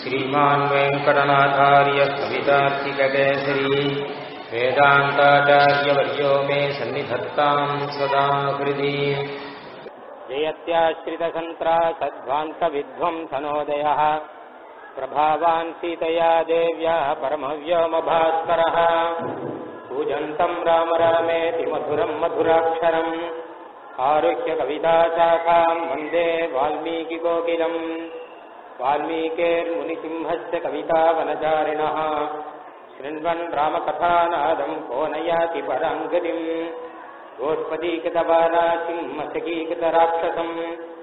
श्रीमान् वेङ्कटनाथार्य कवितार्थिककेसरी वेदान्ताचार्यवर्यो मे सन्निधत्ताम् सदा हृदि जयत्याश्रितसन्त्रासध्वान्तविध्वंसनोदयः प्रभावान् सीतया देव्या परमव्योमभास्करः पूजन्तम् राम रामेति मधुरम् मधुराक्षरम् आरुह्य कविताशाखाम् वन्दे वाल्मीकिकोकिलम् वाल्मीकेर्मुनिसिंहस्य कवितावनचारिणः शृण्वन् रामकथानादम् को न याति पराङ्गतिम् गोष्पदीकृतवारासिंहसखीकृतराक्षसम्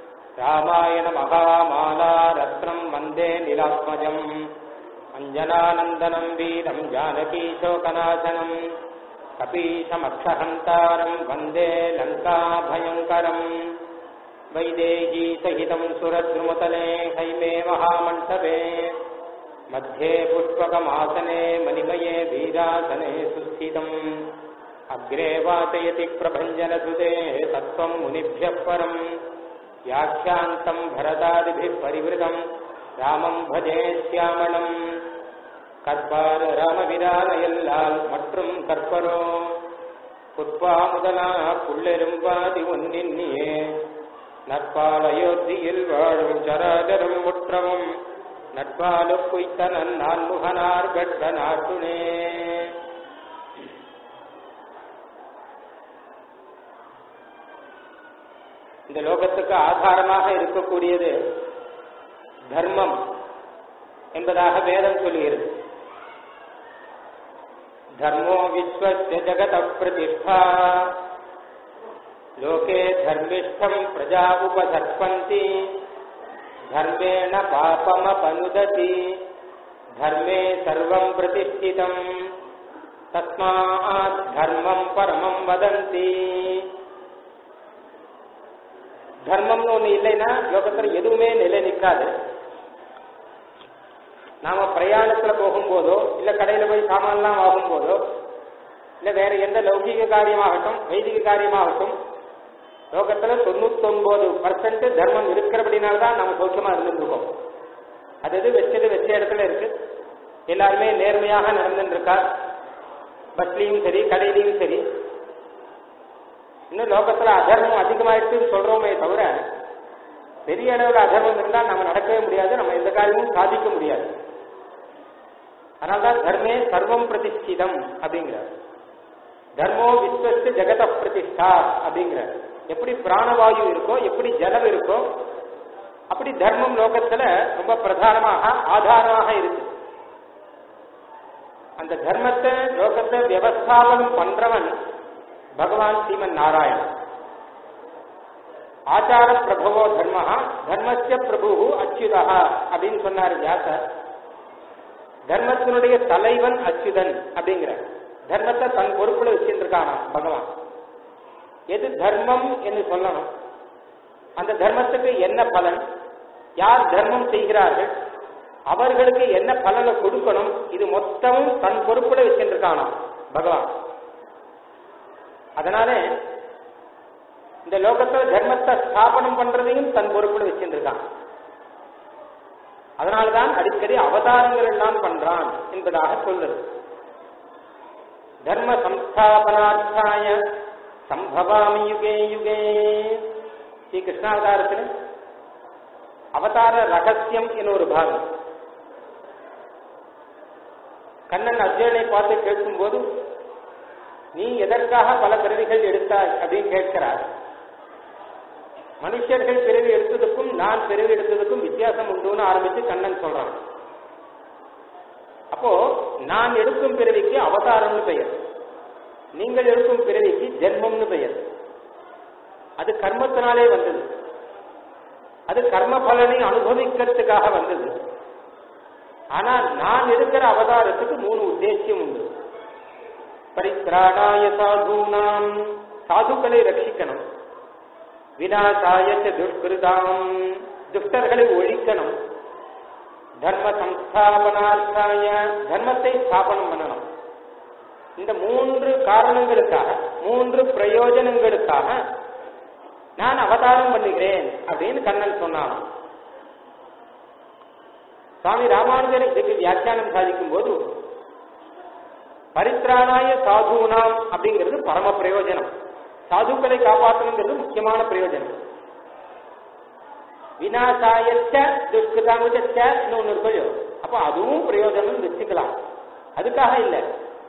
रामायणमहामालारत्नम् वन्दे निलात्मजम् अञ्जनानन्दनम् वीरम् जानकीशोकनाशनम् कपीशमक्षहन्तारम् वन्दे लङ्काभयङ्करम् वैदेहीसहितम् सुरद्रुमतले हैमे महामण्डपे मध्ये पुष्पकमासने मणिमये वीरासने सुस्थितम् अग्रे वाचयति प्रभञ्जनसुते तत्त्वम् मुनिभ्यः परम् व्याख्यान्तम् भरतादिभिः परिवृतम् ராமம் பஜே சியாமணம் கற்பார் ராமவிரானையல்லால் மற்றும் கற்பரோ புட்பா முதலா புள்ளெரும்பாதி ஒன்னின்னியே நற்பால் அயோத்தியில் வாழும் சராஜரம் முற்றமும் நட்பாலு குய்த்தனன் நான்முகனார் பெற்ற நாட்டுனே இந்த லோகத்துக்கு ஆதாரமாக இருக்கக்கூடியது தர்மம் என்பதாக வேதம் சொல்கிறது தர்மோ விஸ்வஸ்ய ஜகத பிரதிஷ்டா லோகே தர்மிஷ்டம் பிரஜா உபசர்பந்தி தர்மேண பாபமபனுததி தர்மே சர்வம் பிரதிஷ்டிதம் தஸ்மாத் தர்மம் பரமம் வதந்தி தர்மம்னு ஒண்ணு இல்லைன்னா லோகத்துல எதுவுமே நிலை நிற்காது நாம பிரயாணத்துல போகும்போதோ இல்ல கடையில போய் சாமான்லாம் வாங்கும் போதோ இல்ல வேற எந்த லௌகிக காரியமாகட்டும் வைதிக காரியமாகட்டும் லோகத்துல தொண்ணூத்தி ஒன்பது பர்சன்ட் தர்மம் இருக்கிறபடினால்தான் நம்ம சௌக்கியமா இருந்துருக்கோம் அது எது வச்சது வச்ச இடத்துல இருக்கு எல்லாருமே நேர்மையாக நடந்துட்டு இருக்கா பஸ்லயும் சரி கடையிலையும் சரி இன்னும் லோகத்துல அதர்மம் அதிகமாயிடுச்சுன்னு சொல்றோமே தவிர பெரிய அளவில் அதர்மம் இருந்தால் நம்ம நடக்கவே முடியாது நம்ம எந்த காரியமும் சாதிக்க முடியாது அதனால்தான் தர்மே சர்வம் பிரதிஷ்டிதம் அப்படிங்கிறார் தர்மோ விஸ்வஸ்து ஜெகத பிரதிஷ்டா அப்படிங்கிறார் எப்படி பிராணவாயு இருக்கோ எப்படி ஜலம் இருக்கோ அப்படி தர்மம் லோகத்துல ரொம்ப பிரதானமாக ஆதாரமாக இருக்கு அந்த தர்மத்தை லோகத்தை வியவஸ்தாபனம் பண்றவன் பகவான் ஸ்ரீமன் நாராயணன் ஆச்சார பிரபவோ தர்ம தர்மஸ்ய பிரபு அச்சுதா அப்படின்னு சொன்னார் வியாசர் தர்மத்தினுடைய தலைவன் அச்சுதன் அப்படிங்கிற தர்மத்தை தன் பொறுப்புல வச்சிருக்கானா பகவான் எது தர்மம் என்று சொல்லணும் அந்த தர்மத்துக்கு என்ன பலன் யார் தர்மம் செய்கிறார்கள் அவர்களுக்கு என்ன பலனை கொடுக்கணும் இது மொத்தமும் தன் பொறுப்புல வச்சிருக்கானா பகவான் அதனால இந்த லோகத்துல தர்மத்தை ஸ்தாபனம் பண்றதையும் தன் பொறுப்புல வச்சிருக்கான் அதனால்தான் அடிக்கடி அவதாரங்கள் எல்லாம் பண்றான் என்பதாக சொல்றது தர்ம சம்ஸ்தாபனார்த்தாய சம்பவாமி யுகே யுகே ஸ்ரீ கிருஷ்ணாவதாரத்தில் அவதார ரகசியம் என்ற ஒரு பாகம் கண்ணன் அர்ஜுனனை பார்த்து கேட்கும்போது நீ எதற்காக பல பிறவிகள் எடுத்தாய் அப்படின்னு கேட்கிறார் மனுஷர்கள் பிறவி எடுத்ததுக்கும் நான் பிறவி எடுத்ததுக்கும் வித்தியாசம் உண்டுன்னு ஆரம்பிச்சு கண்ணன் சொல்றான் அப்போ நான் எடுக்கும் பிறவிக்கு அவதாரம்னு பெயர் நீங்கள் எடுக்கும் பிறவிக்கு ஜென்மம்னு பெயர் அது கர்மத்தினாலே வந்தது அது கர்ம பலனை அனுபவிக்கிறதுக்காக வந்தது ஆனா நான் எடுக்கிற அவதாரத்துக்கு மூணு உத்தேசியம் உண்டு பரித்ராணாய சாதுனாம் சாதுக்களை ரட்சிக்கணும் விநாசாய துஷ்கிருதாம் துஷ்டர்களை ஒழிக்கணும் தர்ம சம்ஸ்தாபனார்த்தாய தர்மத்தை ஸ்தாபனம் பண்ணணும் இந்த மூன்று காரணங்களுக்காக மூன்று பிரயோஜனங்களுக்காக நான் அவதாரம் பண்ணுகிறேன் அப்படின்னு கண்ணன் சொன்னான் சுவாமி ராமானுஜர் இதுக்கு வியாக்கியானம் சாதிக்கும் போது பரித்ராணாய சாதுனாம் அப்படிங்கிறது பரம பிரயோஜனம் சாதுக்களை காப்பாற்றணுங்கிறது முக்கியமான பிரயோஜனம் வினாசாயச்ச துஷ்கிருதாமுச்ச ஒன்று இருக்கோ அப்ப அதுவும் பிரயோஜனம் வச்சுக்கலாம் அதுக்காக இல்ல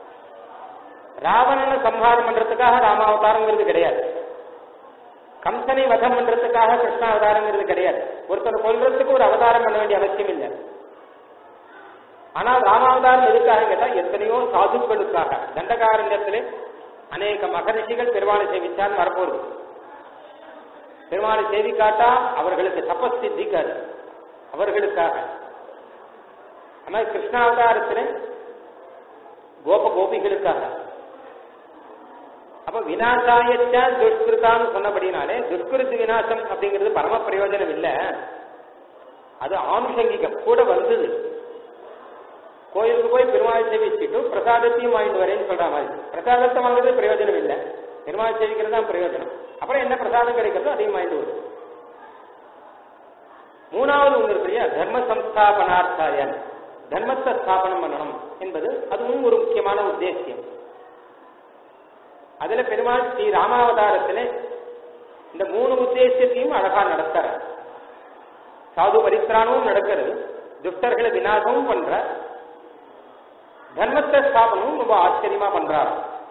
ராவணனை சம்ஹாரம் பண்றதுக்காக ராமாவதாரங்கிறது கிடையாது கம்சனை வதம் பண்றதுக்காக கிருஷ்ண அவதாரங்கிறது கிடையாது ஒருத்தர் கொல்றதுக்கு ஒரு அவதாரம் பண்ண வேண்டிய அவசியம் இல்லை ஆனால் ராமாவதாரம் எதுக்காக கேட்டா எத்தனையோ சாதுக்களுக்காக தண்டகாரண்யத்திலே அநேக மகரிஷிகள் பெருமாளை சேவிச்சான்னு வரப்போகுது பெருமாளை சேவிக்காட்டா அவர்களுக்கு தபஸ் சித்திக்காது அவர்களுக்காக அது கிருஷ்ணாவதாரத்தில் கோப கோபிகளுக்காக அப்ப வினாசாயச்ச துஷ்கிருதான்னு சொன்னபடினாலே துஷ்கிருத்து வினாசம் அப்படிங்கிறது பரம பிரயோஜனம் இல்ல அது ஆனுஷங்கிகம் கூட வந்தது கோயிலுக்கு போய் பெருமாள் சேவிச்சுட்டு பிரசாதத்தையும் வாங்கிட்டு வரேன்னு சொல்ற மாதிரி பிரசாதத்தை வாங்குறது பிரயோஜனம் இல்லை பெருமாள் சேவிக்கிறது தான் பிரயோஜனம் அப்புறம் என்ன பிரசாதம் கிடைக்கிறதோ அதையும் வாங்கிட்டு வரும் மூணாவது ஒன்று இருக்கு தர்ம சம்ஸ்தாபனார்த்தாயன் தர்மத்தை ஸ்தாபனம் பண்ணணும் என்பது அதுவும் ஒரு முக்கியமான உத்தேசியம் அதுல பெருமாள் ஸ்ரீ ராமாவதாரத்திலே இந்த மூணு உத்தேசத்தையும் அழகா நடத்துற சாது பரித்ராணமும் நடக்கிறது துஷ்டர்களை விநாசமும் பண்ற தர்மத்தை ஸ்தாபனமும் ரொம்ப ஆச்சரியமா பண்றாரு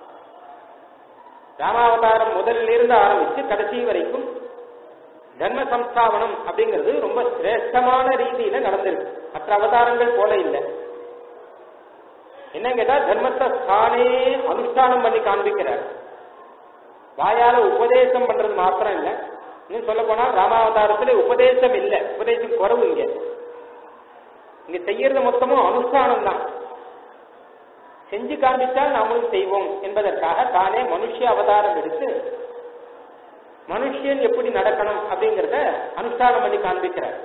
ராமாவதாரம் முதல்ல இருந்து ஆரம்பிச்சு கடைசி வரைக்கும் தர்ம சம்ஸ்தாபனம் அப்படிங்கிறது ரொம்ப சிரேஷ்டமான ரீதியில நடந்திருக்கு மற்ற அவதாரங்கள் போல இல்லை என்ன கேட்டா தர்மத்தை தானே அனுஷ்டானம் பண்ணி காண்பிக்கிறார் வாயால உபதேசம் பண்றது மாத்திரம் இல்ல இன்னும் சொல்ல போனா ராமாவதாரத்துல உபதேசம் இல்ல உபதேசம் குறவு இங்க இங்க செய்யறது மொத்தமும் அனுஷ்டானம் தான் செஞ்சு காண்பித்தால் நாமளும் செய்வோம் என்பதற்காக தானே மனுஷ அவதாரம் எடுத்து மனுஷன் எப்படி நடக்கணும் அப்படிங்கறத அனுஷ்டானம் பண்ணி காண்பிக்கிறார்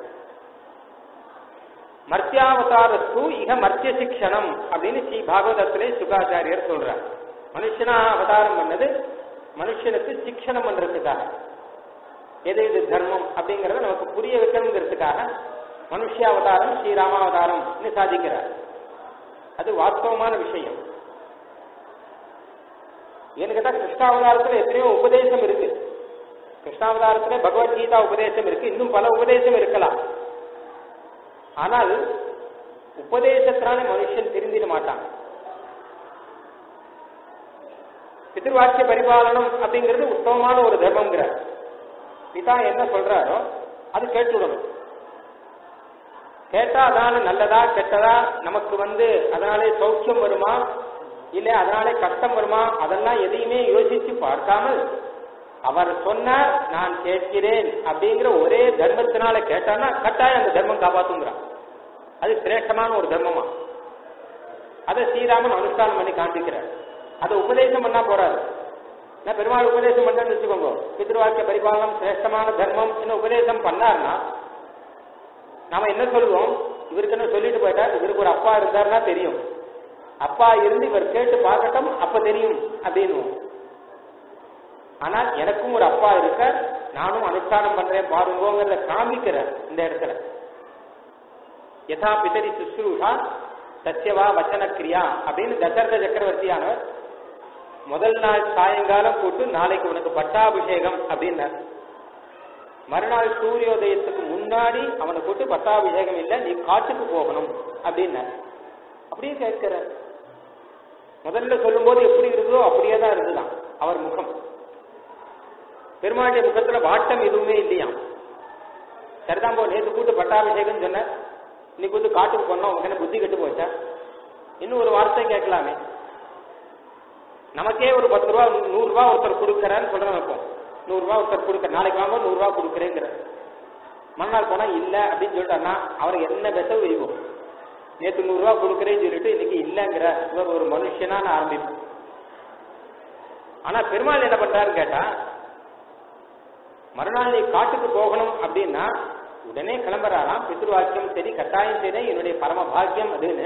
மர்த்தியாவதாரத்து இக மர்த்திய சிக்ஷணம் அப்படின்னு ஸ்ரீ பாகவதத்திலே சுகாச்சாரியர் சொல்றார் மனுஷனா அவதாரம் பண்ணது மனுஷனுக்கு சிக்ஷணம் பண்றதுக்காக எது இது தர்மம் அப்படிங்கறத நமக்கு புரிய வைக்கணுங்கிறதுக்காக மனுஷ அவதாரம் ஸ்ரீராமாவதாரம் சாதிக்கிறார் அது வாஸ்தவமான விஷயம் ஏன்னு கேட்டா கிருஷ்ணாவதாரத்துல எத்தனையோ உபதேசம் இருக்கு கிருஷ்ணாவதாரத்துல பகவத்கீதா உபதேசம் இருக்கு இன்னும் பல உபதேசம் இருக்கலாம் ஆனால் உபதேசத்தினால மனுஷன் திருந்திட மாட்டான் பிதிர்வாக்கிய பரிபாலனம் அப்படிங்கிறது உத்தமமான ஒரு தர்மங்கிறார் பிதா என்ன சொல்றாரோ அது கேட்டுவிடணும் கேட்டா அதான நல்லதா கெட்டதா நமக்கு வந்து அதனாலே சௌக்கியம் வருமா இல்ல அதனாலே கஷ்டம் வருமா அதெல்லாம் எதையுமே யோசிச்சு பார்க்காமல் அவர் சொன்னார் நான் கேட்கிறேன் அப்படிங்கிற ஒரே தர்மத்தினால கேட்டான்னா கட்டாயம் அந்த தர்மம் காப்பாத்துங்கிறான் அது சிரேஷ்டமான ஒரு தர்மமா அதை ஸ்ரீராமன் அனுஷ்டானம் பண்ணி காண்பிக்கிறார் அதை உபதேசம் பண்ணா போறாரு நான் பெருமாள் உபதேசம் பண்றேன்னு வச்சுக்கோங்க பித்ருவாக்கிய பரிபாலனம் சிரேஷ்டமான தர்மம் என்ன உபதேசம் பண்ணார்னா நாம என்ன சொல்லுவோம் இவருக்கு என்ன சொல்லிட்டு போயிட்டார் இவருக்கு ஒரு அப்பா இருந்தாருன்னா தெரியும் அப்பா இருந்து இவர் கேட்டு பார்க்கட்டும் அப்ப தெரியும் அப்படின்னு ஆனால் எனக்கும் ஒரு அப்பா இருக்க நானும் அனுஷ்டானம் பண்றேன் பாருங்கோங்கிறத காமிக்கிறேன் இந்த இடத்துல யதா பிதரி சுஸ்ரூஷா சத்தியவா வச்சன கிரியா அப்படின்னு தசரத சக்கரவர்த்தியானவர் முதல் நாள் சாயங்காலம் கூட்டு நாளைக்கு உனக்கு பட்டாபிஷேகம் அப்படின்னார் மறுநாள் சூரியோதயத்துக்கு முன்னாடி அவனை கூட்டு பட்டாபிஷேகம் இல்லை நீ காட்டுக்கு போகணும் அப்படின்னார் அப்படியே கேட்கிற முதல்ல சொல்லும்போது எப்படி இருந்ததோ அப்படியே தான் இருந்துதான் அவர் முகம் பெருமாளுடைய முகத்துல வாட்டம் எதுவுமே இல்லையாம் சரிதான் போ நேற்று கூட்டு பட்டாபிஷேகம் சொன்ன இன்னைக்கு வந்து காட்டுக்கு போனோம் உங்க என்ன புத்தி கெட்டு போச்சா இன்னும் ஒரு வார்த்தை கேட்கலாமே நமக்கே ஒரு பத்து ரூபா நூறு ரூபா ஒருத்தர் கொடுக்கறான்னு சொல்றேன் வைப்போம் நூறு ரூபா ஒருத்தர் கொடுக்க நாளைக்கு வாங்க நூறு ரூபா கொடுக்குறேங்கிற மறுநாள் போனா இல்ல அப்படின்னு சொல்லிட்டாருன்னா அவர் என்ன பெசவு வைவோம் நேற்று நூறு ரூபா கொடுக்குறேன்னு சொல்லிட்டு இன்னைக்கு இல்லைங்கிற இவர் ஒரு மனுஷனான ஆரம்பிப்போம் ஆனா பெருமாள் என்ன பண்றாருன்னு கேட்டா மறுநாள் நீ காட்டுக்கு போகணும் அப்படின்னா உடனே கிளம்புறாராம் பித்ருவாக்கியம் சரி கட்டாயம் சரி என்னுடைய பரம பாக்கியம் அதுன்னு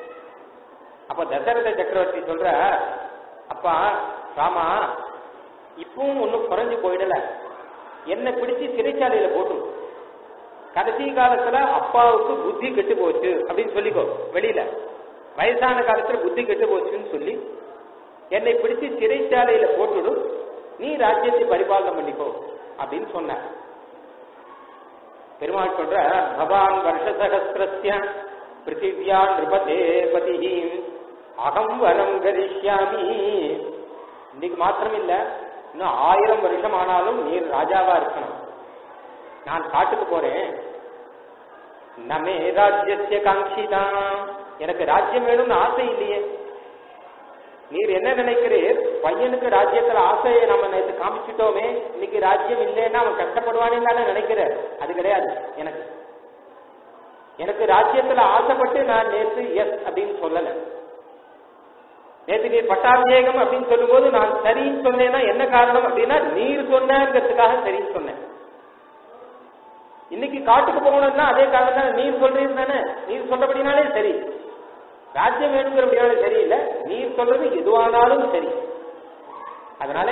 அப்ப தசரத சக்கரவர்த்தி சொல்ற அப்பா ராமா இப்பவும் ஒன்னும் குறைஞ்சு போயிடல என்ன பிடிச்சு சிறைச்சாலையில போட்டு கடைசி காலத்துல அப்பாவுக்கு புத்தி கெட்டு போச்சு அப்படின்னு சொல்லிக்கோ வெளியில வயசான காலத்துல புத்தி கெட்டு போச்சுன்னு சொல்லி என்னை பிடிச்சு சிறைச்சாலையில போட்டுடு நீ ராஜ்யத்தை பரிபாலனை பண்ணிக்கோ அப்படின்னு சொன்னார் பெருமாள் சொல்ற பவான் வருஷ சகசிரஸ்ய பிருத்திவியா நிருபதே பதி அகம் வனம் கரிஷ்யாமி இன்னைக்கு மாத்திரம் இல்ல இன்னும் ஆயிரம் வருஷம் ஆனாலும் நீர் ராஜாவா இருக்கணும் நான் காட்டுக்கு போறேன் நமே ராஜ்யசிய காங்கிதா எனக்கு ராஜ்யம் வேணும்னு ஆசை இல்லையே நீர் என்ன நினைக்கிறீர் பையனுக்கு ராஜ்யத்துல ஆசையை நம்ம நேற்று காமிச்சிட்டோமே இன்னைக்கு ராஜ்யம் இல்லைன்னா அவன் கஷ்டப்படுவானே தானே நினைக்கிறார் அது கிடையாது எனக்கு எனக்கு ராஜ்யத்துல ஆசைப்பட்டு நான் நேற்று எஸ் அப்படின்னு சொல்லல நேற்று நீர் பட்டாபிஷேகம் அப்படின்னு சொல்லும்போது நான் சரின்னு சொன்னேன்னா என்ன காரணம் அப்படின்னா நீர் சொன்னங்கிறதுக்காக சரின்னு சொன்னேன் இன்னைக்கு காட்டுக்கு போகணும்னா அதே காரணம் தான் நீர் சொல்றீங்க தானே நீர் சொல்றபடினாலே சரி ராஜ்யம் வேணுங்கிறபடினாலே சரியில்லை நீர் சொல்றது எதுவானாலும் சரி அதனால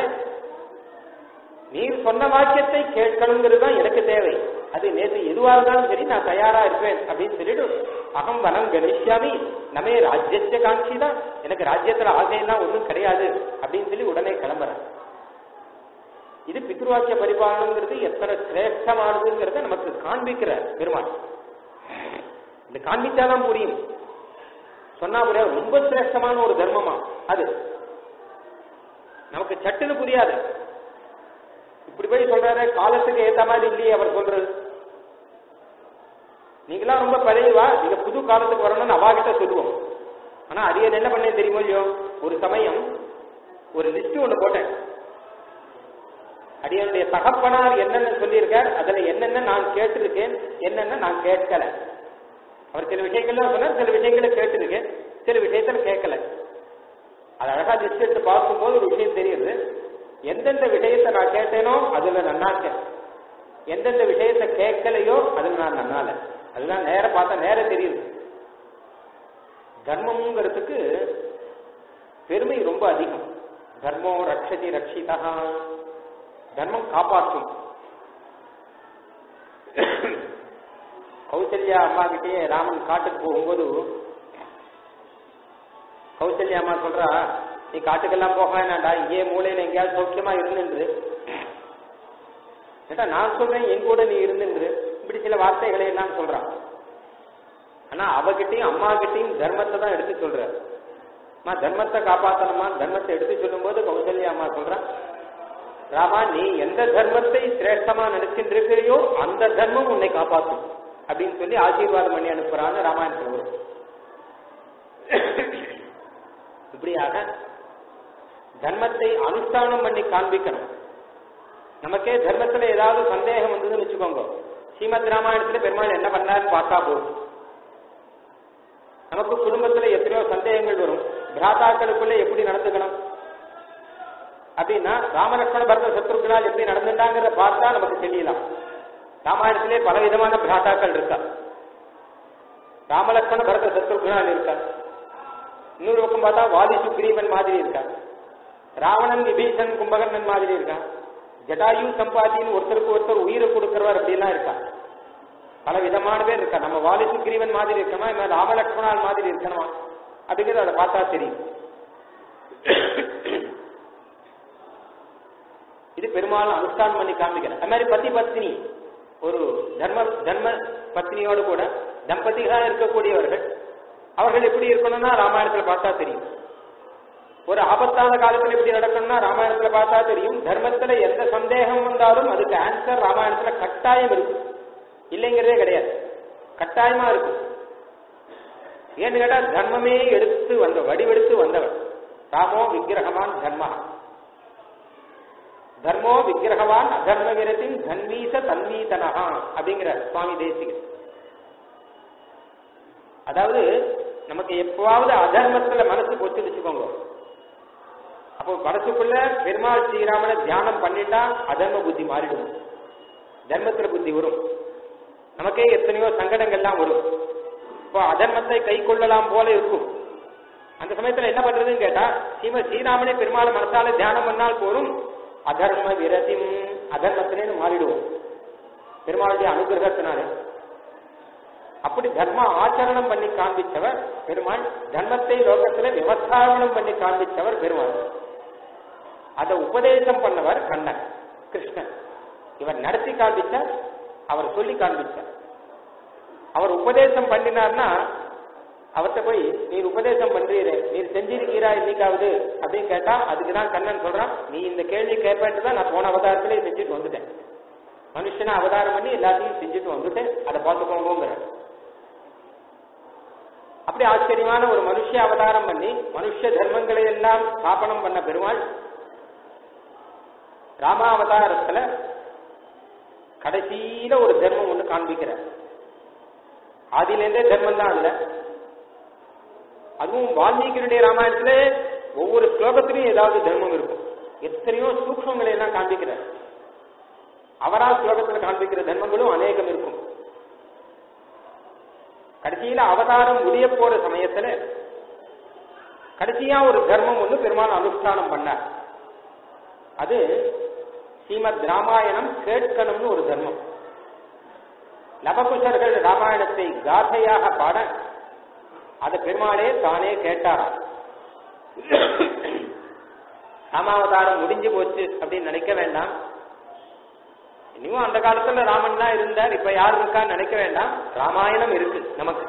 நீர் சொன்ன வாக்கியத்தை கேட்கணுங்கிறது தான் எனக்கு தேவை அது நேற்று எதுவாக இருந்தாலும் சரி நான் தயாரா இருப்பேன் அப்படின்னு சொல்லிட்டு அகம் வனம் கணேஷ்யாமி நமே ராஜ்யத்தை காட்சி தான் எனக்கு ராஜ்யத்துல ஆசையெல்லாம் ஒன்றும் கிடையாது அப்படின்னு சொல்லி உடனே கிளம்புறேன் இது பித்ருவாக்கிய பரிபாலனங்கிறது எத்தனை சிரேஷ்டமானதுங்கிறத நமக்கு காண்பிக்கிற பெருமாள் இது காண்பிச்சாதான் புரியும் சொன்னா புரியாது ரொம்ப சிரேஷ்டமான ஒரு தர்மமா அது நமக்கு சட்டுன்னு புரியாது இப்படி போய் சொல்றாரு காலத்துக்கு ஏத்த மாதிரி இல்லையே அவர் சொல்றது நீங்களாம் ரொம்ப பழையவா நீங்க புது காலத்துக்கு வரணும்னு அவாகிட்ட சொல்லுவோம் ஆனா அரியன் என்ன பண்ணேன் தெரியுமோ இல்லையோ ஒரு சமயம் ஒரு லிஸ்ட் ஒண்ணு போட்டேன் அடியனுடைய தகப்பனார் என்னென்ன சொல்லியிருக்கார் அதுல என்னென்ன நான் கேட்டிருக்கேன் என்னென்ன நான் கேட்கல அவர் சில விஷயங்கள்லாம் சொன்னார் சில விஷயங்களை கேட்டிருக்கேன் சில விஷயத்துல கேட்கல அது அழகா லிஸ்ட் எடுத்து பார்க்கும்போது ஒரு விஷயம் தெரியுது எந்தெந்த விஷயத்தை நான் கேட்டேனோ அதுல நன்னாக்கேன் எந்தெந்த விஷயத்தை கேட்கலையோ அதுல நான் நன்னால அதுதான் நேர பார்த்தா நேர தெரியுது தர்மம்ங்கிறதுக்கு பெருமை ரொம்ப அதிகம் தர்மம் ரட்சதி ரட்சிதா தர்மம் காப்பாற்றும் கௌசல்யா அம்மா கிட்டே ராமன் காட்டுக்கு போகும்போது கௌசல்யா அம்மா சொல்றா நீ காட்டுக்கெல்லாம் போக வேணாண்டா இங்கே மூலையில எங்கேயாவது சௌக்கியமா இருந்துன்று ஏட்டா நான் சொல்றேன் என் கூட நீ இருந்துன்று இப்படி சில வார்த்தைகளை எல்லாம் சொல்றான் ஆனா அவகிட்டையும் அம்மா கிட்டையும் தர்மத்தை தான் எடுத்து சொல்ற அம்மா தர்மத்தை காப்பாத்தணுமா தர்மத்தை எடுத்து சொல்லும்போது கௌசல்யா அம்மா சொல்றான் ராமா நீ எந்த தர்மத்தை சிரேஷ்டமா நினைச்சிட்டு இருக்கிறியோ அந்த தர்மம் உன்னை காப்பாற்றும் அப்படின்னு சொல்லி ஆசீர்வாதம் பண்ணி அனுப்புறான்னு ராமாயணத்தில் வரும் இப்படியாக தர்மத்தை அனுஷ்டானம் பண்ணி காண்பிக்கணும் நமக்கே தர்மத்துல ஏதாவது சந்தேகம் வந்ததுன்னு வச்சுக்கோங்க ஸ்ரீமத் ராமாயணத்துல பெருமாள் என்ன பண்ணாருன்னு பார்த்தா போதும் நமக்கு குடும்பத்துல எத்தனையோ சந்தேகங்கள் வரும் பிராதாக்களுக்குள்ள எப்படி நடந்துக்கணும் அப்படின்னா ராமலட்சுமண பரத சத்ருகனால் எப்படி நடந்துட்டாங்கிறத பார்த்தா நமக்கு தெரியலாம் ராமாயணத்திலே பல விதமான பிராதாக்கள் இருக்கா ராமலட்சுமண பரத சத்ருகனால் இருக்கா இன்னொரு பக்கம் பார்த்தா வாதி சுக்ரீவன் மாதிரி இருக்கா ராவணன் விபீஷன் கும்பகர்ணன் மாதிரி இருக்கா ஜடாயு சம்பாதின்னு ஒருத்தருக்கு ஒருத்தர் உயிரை கொடுக்கிறவர் அப்படிலாம் இருக்கா பல விதமான பேர் இருக்கா நம்ம வாலி சுக்ரீவன் மாதிரி இருக்கணுமா இல்ல ராமலட்சுமணால் மாதிரி இருக்கணுமா அப்படிங்கிறது அதை பார்த்தா தெரியும் இது பெரும்பாலும் அனுஷ்டானம் பண்ணி காமிக்கிறேன் அது மாதிரி பத்தி பத்னி ஒரு தர்ம தர்ம பத்னியோடு கூட தம்பதிகளாக இருக்கக்கூடியவர்கள் அவர்கள் எப்படி இருக்கணும்னா ராமாயணத்துல பார்த்தா தெரியும் ஒரு ஆபத்தான காலத்துல எப்படி நடக்கணும்னா ராமாயணத்துல பார்த்தா தெரியும் தர்மத்துல எந்த சந்தேகம் வந்தாலும் அதுக்கு ஆன்சர் ராமாயணத்துல கட்டாயம் இருக்கு இல்லைங்கிறதே கிடையாது கட்டாயமா இருக்கு ஏன்னு கேட்டா தர்மமே எடுத்து வந்த வடிவெடுத்து வந்தவன் ராமோ விக்கிரகமான் தர்மா தர்மோ விக்கிரகவான் அதர்ம விரத்தின் தன்வீச தன்வீதனஹா அப்படிங்கிற சுவாமி தேசிகர் அதாவது நமக்கு எப்பவாவது அதர்மத்துல மனசு போச்சு வச்சுக்கோங்க அப்போ மனசுக்குள்ள பெருமாள் ஸ்ரீராமனை தியானம் பண்ணிட்டா அதர்ம புத்தி மாறிடும் தர்மத்துல புத்தி வரும் நமக்கே எத்தனையோ சங்கடங்கள்லாம் வரும் இப்போ அதர்மத்தை கை கொள்ளலாம் போல இருக்கும் அந்த சமயத்துல என்ன பண்றதுன்னு கேட்டா ஸ்ரீம ஸ்ரீராமனே பெருமாள் மனசால தியானம் பண்ணால் போரும் அதர்ம விரதிம் அதர்மத்திலே மாறிடுவோம் பெருமாளுடைய அனுகிரகத்தினாலே அப்படி தர்ம ஆச்சரணம் பண்ணி காண்பிச்சவர் பெருமாள் தர்மத்தை லோகத்துல விவசாரணம் பண்ணி காண்பிச்சவர் பெருமாள் அதை உபதேசம் பண்ணவர் கண்ணன் கிருஷ்ணன் இவர் நடத்தி காண்பிச்சார் அவர் சொல்லி காண்பிச்சார் அவர் உபதேசம் பண்ணினார்னா அவர்கிட்ட போய் நீர் உபதேசம் பண்றீரு நீர் செஞ்சிருக்கீரா இன்னைக்காவது அப்படின்னு கேட்டா அதுக்கு தான் கண்ணன் சொல்றான் நீ இந்த கேள்வி கேட்பேன்ட்டு தான் நான் போன அவதாரத்திலே செஞ்சுட்டு வந்துட்டேன் மனுஷனை அவதாரம் பண்ணி எல்லாத்தையும் செஞ்சுட்டு வந்துட்டேன் அதை பார்த்துக்கோங்கிற அப்படி ஆச்சரியமான ஒரு மனுஷ அவதாரம் பண்ணி மனுஷ தர்மங்களை எல்லாம் ஸ்தாபனம் பண்ண பெருமாள் ராமாவதாரத்துல கடைசியில ஒரு தர்மம் ஒண்ணு காண்பிக்கிறார் ஆதியிலேருந்தே தர்மம் தான் அதுல அதுவும் வால்மீகியுடைய ராமாயணத்துல ஒவ்வொரு ஸ்லோகத்திலையும் ஏதாவது தர்மம் இருக்கும் எத்தனையோ சூக்மங்களை எல்லாம் காண்பிக்கிறார் அவரா ஸ்லோகத்துல காண்பிக்கிற தர்மங்களும் அநேகம் இருக்கும் கடைசியில அவதாரம் முடிய போற சமயத்துல கடைசியா ஒரு தர்மம் ஒண்ணு பெருமாள் அனுஷ்டானம் பண்ணார் அது ஸ்ரீமத் ராமாயணம் கேட்கணும்னு ஒரு தர்மம் லபகுஷர்கள் ராமாயணத்தை காதையாக பாட அதை பெருமாளே தானே கேட்டாராம் ராமாவதாரம் முடிஞ்சு போச்சு அப்படின்னு நினைக்க வேண்டாம் இனியும் அந்த காலத்துல ராமன் தான் இருந்தார் இப்ப யார் இருக்கான்னு நினைக்க வேண்டாம் ராமாயணம் இருக்கு நமக்கு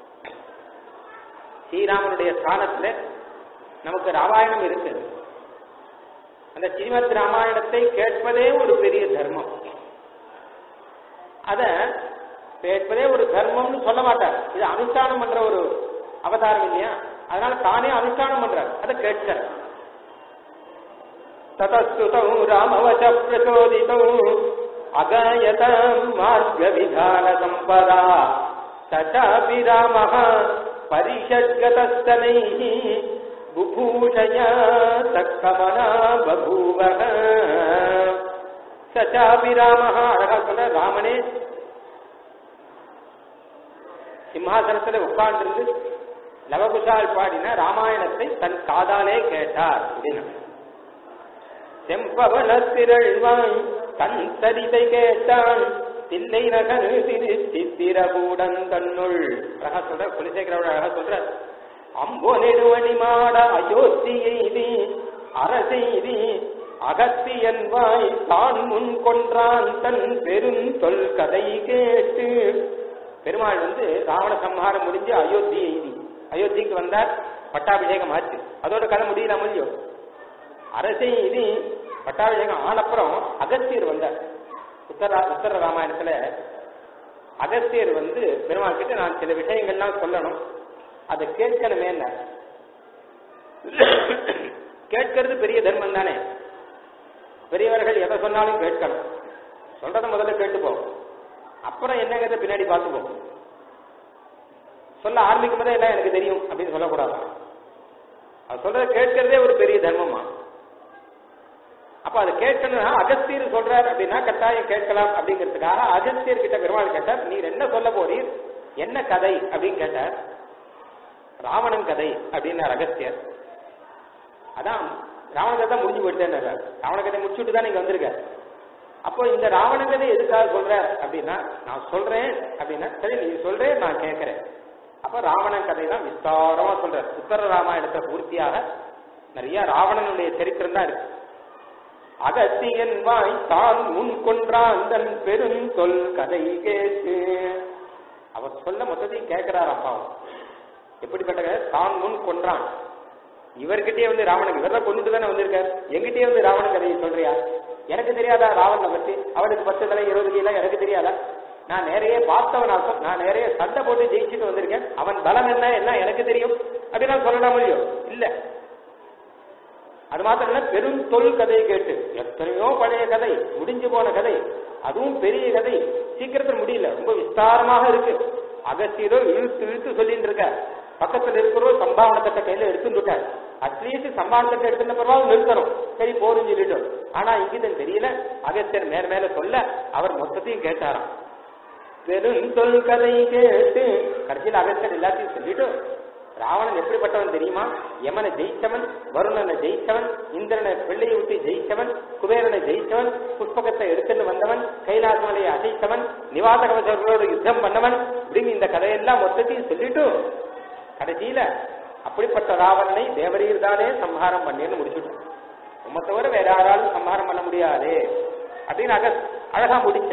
ஸ்ரீராமனுடைய ஸ்தானத்துல நமக்கு ராமாயணம் இருக்கு அந்த ஸ்ரீமத் ராமாயணத்தை கேட்பதே ஒரு பெரிய தர்மம் அத கேட்பதே ஒரு தர்மம்னு சொல்ல மாட்டார் இது அனுஷ்டானம் பண்ற ஒரு அவதாரம் இல்லையா அதனால தானே அனுஷ்டானம் பண்றார் அதை கேட்கிறார் ததஸ்துதௌ ராமவச பிரச்சோதிதௌ அகாயத மார்க விதான சம்பதா சச்சாபி ராமः परिषद्गतस्तनैः बुभूषया तत्कमना बभूवः சச்சாபி ராமஹா அழகா சொல்ற ராமனே சிம்ஹாசனத்துல உட்கார்ந்திருந்து லவகுஷால் பாடின ராமாயணத்தை தன் காதாலே கேட்டார் அப்படின்னு செம்பவன திரள்வாய் தன் சரிதை கேட்டான் தில்லை நகரு திரு சித்திரகூடன் தன்னுள் அழகா சொல்ற குலசேகரோட அழகா சொல்ற அம்போ நெடுவணி மாட அயோத்தி எய்தி அரசெய்தி அகத்தியன் வாய் தான் முன் கொன்றான் தன் பெரும் தொல் கதை கேட்டு பெருமாள் வந்து ராவண சம்ஹாரம் முடிஞ்சு அயோத்தி எய்தி அயோத்திக்கு வந்தார் பட்டாபிஷேகம் ஆச்சு அதோட கதை முடியல முடியும் அரசை இது பட்டாபிஷேகம் ஆனப்புறம் அகஸ்தியர் வந்தார் உத்தர உத்தர ராமாயணத்துல அகஸ்தியர் வந்து பெருமாள் கிட்ட நான் சில விஷயங்கள்லாம் சொல்லணும் அதை கேட்கணுமே கேட்கறது பெரிய தர்மம் தானே பெரியவர்கள் எதை சொன்னாலும் கேட்கணும் சொல்றதை முதல்ல கேட்டுப்போம் அப்புறம் என்னங்கிறத பின்னாடி பார்த்துப்போம் சொல்ல ஆரம்பிக்கும் போதே எல்லாம் எனக்கு தெரியும் அப்படின்னு சொல்லக்கூடாது அது சொல்றதை கேட்கறதே ஒரு பெரிய தர்மமா அப்ப அதை கேட்கணும்னா அகஸ்தியர் சொல்றார் அப்படின்னா கட்டாயம் கேட்கலாம் அப்படிங்கிறதுக்காக அகஸ்தியர் கிட்ட பெருமாள் கேட்டார் நீர் என்ன சொல்ல போறீர் என்ன கதை அப்படின்னு கேட்டார் ராவணன் கதை அப்படின்னார் அகஸ்தியர் அதான் ராவண கதை முடிஞ்சு போயிட்டேன்னு ராவண கதை முடிச்சுட்டு தான் நீங்க வந்திருக்க அப்போ இந்த ராவண கதை எதுக்காக சொல்ற அப்படின்னா நான் சொல்றேன் அப்படின்னா சரி நீ சொல்றேன் நான் கேட்கிறேன் அப்ப ராவணன் கதை தான் விஸ்தாரமா சொல்ற உத்தர ராமாயணத்தை பூர்த்தியாக நிறைய ராவணனுடைய சரித்திரம் தான் இருக்கு அகத்தியன் வாய் தான் முன் கொன்றான் தன் பெரும் சொல் கதை கேட்டு அவர் சொல்ல மொத்தத்தையும் கேட்கிறார் அப்பாவும் எப்படிப்பட்ட கதை தான் முன் கொன்றான் இவர்கிட்டயே வந்து ராவணன் இவர் தான் கொண்டுட்டு தானே வந்திருக்காரு எங்கிட்டயே வந்து ராவணன் கதையை சொல்றியா எனக்கு தெரியாதா ராவணனை பத்தி அவனுக்கு பத்து தலை இருபது கிலோ எனக்கு தெரியாதா நான் நிறைய பார்த்தவனாக்கும் நான் நிறைய சண்டை போட்டு ஜெயிச்சுட்டு வந்திருக்கேன் அவன் பலம் என்ன என்ன எனக்கு தெரியும் அப்படிலாம் சொல்லலாம் முடியும் இல்ல அது மாத்திரம் இல்ல பெரும் தொல் கதையை கேட்டு எத்தனையோ பழைய கதை முடிஞ்சு போன கதை அதுவும் பெரிய கதை சீக்கிரத்தில் முடியல ரொம்ப விஸ்தாரமாக இருக்கு அகத்தியரோ இழுத்து இழுத்து சொல்லிட்டு இருக்க பக்கத்துல இருக்கிறோ சம்பாவனத்தட்ட கையில எடுத்துட்டார் அட்லீஸ்ட் சம்பாவனத்தட்ட எடுத்துட்ட பிறகு நிறுத்தணும் சரி போரும் சொல்லிட்டோம் ஆனா இங்கிதன் தெரியல அகத்தியர் மேல மேல சொல்ல அவர் மொத்தத்தையும் கேட்டாராம் பெரும் தொல் கதை கேட்டு கடைசியில் அகத்தியர் எல்லாத்தையும் சொல்லிட்டு ராவணன் எப்படிப்பட்டவன் தெரியுமா யமனை ஜெயிச்சவன் வருணனை ஜெயிச்சவன் இந்திரனை பிள்ளையை விட்டு ஜெயிச்சவன் குபேரனை ஜெயிச்சவன் புஷ்பகத்தை எடுத்துட்டு வந்தவன் கைலாசமலையை அசைத்தவன் நிவாத கவசர்களோடு யுத்தம் பண்ணவன் இப்படின்னு இந்த கதையெல்லாம் மொத்தத்தையும் சொல்லிட்டு கடைசியில அப்படிப்பட்ட ராவணனை தேவரீர் தானே சம்ஹாரம் பண்ணின்னு முடிச்சுட்டான் உம்மை தவிர வேற யாராலும் சம்ஹாரம் பண்ண முடியாது அப்படின்னு அக அழகா முடிச்ச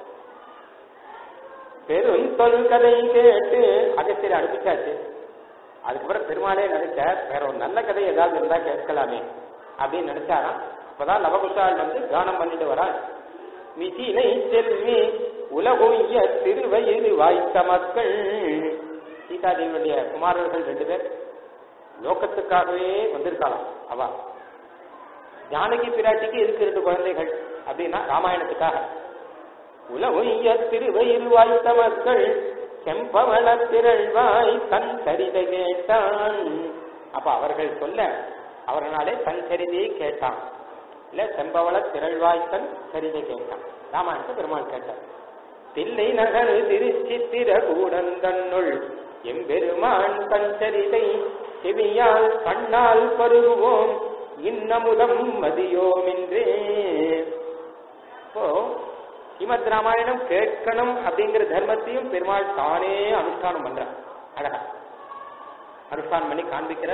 பெரும் தொல்கதை கேட்டு அகஸ்தியர் அனுப்பிச்சாச்சு அதுக்கப்புறம் பெருமாளே நினைச்சார் வேற ஒரு நல்ல கதை ஏதாவது இருந்தா கேட்கலாமே அப்படின்னு நினைச்சாராம் அப்பதான் லவகுஷால் வந்து கானம் பண்ணிட்டு வரான் மிதினை செல்வி உலகுய திருவயிறு வாய்த்த மக்கள் சீதாதேவியுடைய குமாரர்கள் ரெண்டு பேர் லோகத்துக்காகவே வந்திருக்காளாம் அவ ஜானகி பிராட்டிக்கு இருக்கு ரெண்டு குழந்தைகள் அப்படின்னா ராமாயணத்துக்காக உலகுய திருவயிறு வாய்த்த மக்கள் செம்பவள திரள்வாய் தன் சரிதை கேட்டான் அப்ப அவர்கள் சொல்ல அவர்களாலே தன் சரிதையை கேட்டான் இல்ல செம்பவள திரள்வாய் தன் சரிதை கேட்டான் ராமாயணத்தை பெருமாள் கேட்டார் தில்லை நகர் திருச்சித்திர கூடன் தன்னுள் எம்பெருமான் தன் சரிதை செவியால் கண்ணால் பருகுவோம் இன்னமுதம் மதியோம் என்றே இப்போ ஸ்ரீமத் ராமாயணம் கேட்கணும் அப்படிங்கிற தர்மத்தையும் பெருமாள் தானே அனுஷ்டானம் பண்றார் அழகா அனுஷ்டானம் பண்ணி காண்பிக்கிற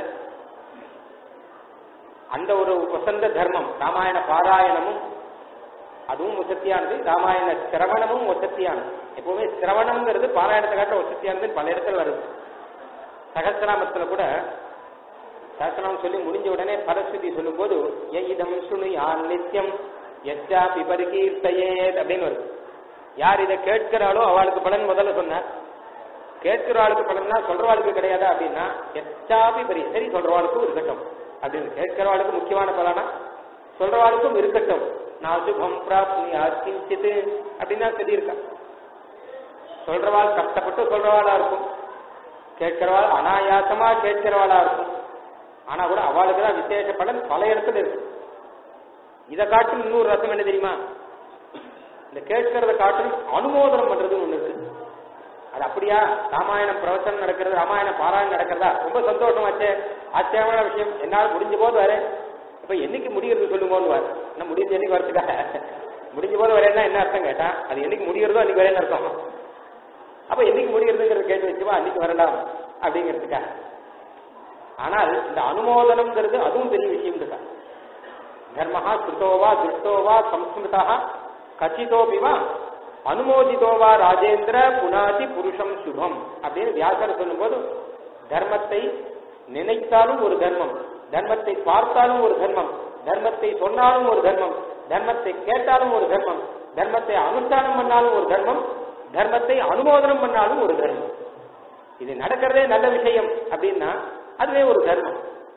அந்த ஒரு வசந்த தர்மம் ராமாயண பாராயணமும் அதுவும் வசத்தியானது ராமாயண சிரவணமும் வசத்தியானது எப்பவுமே சிரவணம்ங்கிறது பாராயணத்தை காட்ட வசத்தியானது பல இடத்துல வருது சகசிராமத்துல கூட சகசிரநாமம் சொல்லி முடிஞ்ச உடனே பரஸ்வதி சொல்லும்போது இதம் சுனு யான் நித்தியம் எச்சாபி பரிகீர்த்தையேத் அப்படின்னு வருது யார் இதை கேட்கிறாளோ அவளுக்கு பலன் முதல்ல சொன்னார் கேட்கிறவாளுக்கு பலன்னா சொல்றவாளுக்கு கிடையாதா அப்படின்னா எச்சாபி பரி சரி சொல்றவாளுக்கும் இருக்கட்டும் அப்படின்னு கேட்கிறவாளுக்கு முக்கியமான பலனா சொல்றவாளுக்கும் இருக்கட்டும் நான் சுகம் பிராப்தி ஆசிச்சித்து அப்படின்னா சொல்லியிருக்கா சொல்றவாள் கஷ்டப்பட்டு சொல்றவாளா இருக்கும் கேட்கிறவாள் அனாயாசமா கேட்கிறவாளா இருக்கும் ஆனா கூட அவளுக்கு தான் விசேஷ பலன் பல இடத்துல இருக்கு இதை காட்டும் இன்னொரு ரசம் என்ன தெரியுமா இந்த கேட்கறத காட்டும் அனுமோதனம் பண்றது ஒண்ணு இருக்கு அது அப்படியா ராமாயணம் பிரவச்சனம் நடக்கிறது ராமாயணம் பாராயணம் நடக்கிறதா ரொம்ப சந்தோஷமாச்சே ஆச்சரியமான விஷயம் என்னால் முடிஞ்ச போது வர இப்ப என்னைக்கு முடிகிறது சொல்லுங்கன்னு வர என்ன முடிஞ்ச என்னைக்கு வரதுக்கா முடிஞ்ச போது வரேன்னா என்ன அர்த்தம் கேட்டான் அது என்னைக்கு முடிகிறதோ அன்னைக்கு வரேன்னு அர்த்தம் அப்ப என்னைக்கு முடிகிறதுங்கிறது கேட்டு வச்சுவா அன்னைக்கு வரலாம் அப்படிங்கிறதுக்காக ஆனால் இந்த அனுமோதனம்ங்கிறது அதுவும் பெரிய விஷயம் இருக்கா தர்மஹா ஸ்ருதோவா திருஷ்டோவா சம்ஸ்மிருதா கச்சிதோபிவா அனுமோதிதோவா ராஜேந்திர புனாதி புருஷம் சுபம் அப்படின்னு வியாசர் சொல்லும்போது தர்மத்தை நினைத்தாலும் ஒரு தர்மம் தர்மத்தை பார்த்தாலும் ஒரு தர்மம் தர்மத்தை சொன்னாலும் ஒரு தர்மம் தர்மத்தை கேட்டாலும் ஒரு தர்மம் தர்மத்தை அனுஷ்டானம் பண்ணாலும் ஒரு தர்மம் தர்மத்தை அனுமோதனம் பண்ணாலும் ஒரு தர்மம் இது நடக்கிறதே நல்ல விஷயம் அப்படின்னா அதுவே ஒரு தர்மம்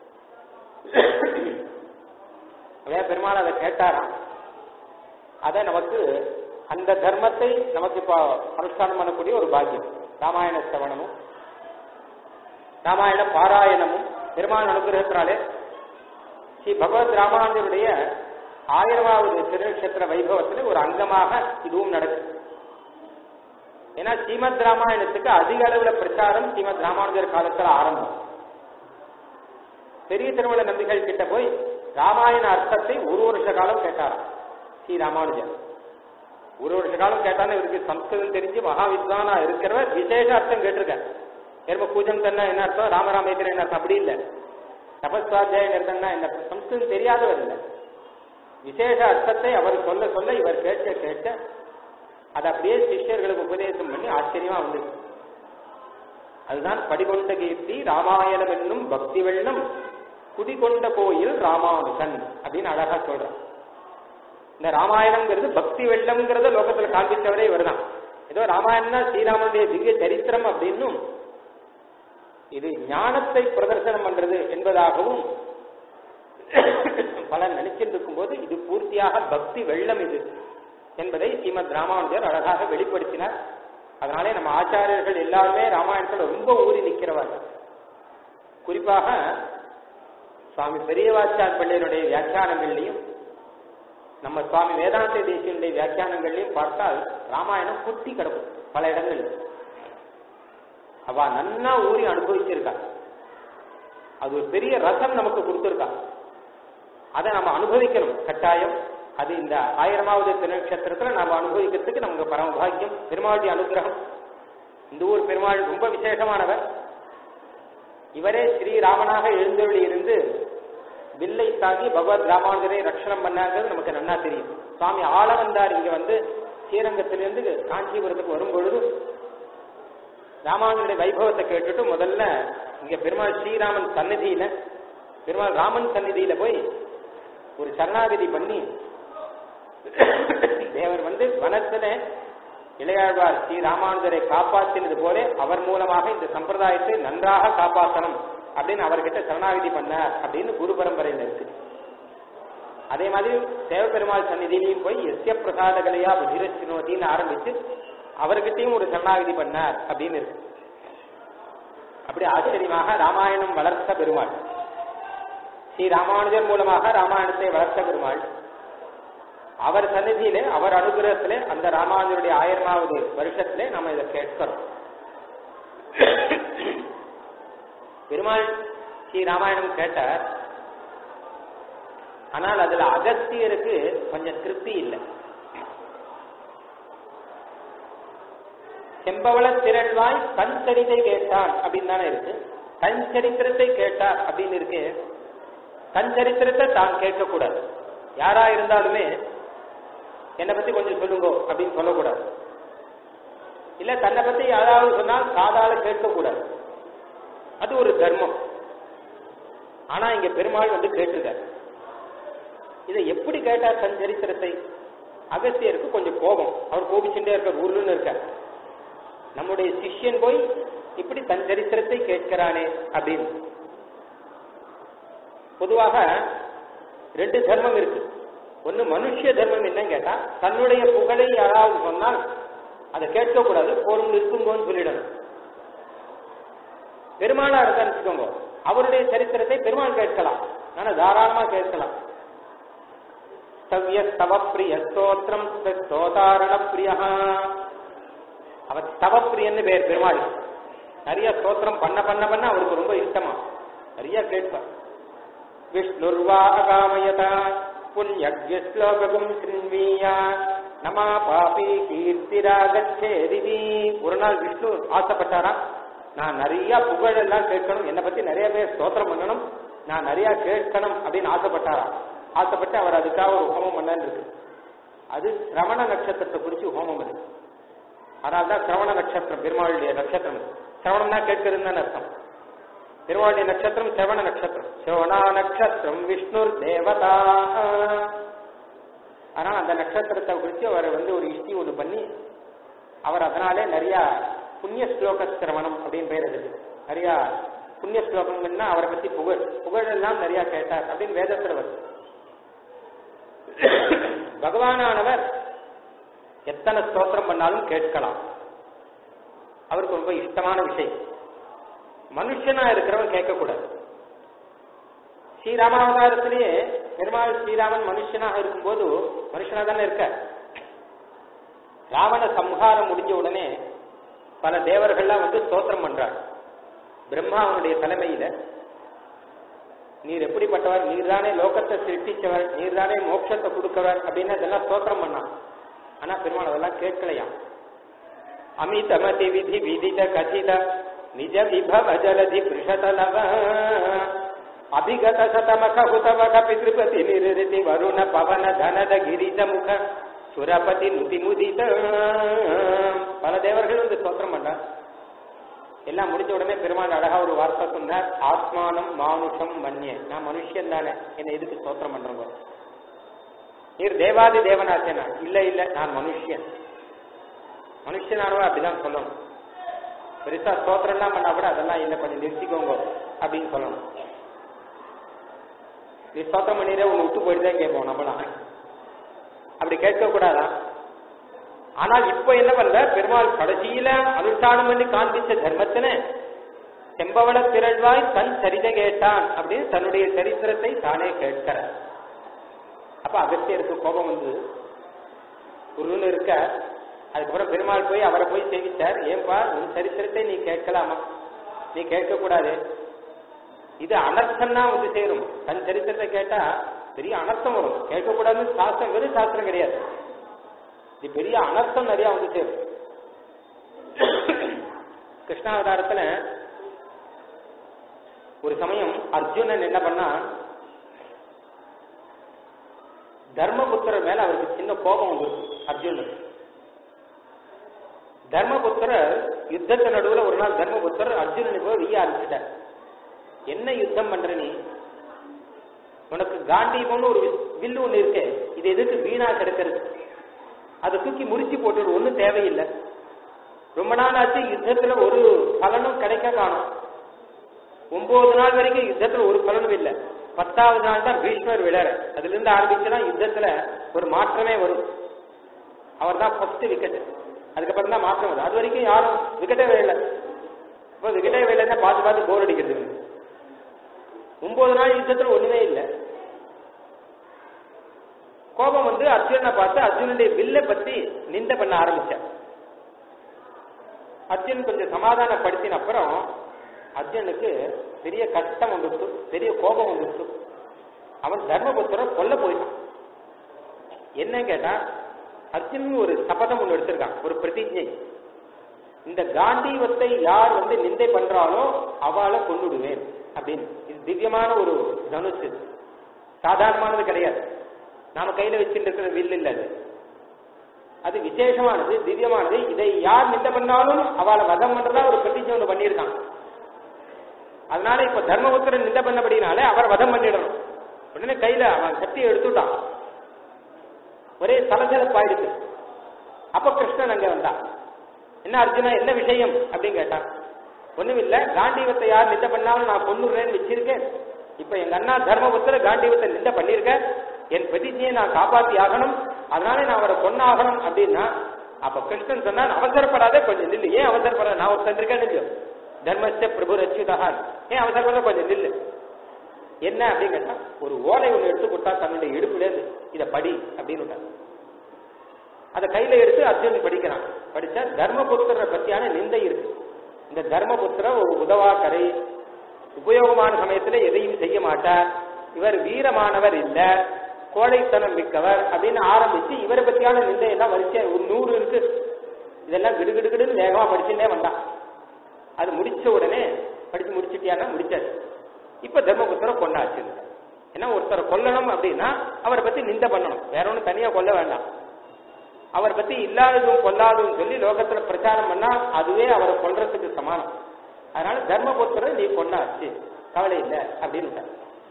அதே பெருமாள் அதை கேட்டாராம் அதை நமக்கு அந்த தர்மத்தை நமக்கு இப்போ அனுஷ்டானம் பண்ணக்கூடிய ஒரு பாக்கியம் ராமாயண சிரவணமும் ராமாயண பாராயணமும் பெருமாள் அனுகிரகத்தினாலே ஸ்ரீ பகவத் ராமானுஜருடைய ஆயிரமாவது திருநட்சத்திர வைபவத்தில் ஒரு அங்கமாக இதுவும் நடக்குது ஏன்னா ஸ்ரீமத் ராமாயணத்துக்கு அதிக அளவுல பிரச்சாரம் ஸ்ரீமத் ராமானுஜர் காலத்துல ஆரம்பம் பெரிய திருமண நம்பிகள் கிட்ட போய் ராமாயண அர்த்தத்தை ஒரு வருஷ காலம் கேட்டாராம் ஸ்ரீ ராமானுஜர் ஒரு வருஷ காலம் கேட்டாலும் இவருக்கு சம்ஸ்கிருதம் தெரிஞ்சு மகா வித்வானா இருக்கிறவர் விசேஷ அர்த்தம் கேட்டிருக்கார் ஏற்ப பூஜம் தன்னா என்ன அர்த்தம் ராமராமேத்திரம் என்ன அர்த்தம் அப்படி இல்லை தபஸ்வாத்தியாயம் நிறுத்தம்னா என்ன அர்த்தம்? சம்ஸ்கிருதம் தெரியாதவர் இல்லை விசேஷ அர்த்தத்தை அவர் சொல்ல சொல்ல இவர் கேட்க கேட்க அதை அப்படியே சிஷ்யர்களுக்கு உபதேசம் பண்ணி ஆச்சரியமா வந்து அதுதான் படிகொண்ட கீர்த்தி ராமாயணம் என்னும் பக்தி வெள்ளம் குடிகொண்ட கோயில் ராமானுஜன் அப்படின்னு அழகா சொல்றான் இந்த ராமாயணம்ங்கிறது பக்தி வெள்ளம்ங்கிறத லோகத்துல காண்பித்தவரே இவர்தான் ஏதோ ராமாயணம்னா ஸ்ரீராமனுடைய திவ்ய சரித்திரம் அப்படின்னும் இது ஞானத்தை பிரதர்சனம் பண்றது என்பதாகவும் பலர் நினைச்சிட்டு இருக்கும்போது இது பூர்த்தியாக பக்தி வெள்ளம் இது என்பதை ஸ்ரீமத் ராமானுஜர் அழகாக வெளிப்படுத்தினார் அதனாலே நம்ம ஆச்சாரியர்கள் எல்லாருமே ராமாயணத்துல ரொம்ப ஊறி நிற்கிறவர்கள் குறிப்பாக சுவாமி பெரியவாச்சார் பிள்ளையனுடைய வியாக்கியானங்கள்லையும் நம்ம சுவாமி வேதாந்த தேசியனுடைய வியாக்கியானங்கள்லையும் பார்த்தால் ராமாயணம் குத்தி கிடக்கும் பல இடங்களில் அவ நன்னா ஊறி அனுபவிச்சிருக்கா அது ஒரு பெரிய ரசம் நமக்கு கொடுத்துருக்கான் அதை நம்ம அனுபவிக்கணும் கட்டாயம் அது இந்த ஆயிரமாவது திருநட்சத்திரத்துல நாம அனுபவிக்கிறதுக்கு நமக்கு பரமபாகியம் பெருமாளுடைய அனுகிரகம் இந்த ஊர் பெருமாள் ரொம்ப விசேஷமானவர் இவரே ஸ்ரீராமனாக எழுந்தொழி இருந்து வில்லை தாங்கி பகவத் ராமானுஜரை ரட்சணம் பண்ணாங்கிறது நமக்கு நன்னா தெரியும் சுவாமி ஆள வந்தார் இங்க வந்து ஸ்ரீரங்கத்திலிருந்து காஞ்சிபுரத்துக்கு வரும் பொழுது ராமானுஜருடைய வைபவத்தை கேட்டுட்டு முதல்ல இங்க பெருமாள் ஸ்ரீராமன் சந்நிதியில பெருமாள் ராமன் சந்நிதியில போய் ஒரு சரணாகதி பண்ணி தேவர் வந்து வனத்துல இளையாழ்வார் ஸ்ரீ ராமானுஜரை காப்பாற்றினது போல அவர் மூலமாக இந்த சம்பிரதாயத்தை நன்றாக காப்பாற்றணும் அப்படின்னு அவர்கிட்ட சரணாகதி பண்ணார் அப்படின்னு குரு பரம்பரையில் இருக்கு அதே மாதிரி தேவபெருமாள் சந்நிதியிலையும் போய் எஸ்ய பிரசாதகலையா புதிரச்சினோதின்னு ஆரம்பிச்சு அவர்கிட்டயும் ஒரு சரணாகதி பண்ணார் அப்படின்னு இருக்கு அப்படி ஆச்சரியமாக ராமாயணம் வளர்த்த பெருமாள் ஸ்ரீ ராமானுஜர் மூலமாக ராமாயணத்தை வளர்த்த பெருமாள் அவர் சந்நிதியிலே அவர் அனுகிரகத்திலே அந்த ராமானுஜருடைய ஆயிரமாவது வருஷத்திலே நம்ம இதை கேட்கிறோம் பெருமாள் ஸ்ரீ ராமாயணம் கேட்டார் ஆனால் அதுல அகஸ்தியருக்கு கொஞ்சம் திருப்தி இல்லை செம்பவள திரள்வாய் தன் சரிதை கேட்டான் அப்படின்னு தானே இருக்கு தன் சரித்திரத்தை கேட்டார் அப்படின்னு இருக்கு தன் சரித்திரத்தை தான் கேட்கக்கூடாது யாரா இருந்தாலுமே என்னை பத்தி கொஞ்சம் சொல்லுங்க அப்படின்னு சொல்லக்கூடாது இல்ல தன்னை பத்தி யாராவது சொன்னால் காதால கேட்கக்கூடாது அது ஒரு தர்மம் ஆனா இங்க பெருமாள் வந்து கேட்டிருக்காரு இதை எப்படி கேட்டார் தன் சரித்திரத்தை அகஸ்தியருக்கு கொஞ்சம் கோபம் அவர் கோபிச்சுட்டே இருக்கார் ஊர்லன்னு இருக்கார் நம்முடைய சிஷ்யன் போய் இப்படி தன் சரித்திரத்தை கேட்கிறானே அப்படின்னு பொதுவாக ரெண்டு தர்மம் இருக்கு ஒன்னு மனுஷ தர்மம் என்னன்னு கேட்டா தன்னுடைய புகழை யாராவது சொன்னால் அதை கேட்கக்கூடாது போரும் இருக்குங்கன்னு சொல்லிடணும் பெருமாளா இருந்தா வச்சுக்கோங்க அவருடைய சரித்திரத்தை பெருமாள் கேட்கலாம் ஆனா தாராளமா கேட்கலாம் ஸ்தவ்ய ஸ்தவ பிரிய ஸ்தோத்திரம் ஸ்தோதாரண பிரியா அவர் ஸ்தவப்பிரியன்னு பேர் பெருமாள் நிறைய ஸ்தோத்திரம் பண்ண பண்ண பண்ண அவருக்கு ரொம்ப இஷ்டமா நிறைய கேட்பார் விஷ்ணுர்வா அகாமயதா புண்ணியஸ்லோகம் கிருண்வீயா நமா பாபி கீர்த்திராகச்சேதிவி ஒரு நாள் விஷ்ணு ஆசைப்பட்டாராம் நான் நிறைய புகழ் எல்லாம் கேட்கணும் என்னை பத்தி நிறைய பேர் ஸ்தோத்திரம் பண்ணணும் நான் நிறைய கேட்கணும் அப்படின்னு ஆசைப்பட்டாராம் ஆசைப்பட்டு அவர் அதுக்காக ஒரு ஹோமம் பண்ணான்னு இருக்கு அது சிரவண நட்சத்திரத்தை குறிச்சு ஹோமம் அது அதனால தான் சிரவண நட்சத்திரம் பெருமாளுடைய நட்சத்திரம் சிரவணம்னா கேட்கிறதுன்னு தான் அர்த்தம் பெருமாளுடைய நட்சத்திரம் சிரவண நட்சத்திரம் சிரவணா நட்சத்திரம் விஷ்ணுர் தேவதா அதனால அந்த நட்சத்திரத்தை குறித்து அவர் வந்து ஒரு இஷ்டி ஒன்று பண்ணி அவர் அதனாலே நிறைய புண்ணிய ஸ்லோக சிரவணம் அப்படின்னு பேர் இருக்கு நிறைய புண்ணிய ஸ்லோகங்கள்னா அவரை பத்தி புகழ் புகழ் எல்லாம் நிறைய கேட்டார் அப்படின்னு வேதத்துல வருது பகவானானவர் எத்தனை ஸ்தோத்திரம் பண்ணாலும் கேட்கலாம் அவருக்கு ரொம்ப இஷ்டமான விஷயம் மனுஷனா இருக்கிறவன் கேட்கக்கூடாது ஸ்ரீராமாவதாரத்திலேயே பெருமாள் ஸ்ரீராமன் மனுஷனாக இருக்கும்போது மனுஷனா தானே இருக்க ராவண சம்ஹாரம் முடிஞ்ச உடனே பல தேவர்கள்லாம் வந்து ஸ்தோத்திரம் பண்றார் பிரம்மா அவனுடைய தலைமையில நீர் எப்படிப்பட்டவர் நீர் தானே லோகத்தை சிருஷ்டிச்சவர் நீர் தானே மோட்சத்தை கொடுக்கவர் அப்படின்னு அதெல்லாம் ஸ்தோத்திரம் பண்ணான் ஆனா பெருமாள் அதெல்லாம் கேட்கலையாம் அமிதமதி விதி விதித கதித நிஜ விபவ ஜலதி பிருஷதலவ அபிகத சதமக ஹுதவக பித்ருபதி நிருதி வருண பவன தனத கிரிஜ முக சுரபதி நுதி முதித பல தேவர்கள் வந்து ஸ்தோத்திரம் பண்றார் எல்லாம் முடிஞ்ச உடனே பெருமாள் அழகா ஒரு வார்த்தை சொன்னார் ஆத்மானம் மானுஷம் மன்ய நான் மனுஷன் தானே என்னை எதுக்கு ஸ்தோத்திரம் பண்றோம் நீர் தேவாதி தேவனாச்சனா இல்ல இல்ல நான் மனுஷன் மனுஷனானவ அப்படிதான் சொல்லணும் பெருசா ஸ்தோத்திரம் எல்லாம் பண்ணா கூட அதெல்லாம் இல்ல கொஞ்சம் நிறுத்திக்கோங்க அப்படின்னு சொல்லணும் நீ ஸ்தோத்திரம் பண்ணிடுற உன்னை விட்டு போயிட்டு தான் கேட்போம் நம்மளாம் அப்படி கேட்க கூடாதான் ஆனால் இப்ப என்ன பண்ணல பெருமாள் கடைசியில அனுஷ்டானம் பண்ணி காண்பிச்ச தர்மத்தின செம்பவள திரள்வாய் தன் சரிதை கேட்டான் அப்படின்னு தன்னுடைய சரித்திரத்தை தானே கேட்கிறார் அப்ப அகத்தியருக்கு கோபம் வந்து குருன்னு இருக்க அதுக்கப்புறம் பெருமாள் போய் அவரை போய் சேவிச்சார் ஏன்பா உன் சரித்திரத்தை நீ கேட்கலாமா நீ கேட்க கூடாது இது அனர்த்தம் தான் வந்து சேரும் தன் சரித்திரத்தை கேட்டா பெரிய அனர்த்தம் வரும் கேட்கக்கூடாதுன்னு சாஸ்திரம் வெறும் சாஸ்திரம் கிடையாது இது பெரிய அனர்த்தம் நிறைய வந்து சேரும் கிருஷ்ணாவதாரத்துல ஒரு சமயம் அர்ஜுனன் என்ன பண்ணா தர்மபுத்திரர் மேல அவருக்கு சின்ன கோபம் வந்துருக்கு அர்ஜுனன் தர்மபுத்திரர் யுத்தத்து நடுவுல ஒரு நாள் தர்மபுத்திரர் அர்ஜுனனை போய் வெய்ய ஆரம்பிச்சிட்டார் என்ன யுத்தம் பண்ற நீ உனக்கு காண்டீபம்னு ஒரு வில்- வில்லு ஒண்ணு இருக்கு இது எதுக்கு வீணா கிடக்கிறது அதை தூக்கி முறிச்சு போட்டு ஒண்ணும் தேவையில்லை ரொம்ப நாள் ஆச்சு யுத்தத்துல ஒரு பலனும் கிடைக்க காணும் ஒன்பது நாள் வரைக்கும் யுத்தத்துல ஒரு பலனும் இல்லை பத்தாவது நாள் தான் பீஷ்மர் விழற அதுல இருந்து ஆரம்பிச்சுதான் யுத்தத்துல ஒரு மாற்றமே வரும் அவர் தான் ஃபர்ஸ்ட் விக்கெட் அதுக்கப்புறம் தான் மாற்றம் வரும் அது வரைக்கும் யாரும் விக்கெட்டே விழல இப்போ விக்கெட்டே விழல பார்த்து பார்த்து போர் அடிக்கிறது இவனுக்கு. ஒன்பது நாள் யுத்தத்துல ஒண்ணுமே இல்லை கோபம் வந்து அர்ஜுனனை பார்த்து அர்ஜுனனுடைய வில்லை பத்தி நிந்த பண்ண ஆரம்பிச்சார் அர்ஜுன் கொஞ்சம் சமாதானப்படுத்தின அப்புறம் அர்ஜுனுக்கு பெரிய கஷ்டம் வந்துடுச்சு பெரிய கோபம் வந்துடுச்சு அவன் தர்மபுத்திரன் கொல்ல போயிட்டான் என்ன கேட்டா அர்ஜுன் ஒரு சபதம் ஒன்று எடுத்திருக்கான் ஒரு பிரதிஜை இந்த காண்டீவத்தை யார் வந்து நிந்தை பண்றாளோ அவளை கொண்டுடுவேன் அப்படின்னு இது திவ்யமான ஒரு தனுஷ் இது. சாதாரணமானது கிடையாது நாம கையில வச்சுட்டு இருக்கிற வில் இல்ல அது அது விசேஷமானது திவ்யமானது இதை யார் நிந்த பண்ணாலும் அவளை வதம் பண்றதா ஒரு பிரதிஜை ஒன்று பண்ணியிருக்கான் அதனால இப்ப தர்மபுத்திரன் நிந்த பண்ணபடினாலே அவர் வதம் பண்ணிடணும் உடனே கையில அவன் கத்தியை எடுத்துட்டான் ஒரே சலசலப்பாயிடுச்சு அப்ப கிருஷ்ணன் அங்க வந்தான் என்ன அர்ஜுனா என்ன விஷயம் அப்படின்னு கேட்டான் ஒண்ணும் இல்ல காண்டீவத்தை யார் நிந்த பண்ணாலும் நான் கொண்டுறேன்னு வச்சிருக்கேன் இப்ப எங்க அண்ணா தர்மபுத்திர காண்டீவத்தை நிந்த பண்ணிருக்க என் பிரதிஜையை நான் காப்பாத்தி ஆகணும் அதனால நான் அவரை கொன்னாகணும் அப்படின்னா அப்ப கிருஷ்ணன் சொன்னான் அவசரப்படாத கொஞ்சம் நில்லு ஏன் அவசரப்படாத நான் ஒருத்தன் இருக்கேன் இல்லையோ தர்மஸ்ய பிரபு ரச்சிதகான் ஏன் அவசரப்படாத கொஞ்சம் நில்லு என்ன அப்படின்னு கேட்டா ஒரு ஓலை ஒண்ணு எடுத்து கொடுத்தா தன்னுடைய இடுப்புல இருந்து இத படி அப்படின்னு விட்டான். அதை கையில எடுத்து அர்ஜுனன் படிக்கிறான் படிச்சா தர்மபுத்திரரை பத்தியான நிந்தை இருக்கு இந்த தர்மபுத்திர ஒரு உதவாக்கரை உபயோகமான சமயத்துல எதையும் செய்ய மாட்டார் இவர் வீரமானவர் இல்ல கோழைத்தனம் மிக்கவர் அப்படின்னு ஆரம்பிச்சு இவரை பத்தியான நிந்தை எல்லாம் வரிசையா ஒரு நூறு இருக்கு இதெல்லாம் கிடுகிடுகிடுன்னு வேகமா படிச்சுட்டே வந்தான் அது முடிச்ச உடனே படிச்சு முடிச்சிட்டியானா முடிச்சாச்சு இப்ப தர்மபுத்திர கொண்டாச்சு ஏன்னா ஒருத்தரை கொல்லணும் அப்படின்னா அவரை பத்தி நிந்தை பண்ணணும் வேற ஒன்றும் தனியா கொல்ல வேண்டாம் அவரை பத்தி இல்லாததும் கொல்லாததும் சொல்லி லோகத்துல பிரச்சாரம் பண்ணா அதுவே அவரை கொல்றதுக்கு சமானம் அதனால தர்மபுத்திரர் நீ கொண்டாச்சு கவலை இல்லை அப்படின்னு விட்டார்.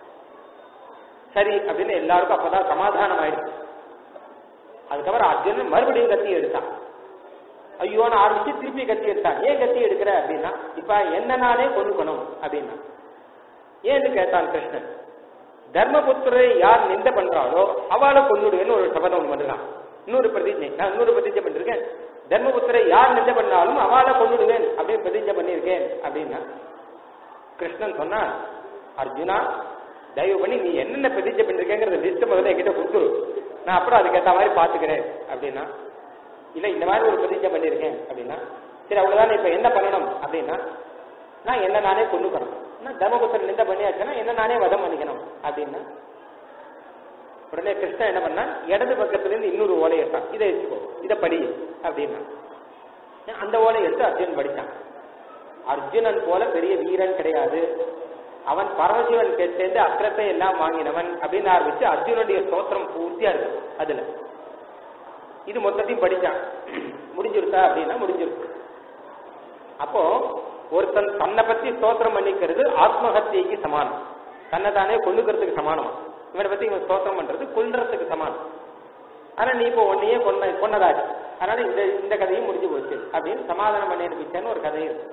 சரி அப்படின்னு எல்லாருக்கும் அப்பதான் சமாதானம் ஆயிடுச்சு அதுக்கப்புறம் அர்ஜுனன் மறுபடியும் கத்தி எடுத்தான் ஐயோன்னு ஆரம்பிச்சு திருப்பி கத்தி எடுத்தான் ஏன் கத்தி எடுக்கிற அப்படின்னா இப்ப என்ன நானே கொண்டுக்கணும் அப்படின்னா ஏன்னு கேட்டான் கிருஷ்ணன் தர்மபுத்திரை யார் நிந்த பண்றாளோ அவளை கொண்டுடுவேன்னு ஒரு சபதம் ஒண்ணு பண்ணுறான் இன்னொரு பிரதிஜை நான் இன்னொரு பிரதிஜை பண்ணிருக்கேன் தர்மபுத்திரை யார் நிந்த பண்ணாலும் அவளை கொண்டுடுவேன் அப்படின்னு பிரதிஜை பண்ணியிருக்கேன் அப்படின்னா கிருஷ்ணன் சொன்னா அர்ஜுனா தயவு பண்ணி நீ என்னென்ன பிரதிஜை பண்ணிருக்கேங்கிறத லிஸ்ட் முதல்ல என்கிட்ட கொடுத்துரு நான் அப்புறம் அதுக்கேற்ற மாதிரி பாத்துக்கிறேன் அப்படின்னா இல்ல இந்த மாதிரி ஒரு பிரதிஜை பண்ணியிருக்கேன் அப்படின்னா சரி அவ்வளவுதானே இப்ப என்ன பண்ணணும் அப்படின்னா நான் என்ன நானே கொண்டுக்கணும் நான் தர்மபுத்திரன் நிந்த பண்ணியாச்சுன்னா என்ன நானே வதம் பண்ணிக்கணும் அப்படின்னா உடனே கிருஷ்ணன் என்ன பண்ணா இடது பக்கத்துல இருந்து இன்னொரு ஓலை எடுத்தான் இதை வச்சுக்கோ இதை படி அப்படின்னா அந்த ஓலை எடுத்து அர்ஜுனன் படிச்சான் அர்ஜுனன் போல பெரிய வீரன் கிடையாது அவன் பரமசிவன் சேர்ந்து அக்கிரத்தை எல்லாம் வாங்கினவன் அப்படின்னு ஆரம்பிச்சு அர்ஜுனுடைய ஸ்தோத்திரம் பூர்த்தியா இருக்கு அதுல இது மொத்தத்தையும் படிச்சான் முடிஞ்சிருத்தா அப்படின்னா முடிஞ்சிருக்கு அப்போ ஒருத்தன் தன்னை பத்தி ஸ்தோத்திரம் பண்ணிக்கிறது ஆத்மஹத்தியைக்கு சமானம் தன்னை தானே கொல்லுக்கிறதுக்கு சமானம் இவனை பத்தி இவன் ஸ்தோத்திரம் பண்றது கொல்றதுக்கு சமானம் ஆனா நீ இப்போ உன்னையே கொன்ன கொன்னதாச்சு அதனால இந்த இந்த கதையும் முடிஞ்சு போச்சு அப்படின்னு சமாதானம் பண்ணி அனுப்பிச்சேன்னு ஒரு கதை இருக்கு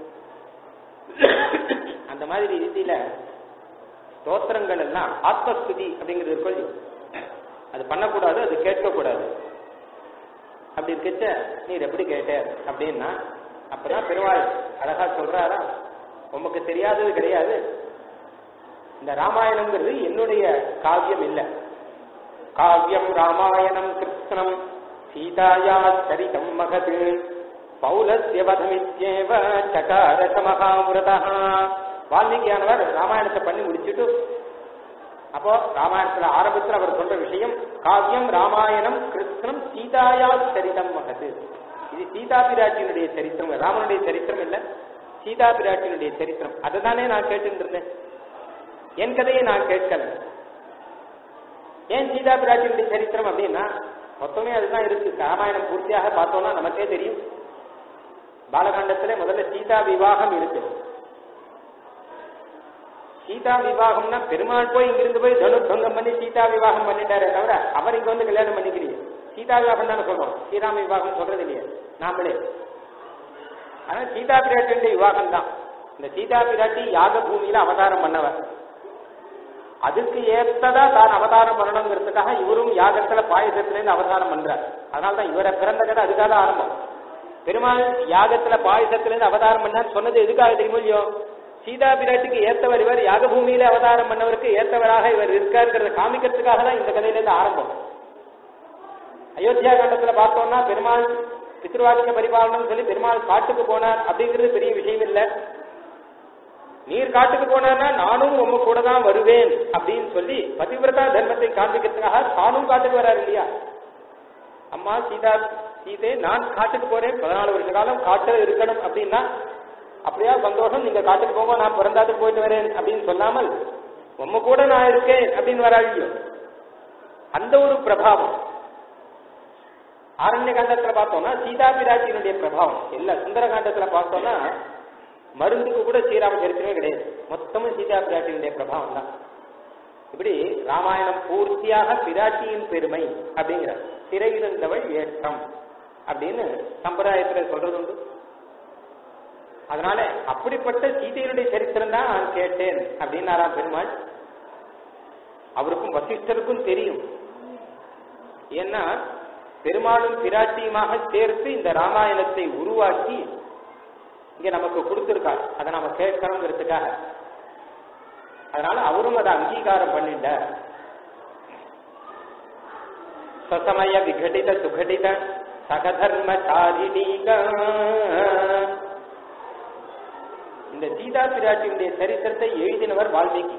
அந்த மாதிரி ரீதியில ஸ்தோத்திரங்கள் எல்லாம் ஆத்மஸ்துதி அப்படிங்கிறது இருக்கும் இல்லையா? அது பண்ணக்கூடாது அது கேட்கக்கூடாது அப்படி இருக்கச்ச நீர் எப்படி கேட்ட அப்படின்னா அப்பதான் பெருமாள் அழகா சொல்றாரா உமக்கு தெரியாதது கிடையாது இந்த ராமாயணம்ங்கிறது என்னுடைய காவியம் இல்ல காவியம் ராமாயணம் கிருஷ்ணம் சீதாயா சரிதம் மகது பௌலஸ்ய வதமித்யேவ சகார சமகாவிரதா வால்மீகியானவர் ராமாயணத்தை பண்ணி முடிச்சுட்டு அப்போ ராமாயணத்துல ஆரம்பத்துல அவர் சொல்ற விஷயம் காவியம் ராமாயணம் கிருஷ்ணம் சீதாயா சரிதம் மகது இது சீதா பிராட்டியினுடைய சரித்திரம் ராமனுடைய சரித்திரம் இல்ல சீதா பிராட்டியினுடைய சரித்திரம் அதுதானே நான் கேட்டுட்டு இருந்தேன் என் கதையை நான் கேட்கல ஏன் சீதா பிராட்டியினுடைய சரித்திரம் அப்படின்னா மொத்தமே அதுதான் இருக்கு ராமாயணம் பூர்த்தியாக பார்த்தோம்னா நமக்கே தெரியும் பாலகாண்டத்துல முதல்ல சீதா விவாகம் இருக்கு சீதா விவாகம்னா பெருமாள் போய் இங்கிருந்து போய் தனு பங்கம் பண்ணி சீதா விவாகம் பண்ணிட்டாரே தவிர அவர் இங்க வந்து கல்யாணம் பண்ணிக்கிறீங்க சீதா விவாகம் தானே சொல்றோம் ஸ்ரீராம விவாகம் சொல்றது இல்லையா நாமளே ஆனா சீதா பிராட்டியுடைய விவாகம் தான் இந்த சீதா பிராட்டி யாக பூமியில அவதாரம் பண்ணவர் அதுக்கு ஏத்ததா தான் அவதாரம் பண்ணணுங்கிறதுக்காக இவரும் யாகத்துல பாயசத்துல இருந்து அவதாரம் பண்றார் அதனாலதான் இவரை பிறந்த கதை அதுக்காக ஆரம்பம் பெருமாள் யாகத்துல பாயசத்துல இருந்து அவதாரம் பண்ணார் சொன்னது எதுக்காக தெரியுமோ இல்லையோ சீதா பிராட்டிக்கு ஏத்தவர் இவர் யாக பூமியில அவதாரம் பண்ணவருக்கு ஏத்தவராக இவர் இருக்காருங்கிறத காமிக்கிறதுக்காக தான் இந்த கதையில இருந்து ஆரம்பம் அயோத்தியா காண்டத்துல பார்த்தோம்னா பெருமாள் பித்ருவாக்கிய பரிபாலனம் சொல்லி பெருமாள் காட்டுக்கு போனார் அப்படிங்கிறது பெரிய விஷயம் இல்ல நீர் காட்டுக்கு போனார்னா நானும் உங்க கூட தான் வருவேன் அப்படின்னு சொல்லி பதிவிரதா தர்மத்தை காண்பிக்கிறதுக்காக தானும் காட்டுக்கு வராரு இல்லையா அம்மா சீதா சீதே நான் காட்டுக்கு போறேன் பதினாலு வருஷ காலம் காட்டுல இருக்கணும் அப்படின்னா அப்படியா சந்தோஷம் நீங்க காட்டுக்கு போங்க நான் பிறந்தாத்துக்கு போயிட்டு வரேன் அப்படின்னு சொல்லாமல் உம்ம கூட நான் இருக்கேன் அப்படின்னு வராளியோ அந்த ஒரு பிரபாவம் ஆரண்ய காண்டத்துல பார்த்தோம்னா சீதா பிராட்டியினுடைய பிரபாவம் இல்ல சுந்தர காண்டத்துல பார்த்தோம்னா மருந்துக்கு கூட ஸ்ரீராம சரித்திரமே கிடையாது மொத்தமும் சீதா பிராட்டியினுடைய பிரபாவம் தான் இப்படி ராமாயணம் பூர்த்தியாக பிராட்டியின் பெருமை அப்படிங்கிற சிறையிருந்தவள் ஏற்றம் அப்படின்னு சம்பிரதாயத்துல சொல்றது உண்டு அதனால அப்படிப்பட்ட சீதையினுடைய சரித்திரம் தான் நான் கேட்டேன் அப்படின்னாராம் பெருமாள் அவருக்கும் வசிஷ்டருக்கும் தெரியும் ஏன்னா பெருமாளும் பிராட்டியுமாக சேர்த்து இந்த ராமாயணத்தை உருவாக்கி இங்க நமக்கு கொடுத்திருக்கார் அதை நாம கேட்கணுங்கிறதுக்காக அதனால அவரும் அதை அங்கீகாரம் பண்ணிட்டார் சசமய விகடித சுகடித சகதர்மசாரிணீக இந்த சீதா பிராட்டியுடைய சரித்திரத்தை எழுதினவர் வால்மீகி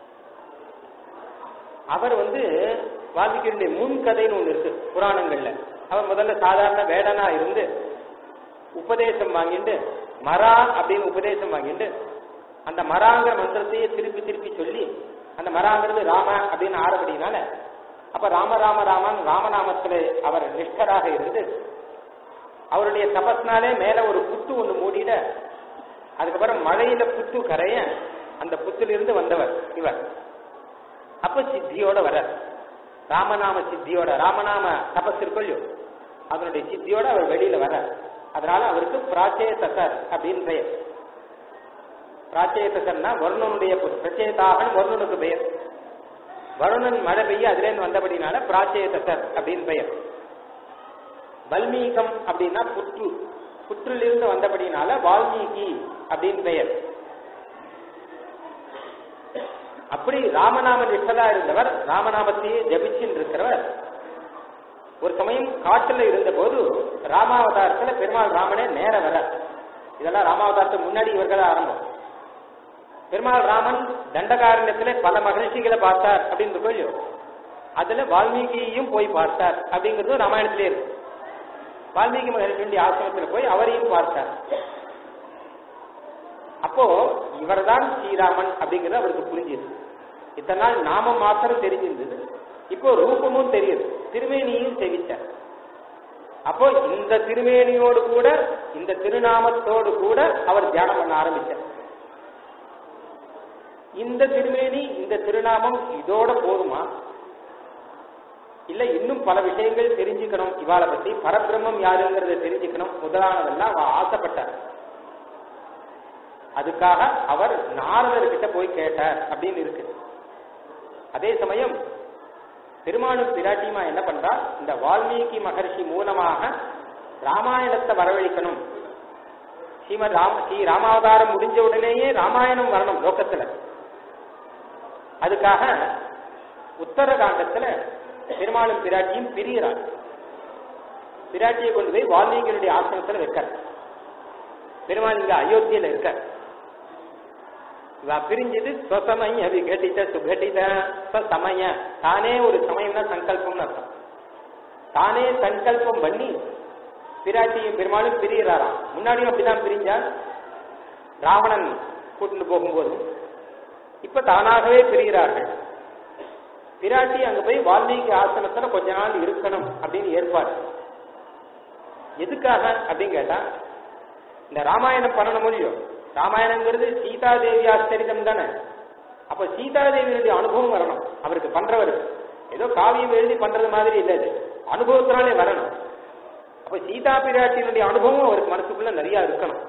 அவர் வந்து வால்மீகியுடைய முன் கதைன்னு ஒண்ணு இருக்கு புராணங்கள்ல அவர் முதல்ல சாதாரண வேடனா இருந்து உபதேசம் வாங்கிட்டு மரா அப்படின்னு உபதேசம் வாங்கிட்டு அந்த மராங்கிற மந்திரத்தையே திருப்பி திருப்பி சொல்லி அந்த மராங்கிறது ராம அப்படின்னு ஆரம்படினால அப்ப ராம ராம ராமன் ராமநாமத்துல அவர் நிஷ்டராக இருந்து அவருடைய தபஸ்னாலே மேல ஒரு புத்து ஒண்ணு மூடிட அதுக்கப்புறம் மழையில புத்து கரைய அந்த புத்திலிருந்து வந்தவர் இவர் அப்ப சித்தியோட வர ராமநாம சித்தியோட ராமநாம தபஸ் இருக்கொள்ளியோ அதனுடைய சித்தியோட அவர் வெளியில வர அதனால அவருக்கு பிராச்சேதசர் அப்படின்னு பெயர் பிராச்சேதசர்னா வருணனுடைய பிரச்சேதாகன் வருணனுக்கு பெயர் வருணன் மழை பெய்ய அதுலேருந்து வந்தபடினால பிராச்சேதசர் அப்படின்னு பெயர் வல்மீகம் அப்படின்னா புற்று புற்றிலிருந்து வந்தபடினால வால்மீகி அப்படின்னு பெயர் அப்படி ராமநாம நிஷ்டதா இருந்தவர் ராமநாமத்தையே ஜபிச்சுன்னு இருக்கிறவர் ஒரு சமயம் காட்டுல இருந்த போது ராமாவதாரத்துல பெருமாள் ராமனே நேர வர இதெல்லாம் ராமாவதாரத்துக்கு முன்னாடி இவர்கள் ஆரம்பம் பெருமாள் ராமன் தண்டகாரண்யத்திலே பல மகிழ்ச்சிகளை பார்த்தார் அப்படின்னு இருக்கோ அதுல வால்மீகியையும் போய் பார்த்தார் அப்படிங்கிறது ராமாயணத்திலே இருக்கு வால்மீகி மகர்ஷியுடைய ஆசிரமத்தில் போய் அவரையும் பார்த்தார் அப்போ இவர்தான் ஸ்ரீராமன் அப்படிங்கிறது அவருக்கு புரிஞ்சது இத்தனை நாள் நாமம் மாத்திரம் தெரிஞ்சிருந்தது இப்போ ரூபமும் தெரியுது திருமேனியும் செவிச்சார் அப்போ இந்த திருமேனியோடு கூட இந்த திருநாமத்தோடு கூட அவர் தியானம் பண்ண ஆரம்பிச்சார் இந்த திருமேனி இந்த திருநாமம் இதோட போதுமா இல்ல இன்னும் பல விஷயங்கள் தெரிஞ்சுக்கணும் இவாளை பத்தி பரபிரம்மம் யாருங்கிறத தெரிஞ்சுக்கணும் முதலானதெல்லாம் அவ ஆசைப்பட்டார் அதுக்காக அவர் நாரதர்கிட்ட போய் கேட்டார் அப்படின்னு இருக்கு அதே சமயம் பெருமாளும் பிராட்டியுமா என்ன பண்றா இந்த வால்மீகி மகர்ஷி மூலமாக ராமாயணத்தை வரவழைக்கணும் ஸ்ரீமத் ராம ஸ்ரீ ராமாவதாரம் முடிஞ்ச உடனேயே ராமாயணம் வரணும் லோக்கத்துல அதுக்காக உத்தரகாண்டத்துல பெருமாளும் பிராட்டியும் பிரியறார் பிராட்டியை கொண்டு போய் வால்மீகியுடைய ஆசிரமத்துல வைக்கிறார் பெருமாள் இங்க அயோத்தியில இருக்கார் இவ பிரிஞ்சது ஸ்வசமய விகடித சுகடித சமய தானே ஒரு சமயம்னா சங்கல்பம்னு அர்த்தம் தானே சங்கல்பம் பண்ணி பிராட்டியும் பெருமாளும் பிரியறாராம் முன்னாடியும் அப்படிதான் பிரிஞ்சார் ராவணன் கூட்டிட்டு போகும்போது இப்ப தானாகவே பிரிகிறார்கள் பிராட்டி அங்க போய் வால்மீகி ஆசிரமத்துல கொஞ்ச நாள் இருக்கணும் அப்படின்னு ஏற்பாடு எதுக்காக அப்படின்னு கேட்டா இந்த ராமாயணம் பண்ணணும் முடியும் ராமாயணங்கிறது சீதாதேவி ஆச்சரியம் தானே அப்ப சீதாதேவியுடைய அனுபவம் வரணும் அவருக்கு பண்றவருக்கு ஏதோ காவியம் எழுதி பண்றது மாதிரி இல்லை இது அனுபவத்தினாலே வரணும் அப்ப சீதா பிராட்டியினுடைய அனுபவம் அவருக்கு மனசுக்குள்ள நிறைய இருக்கணும்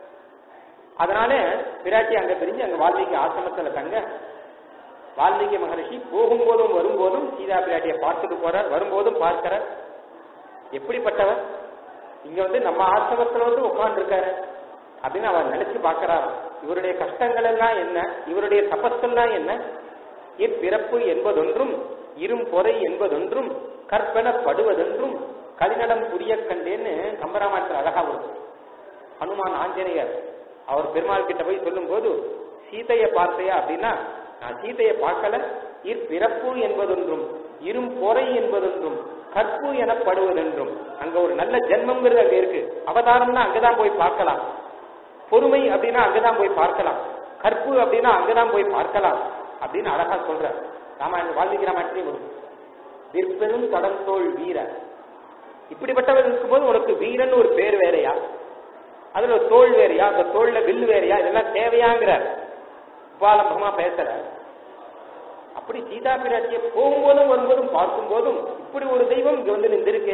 அதனால பிராட்டி அங்க பிரிஞ்சு அங்க வால்மீகி ஆசிரமத்துல தங்க வால்மீகி மகரிஷி போகும்போதும் வரும்போதும் சீதா பிராட்டியை பார்த்துட்டு போறார் வரும்போதும் பார்க்கிறார் எப்படிப்பட்டவர் இங்க வந்து நம்ம ஆசிரமத்துல வந்து உட்கார்ந்துருக்காரு அப்படின்னு அவர் நினைச்சு பார்க்கிறாராம் இவருடைய கஷ்டங்கள் எல்லாம் என்ன இவருடைய தபஸ்கெல்லாம் என்ன இப்பிறப்பு என்பதொன்றும் இரும் பொறை என்பதொன்றும் கற்பனப்படுவதென்றும் கலிநடம் புரிய கண்டேன்னு கம்பராமாயணத்தில் அழகா வரும் ஹனுமான் ஆஞ்சநேயர் அவர் பெருமாள் கிட்ட போய் சொல்லும் போது சீதையை பார்த்தையா அப்படின்னா நான் சீதையை பார்க்கல இப்பிறப்பு என்பதொன்றும் இரும் பொறை என்பதொன்றும் கற்பு எனப்படுவதென்றும் அங்க ஒரு நல்ல ஜென்மங்கிறது அங்க இருக்கு அவதாரம்னா அங்கதான் போய் பார்க்கலாம் பொறுமை அப்படின்னா அங்கதான் போய் பார்க்கலாம் கற்பு அப்படின்னா அங்கதான் போய் பார்க்கலாம் அப்படின்னு அழகா சொல்ற ராமாயணம் வால்மீகி ராமாயணத்திலையும் வரும் விற்பெரும் கடந்தோள் வீரர் இப்படிப்பட்டவர் இருக்கும்போது உனக்கு வீரன் ஒரு பேர் வேறையா அதுல ஒரு தோல் வேறையா அந்த தோல்ல வில் வேறையா இதெல்லாம் தேவையாங்கிறார் உபாலம்பமா பேசுற அப்படி சீதா பிராட்டியை போகும்போதும் வரும்போதும் பார்க்கும் போதும் இப்படி ஒரு தெய்வம் இங்க வந்து நின்றிருக்கு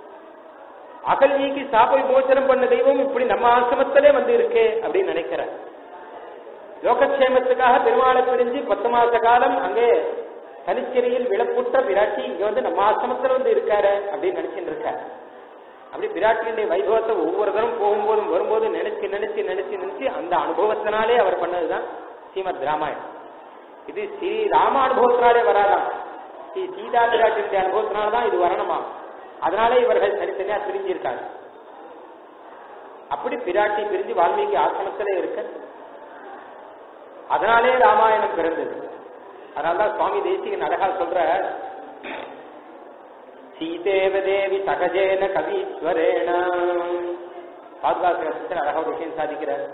அகல்விக்கு சாப்பை மோச்சனம் பண்ண தெய்வம் இப்படி நம்ம ஆசிரமத்திலே வந்து இருக்கே அப்படின்னு நினைக்கிறார் லோகக்ஷேமத்துக்காக பெருமாளை பிரிஞ்சு பத்து மாச காலம் அங்கே தனிச்சிறையில் விளப்புற்ற பிராட்டி இங்க வந்து நம்ம ஆசிரமத்துல வந்து இருக்காரு அப்படின்னு நினைச்சுட்டு இருக்காரு அப்படி பிராட்டியுடைய வைபவத்தை ஒவ்வொரு தரம் போகும்போதும் வரும்போதும் நினைச்சு நினைச்சு நினைச்சு நினைச்சு அந்த அனுபவத்தினாலே அவர் பண்ணதுதான் ஸ்ரீமத் ராமாயணம் இது ஸ்ரீ ராம அனுபவத்தினாலே வராதாம் ஸ்ரீ சீதா பிராட்டியுடைய அனுபவத்தினாலதான் இது வரணுமா அதனாலே இவர்கள் தனித்தனியா பிரிஞ்சிருக்காங்க அப்படி பிராட்டி பிரிஞ்சு வால்மீகி ஆசிரமத்திலே இருக்க அதனாலே ராமாயணம் பிறந்தது அதனால்தான் சுவாமி தேசிகன் அழகா சொல்ற சீதேவ தேவி சகஜேன கவீஸ்வரேன பாதுகாப்பு அழகா ஒரு விஷயம் சாதிக்கிறார்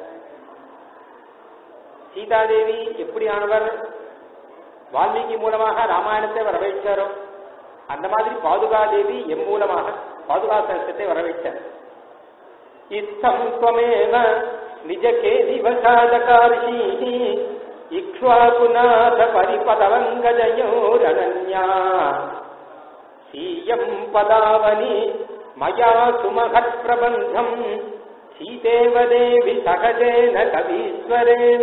சீதாதேவி எப்படியானவர் வால்மீகி மூலமாக ராமாயணத்தை வரவேற்றாரோ அந்த மாதிரி பாதுகாதேவி எம் மூலமாக பாதுகா சகசத்தை வரவேற்றார் இத்தம் துவமேவ நிஜகே திவசாதகார்ஷீ இக்ஷ்வாகுநாத பரிபதவங்கஜயோரனன்யா சீயம் பதாவனி மயா சுமகத் பிரபந்தம் சீதேவ தேவி சகஜேன கவீஸ்வரேன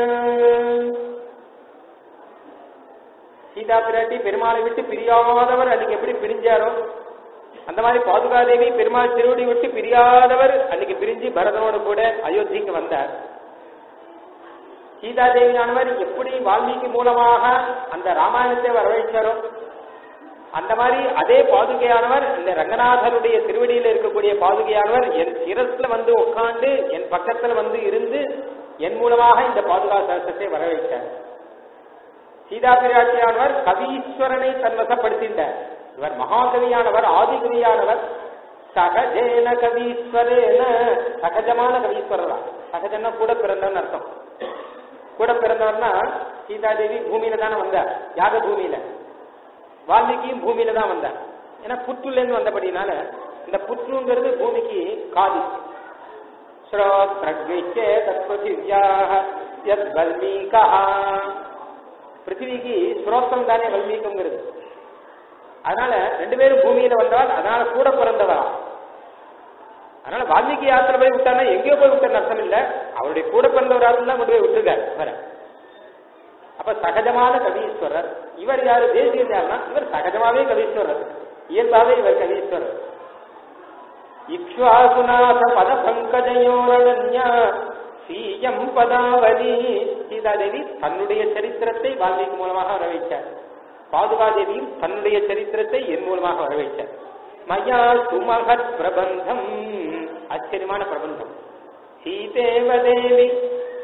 சீதா பிராட்டி பெருமாளை விட்டு பிரியாதவர் அன்னைக்கு எப்படி பிரிஞ்சாரோ அந்த மாதிரி பாதுகாதேவி பெருமாள் திருவடி விட்டு பிரியாதவர் அன்னைக்கு பிரிஞ்சு பரதனோடு கூட அயோத்திக்கு வந்தார் சீதாதேவியானவர் எப்படி வால்மீகி மூலமாக அந்த ராமாயணத்தை வரவேற்றாரோ அந்த மாதிரி அதே பாதுகையானவர் இந்த ரங்கநாதருடைய திருவடியில இருக்கக்கூடிய பாதுகையானவர் என் சிரஸ்ல வந்து உட்கார்ந்து என் பக்கத்துல வந்து இருந்து என் மூலமாக இந்த பாதுகா சகசத்தை வரவேற்றார் சீதா பிராட்டியானவர் கவீஸ்வரனை தன்வசப்படுத்தின்றார் இவர் மகாகவியானவர் ஆதிகவியானவர் சகஜேன கவீஸ்வரேன சகஜமான கவீஸ்வரரா சகஜன்னா கூட பிறந்தவன் அர்த்தம் கூட பிறந்தவர்னா சீதாதேவி பூமியில தானே வந்தார் யாக பூமியில வால்மீகியும் பூமியில தான் வந்தார் ஏன்னா புற்றுல இருந்து வந்தபடினால இந்த புற்றுங்கிறது பூமிக்கு காதி ஸ்ரோத்ரக்விச்சே தத்பிருத்திவியாக யத் வல்மீகா பிருத்திவிக்கு ஸ்ரோத்தம் தானே வல்மீகம்ங்கிறது அதனால ரெண்டு பேரும் பூமியில வந்தால் அதனால கூட பிறந்தவரா அதனால வால்மீகி யாத்திரை போய் விட்டாருன்னா எங்கேயோ போய் விட்டார் அர்த்தம் இல்ல அவருடைய கூட பிறந்தவராக தான் கொண்டு போய் விட்டுருக்காரு இவரை அப்ப சகஜமான கவீஸ்வரர் இவர் யாரு தேசிய யாருன்னா இவர் சகஜமாவே கவீஸ்வரர் இயல்பாவே இவர் கவீஸ்வரர் இக்ஷ்வாகுநாத பத பங்கஜயோரண்யா சீயம் பதாவதி சீதாதேவி தன்னுடைய சரித்திரத்தை வால்மீகி மூலமாக வரவைச்சார் பாதுகாதேவியும் தன்னுடைய சரித்திரத்தை என் மூலமாக வரவைச்சார் மயா சுமகத் பிரபந்தம் ஆச்சரியமான பிரபந்தம் சீதேவ தேவி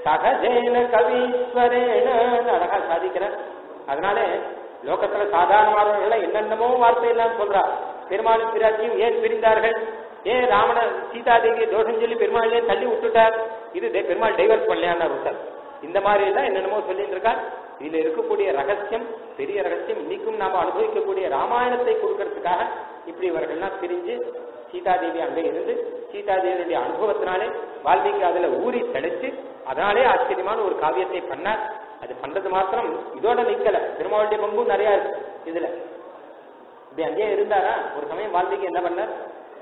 சகஜேன கவீஸ்வரேன அழகா சாதிக்கிறார் அதனால லோகத்துல சாதாரணமானவர்களை என்னென்னமோ வார்த்தையெல்லாம் சொல்றா பெருமாளும் பிராட்டியும் ஏன் பிரிந்தார்கள் ஏன் ராவண சீதாதேவியை தோஷம் சொல்லி பெருமாள் ஏன் தள்ளி விட்டுட்டார் இது டே- பெருமாள் டைவர்ட் பண்ணலையான ஒருத்தர் இந்த மாதிரி எல்லாம் என்னென்னமோ சொல்லிட்டு இருக்கா இதுல இருக்கக்கூடிய ரகசியம் பெரிய ரகசியம் இன்னைக்கும் நாம அனுபவிக்கக்கூடிய ராமாயணத்தை கொடுக்கறதுக்காக இப்படி இவர்கள்லாம் பிரிஞ்சு சீதாதேவி அங்கே இருந்து சீதாதேவியுடைய அனுபவத்தினாலே வால்மீகி அதுல ஊறி தெளிச்சு அதனாலே ஆச்சரியமான ஒரு காவியத்தை பண்ணார் அது பண்றது மாத்திரம் இதோட நிக்கல திருமாவளுடைய பங்கும் நிறைய இருக்கு இதுல இப்படி அங்கேயே இருந்தாரா ஒரு சமயம் வால்மீகி என்ன பண்ணார்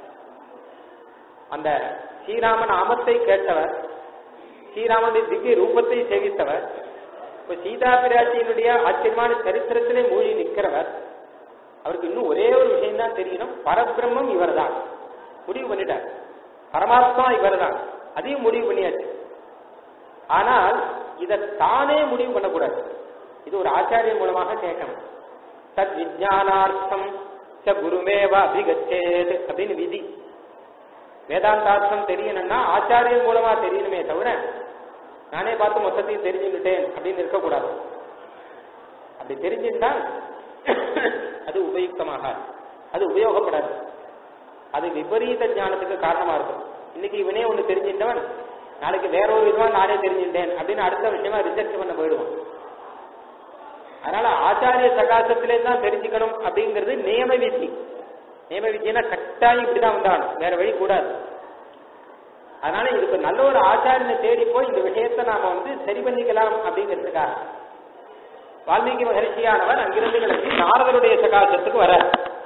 அந்த ஸ்ரீராமன் நாமத்தை கேட்டவர் ஸ்ரீராமனுடைய திவ்ய ரூபத்தை சேவித்தவர் இப்ப சீதா பிராட்டியினுடைய ஆச்சரியமான சரித்திரத்திலே மூழ்கி நிற்கிறவர் அவருக்கு இன்னும் ஒரே ஒரு விஷயம் தான் தெரியணும் பரபிரம்மம் இவர்தான் முடிவு பண்ணிட்டார் பரமாத்மா இவர்தான் அதையும் முடிவு பண்ணியாச்சு ஆனால் இதை தானே முடிவு பண்ணக்கூடாது இது ஒரு ஆச்சாரியன் மூலமாக கேட்கணும் தத் விஜயானார்த்தம் ச குருமேவ அபிகச்சேத் அப்படின்னு விதி வேதாந்தார்த்தம் தெரியணும்னா ஆச்சாரியன் மூலமா தெரியணுமே தவிர நானே பார்த்து மொத்தத்தையும் தெரிஞ்சுக்கிட்டேன் அப்படின்னு இருக்கக்கூடாது அப்படி தெரிஞ்சிருந்தால் அது உபயுக்தமாக அது உபயோகப்படாது அது விபரீத ஞானத்துக்கு காரணமா இருக்கும் இன்னைக்கு இவனே ஒண்ணு தெரிஞ்சிட்டவன் நாளைக்கு வேற ஒரு விதமா நானே தெரிஞ்சுட்டேன் அப்படின்னு அடுத்த விஷயமா ரிசர்ச் பண்ண போயிடுவான் அதனால ஆச்சாரிய சகாசத்திலே தான் தெரிஞ்சுக்கணும் அப்படிங்கிறது நியம விதி நியம விதினா கட்டாயம் இப்படிதான் வந்தாலும் வேற வழி கூடாது அதனால இதுக்கு நல்ல ஒரு ஆச்சாரியனை தேடி போய் இந்த விஷயத்தை நாம வந்து சரி பண்ணிக்கலாம் அப்படிங்கிறதுக்காக வால்மீகி மகரிஷியானவர் அங்கிருந்து கிளம்பி நாரதருடைய சகாசத்துக்கு வர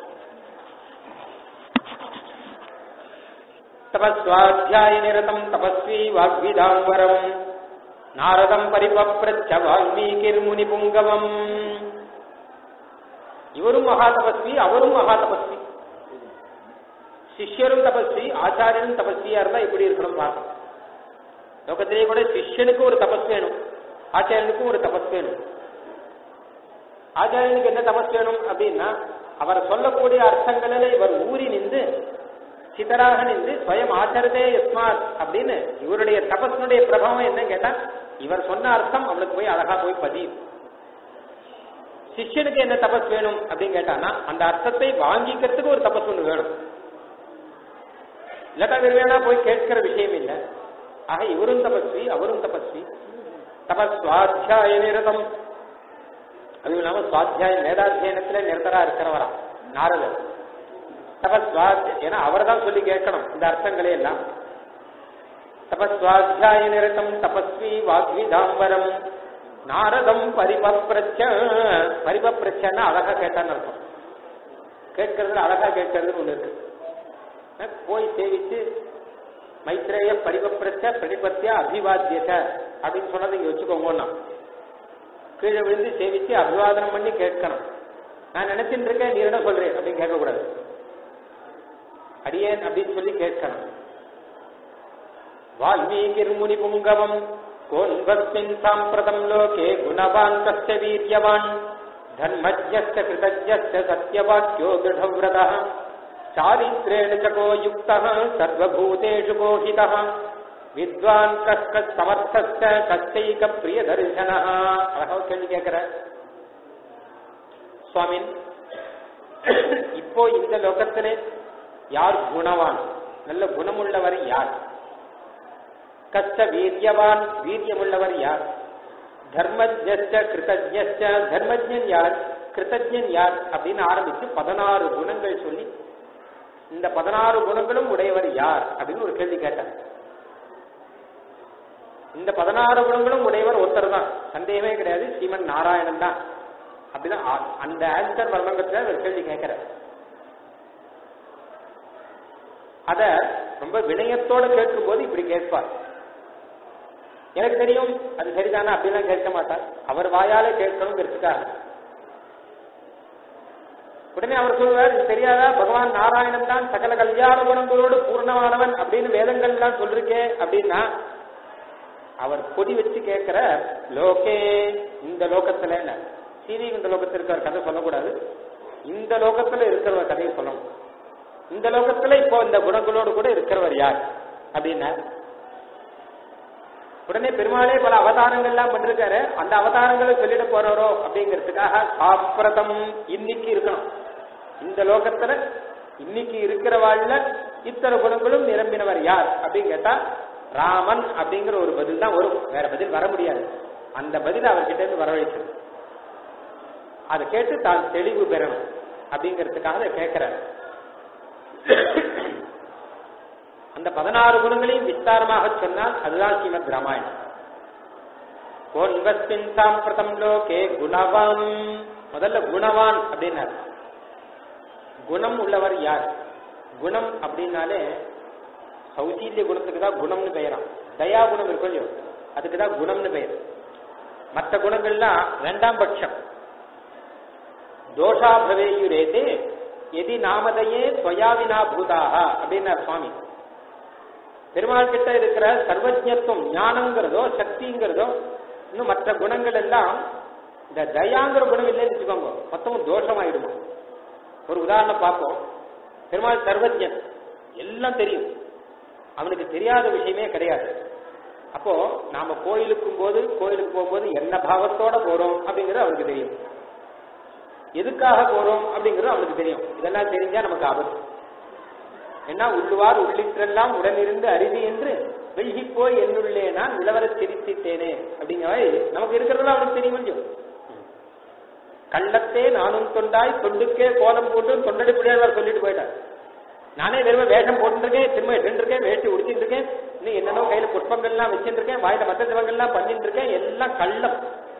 தபஸ்வாத்தியாய நிரதம் தபஸ்வி வாக்விதாம்பரம் நாரதம் பரிபப்ரச்ச வால்மீகிர் முனி புங்கவம் இவரும் மகா தபஸ்வி அவரும் மகா தபஸ்வி சிஷ்யரும் தபஸ்வி ஆச்சாரியனும் தபஸ்வியா இருந்தா எப்படி இருக்கணும் பார்க்கணும் லோகத்திலேயே கூட சிஷ்யனுக்கு ஒரு தபஸ் வேணும் ஆச்சாரியனுக்கும் ஒரு தபஸ் வேணும் ஆச்சாரியனுக்கு என்ன தபஸ் வேணும் அப்படின்னா அவர் சொல்லக்கூடிய அர்த்தங்களில் இவர் ஊறி நின்று சிதராக நின்று ஸ்வயம் ஆச்சரதே யஸ்மாத் அப்படின்னு இவருடைய தபஸ்னுடைய பிரபாவம் என்ன கேட்டா இவர் சொன்ன அர்த்தம் அவனுக்கு போய் அழகா போய் பதியும் சிஷ்யனுக்கு என்ன தபஸ் வேணும் அப்படின்னு கேட்டானா அந்த அர்த்தத்தை வாங்கிக்கிறதுக்கு ஒரு தபஸ் ஒன்று வேணும் இல்லாட்டா வேறு வேணா போய் கேட்கிற விஷயம் இல்லை ஆக இவரும் தபஸ்வி அவரும் தபஸ்வி தபஸ்வாத்தியாய நிரதம் அதுவும் இல்லாம சுவாத்தியாயம் வேதாத்தியனத்துல நிரந்தரா இருக்கிறவரா நாரதர் தபஸ்வாத்திய ஏன்னா அவர் தான் சொல்லி கேட்கணும் இந்த அர்த்தங்களே எல்லாம் தபஸ்வாத்தியாய நிரதம் தபஸ்வி வாக்விதாம்பரம் நாரதம் பரிபப்ரச்ச பரிபப்ரச்சன்னா அழகா கேட்டான்னு அர்த்தம் கேட்கறதுல அழகா கேட்கறதுன்னு ஒண்ணு இருக்கு அஹ் போய் சேவிச்சு மைத்ரேய பரிபப்ரச்ச பிரதிபத்தியா அபிவாத்தியத அப்படின்னு சொன்னதை இங்க வச்சுக்கோங்கன்னா கீழே விழுந்து சேவிச்சு அபிவாதனம் பண்ணி கேட்கணும் நான் நினைச்சிட்டு இருக்கேன் நீ என்ன சொல்றேன் அப்படின்னு கேட்கக்கூடாது அடியேன் அப்படின்னு சொல்லி கேட்கணும் வால்மீகிர் முனி புங்கவம் கோன்பஸ்மின் சாம்பிரதம் லோகே குணவான் கஸ்ய வீரியவான் தர்மஜ்யஸ்ய கிருதஜ்யஸ்ய சத்யவாக்கியோ திருடவிரதः चारित्रेण चको युक्तः सर्वभूतेषु मोहितः வித்வான் கஷ்ட சமர்த்தஸ்த கஷ்டைக பிரிய தரிசனா அழகா ஒரு கேள்வி கேட்கிற சுவாமின் இப்போ இந்த லோகத்திலே யார் குணவான் நல்ல குணமுள்ளவர் யார் கஷ்ட வீரியவான் வீரியமுள்ளவர் யார் தர்மஜ்யஸ்ட கிருதஜ்யஸ்ட தர்மஜன் யார் கிருதஜன் யார் அப்படின்னு ஆரம்பிச்சு பதினாறு குணங்கள் சொல்லி இந்த பதினாறு குணங்களும் உடையவர் யார் அப்படின்னு ஒரு கேள்வி கேட்டார் இந்த பதினாறு குணங்களும் உடையவர் ஒருத்தர் தான் சந்தேகமே கிடையாது ஸ்ரீமன் நாராயணன் தான் அப்படிதான் அ- அந்த ஆன்சர் வரலங்கத்துல ஒரு கேள்வி கேட்கிறார் அத ரொம்ப வினயத்தோட கேட்கும் போது இப்படி கேட்பார் எனக்கு தெரியும் அது சரிதானே அப்படிலாம் கேட்க மாட்டார் அவர் வாயால கேட்கணுங்கிறதுக்காக உடனே அவர் சொல்வார் இது தெரியாதா பகவான் நாராயணன் தான் சகல கல்யாண குணங்களோடு பூர்ணமானவன் அப்படின்னு வேதங்கள் எல்லாம் சொல்லிருக்கே அப்படின்னா அவர் கொடி வச்சு கேட்கிற லோகே இந்த லோகத்துல என்ன சீனி இந்த லோகத்தில் இருக்கிற கதை சொல்லக்கூடாது இந்த லோகத்துல இருக்கிறவர் கதையை சொல்லணும் இந்த லோகத்துல இப்போ இந்த குணங்களோடு கூட இருக்கிறவர் யார் அப்படின்னா உடனே பெருமாளே பல அவதாரங்கள்லாம் பண்ணிருக்காரு அந்த அவதாரங்களை சொல்லிட போறாரோ அப்படிங்கிறதுக்காக சாப்பிரதம் இன்னைக்கு இருக்கணும் இந்த லோகத்துல இன்னைக்கு இருக்கிற வாழ்ல இத்தனை குணங்களும் நிரம்பினவர் யார் அப்படின்னு கேட்டா ராமன் அப்படிங்கிற ஒரு பதில் தான் வரும் வேற பதில் வர முடியாது அந்த பதில் அவர்கிட்ட இருந்து வரவழைக்கணும் அதை கேட்டு தான் தெளிவு பெறணும் அப்படிங்கிறதுக்காக அதை கேட்கிறார் அந்த பதினாறு குணங்களையும் விஸ்தாரமாக சொன்னால் அதுதான் ஸ்ரீமத் ராமாயணம் கோன்வஸ்மின் சாம்பிரதம் லோகே குணவான் முதல்ல குணவான் அப்படின்னார் குணம் உள்ளவர் யார் குணம் அப்படின்னாலே சௌசீல்ய குணத்துக்கு தான் குணம்னு பெயராம் தயா குணம் இருக்கும் இல்லையோ அதுக்கு தான் குணம்னு பெயர் மற்ற குணங்கள்லாம் ரெண்டாம் பட்சம் தோஷா பவேயுரேதே எதி நாமதையே ஸ்வயாவினா பூதாக அப்படின்னார் சுவாமி பெருமாள் கிட்ட இருக்கிற சர்வஜத்துவம் ஞானங்கிறதோ சக்திங்கிறதோ இன்னும் மற்ற குணங்கள் எல்லாம் இந்த தயாங்கிற குணம் இல்லைன்னு வச்சுக்கோங்க மொத்தமும் தோஷமாயிடுமா ஒரு உதாரணம் பார்ப்போம் பெருமாள் சர்வஜன் எல்லாம் தெரியும் அவனுக்கு தெரியாத விஷயமே கிடையாது அப்போ நாம கோயிலுக்கும் போது கோயிலுக்கு போகும்போது என்ன பாவத்தோட போறோம் அப்படிங்கிறது அவனுக்கு தெரியும் எதுக்காக போறோம் அப்படிங்கிறது அவனுக்கு தெரியும் இதெல்லாம் தெரிஞ்சா நமக்கு ஆபத்து என்ன உள்ளுவார் உள்ளிட்டெல்லாம் உடனிருந்து அரிதி என்று வெள்கி போய் என்னுள்ளே நான் விளவர சிரித்திட்டேனே அப்படிங்கிற மாதிரி நமக்கு இருக்கிறதெல்லாம் அவனுக்கு தெரியும் கொஞ்சம் கள்ளத்தே நானும் தொண்டாய் தொண்டுக்கே கோலம் போட்டு தொண்டடி பிள்ளையார் சொல்லிட்டு போயிட்டார் நானே வெறும் வேஷம் போட்டுருக்கேன் திரும்ப இருக்கேன் வேட்டி உடுத்திட்டு இருக்கேன் இன்னும் என்னென்னோ கையில புஷ்பங்கள்லாம் வச்சுட்டு இருக்கேன் வாயில மத்த சிவங்கள்லாம் பண்ணிட்டு இருக்கேன் எல்லாம் கள்ளம்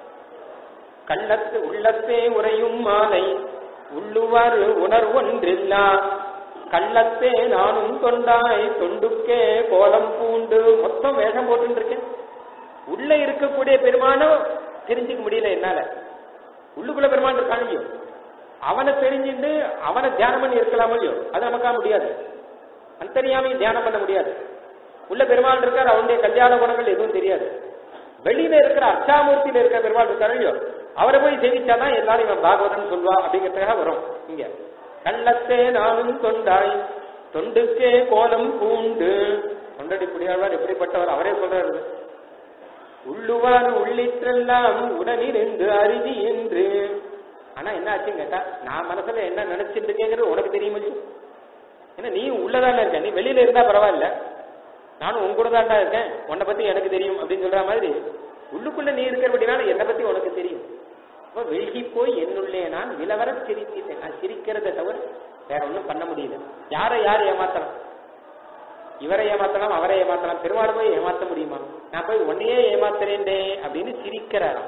கள்ளத்து உள்ளத்தே உறையும் மாலை உள்ளுவார் உணர்வொன்றில்லா கள்ளத்தே நானும் தொண்டாய் தொண்டுக்கே கோலம் பூண்டு மொத்தம் வேஷம் போட்டு இருக்கேன் உள்ள இருக்கக்கூடிய பெருமானம் தெரிஞ்சுக்க முடியல என்னால உள்ளுக்குள்ள பெருமான் இருக்கான் இல்லையோ அவனை தெரிஞ்சுட்டு அவனை தியானம் பண்ணி இருக்கலாம் இல்லையோ அது நமக்கா முடியாது அந்தரியாமையும் தியானம் பண்ண முடியாது உள்ள பெருமாள் இருக்கார் அவனுடைய கல்யாண குணங்கள் எதுவும் தெரியாது வெளியில இருக்கிற அச்சாமூர்த்தியில இருக்கிற பெருமாள் இருக்காரு இல்லையோ அவரை போய் சேவிச்சாதான் எல்லாரும் இவன் பாகவதன் சொல்வா அப்படிங்கிறதுக்காக வரும் இங்க கள்ளத்தே நானும் தொண்டாய் தொண்டுக்கே கோலம் பூண்டு தொண்டடி புடியாழ்வார் எப்படிப்பட்டவர் அவரே சொல்றாரு உள்ளுவார் உள்ளிட்டெல்லாம் உடனிருந்து அருதி என்று ஆனா என்ன ஆச்சுன்னு கேட்டா நான் மனசுல என்ன நினைச்சிட்டு இருக்கேங்கிறது உனக்கு தெரியுமா ஏன்னா நீ உள்ளதானே இருக்க நீ வெளியில இருந்தா பரவாயில்ல நானும் உன் கூட தான்டா இருக்கேன் உன்னை பத்தி எனக்கு தெரியும் அப்படின்னு சொல்ற மாதிரி உள்ளுக்குள்ள நீ இருக்கிறபடினால என்னை பத்தி உனக்கு தெரியும் அப்ப வெள்கி போய் என்னுள்ளே நான் விலவர சிரித்தேன் நான் சிரிக்கிறத தவிர வேற ஒன்றும் பண்ண முடியல யாரை யார் ஏமாத்தலாம் இவரை ஏமாத்தலாம் அவரை ஏமாத்தலாம் பெருமாள் போய் ஏமாத்த முடியுமா நான் போய் உன்னையே ஏமாத்துறேன்டே அப்படின்னு சிரிக்கிறாராம்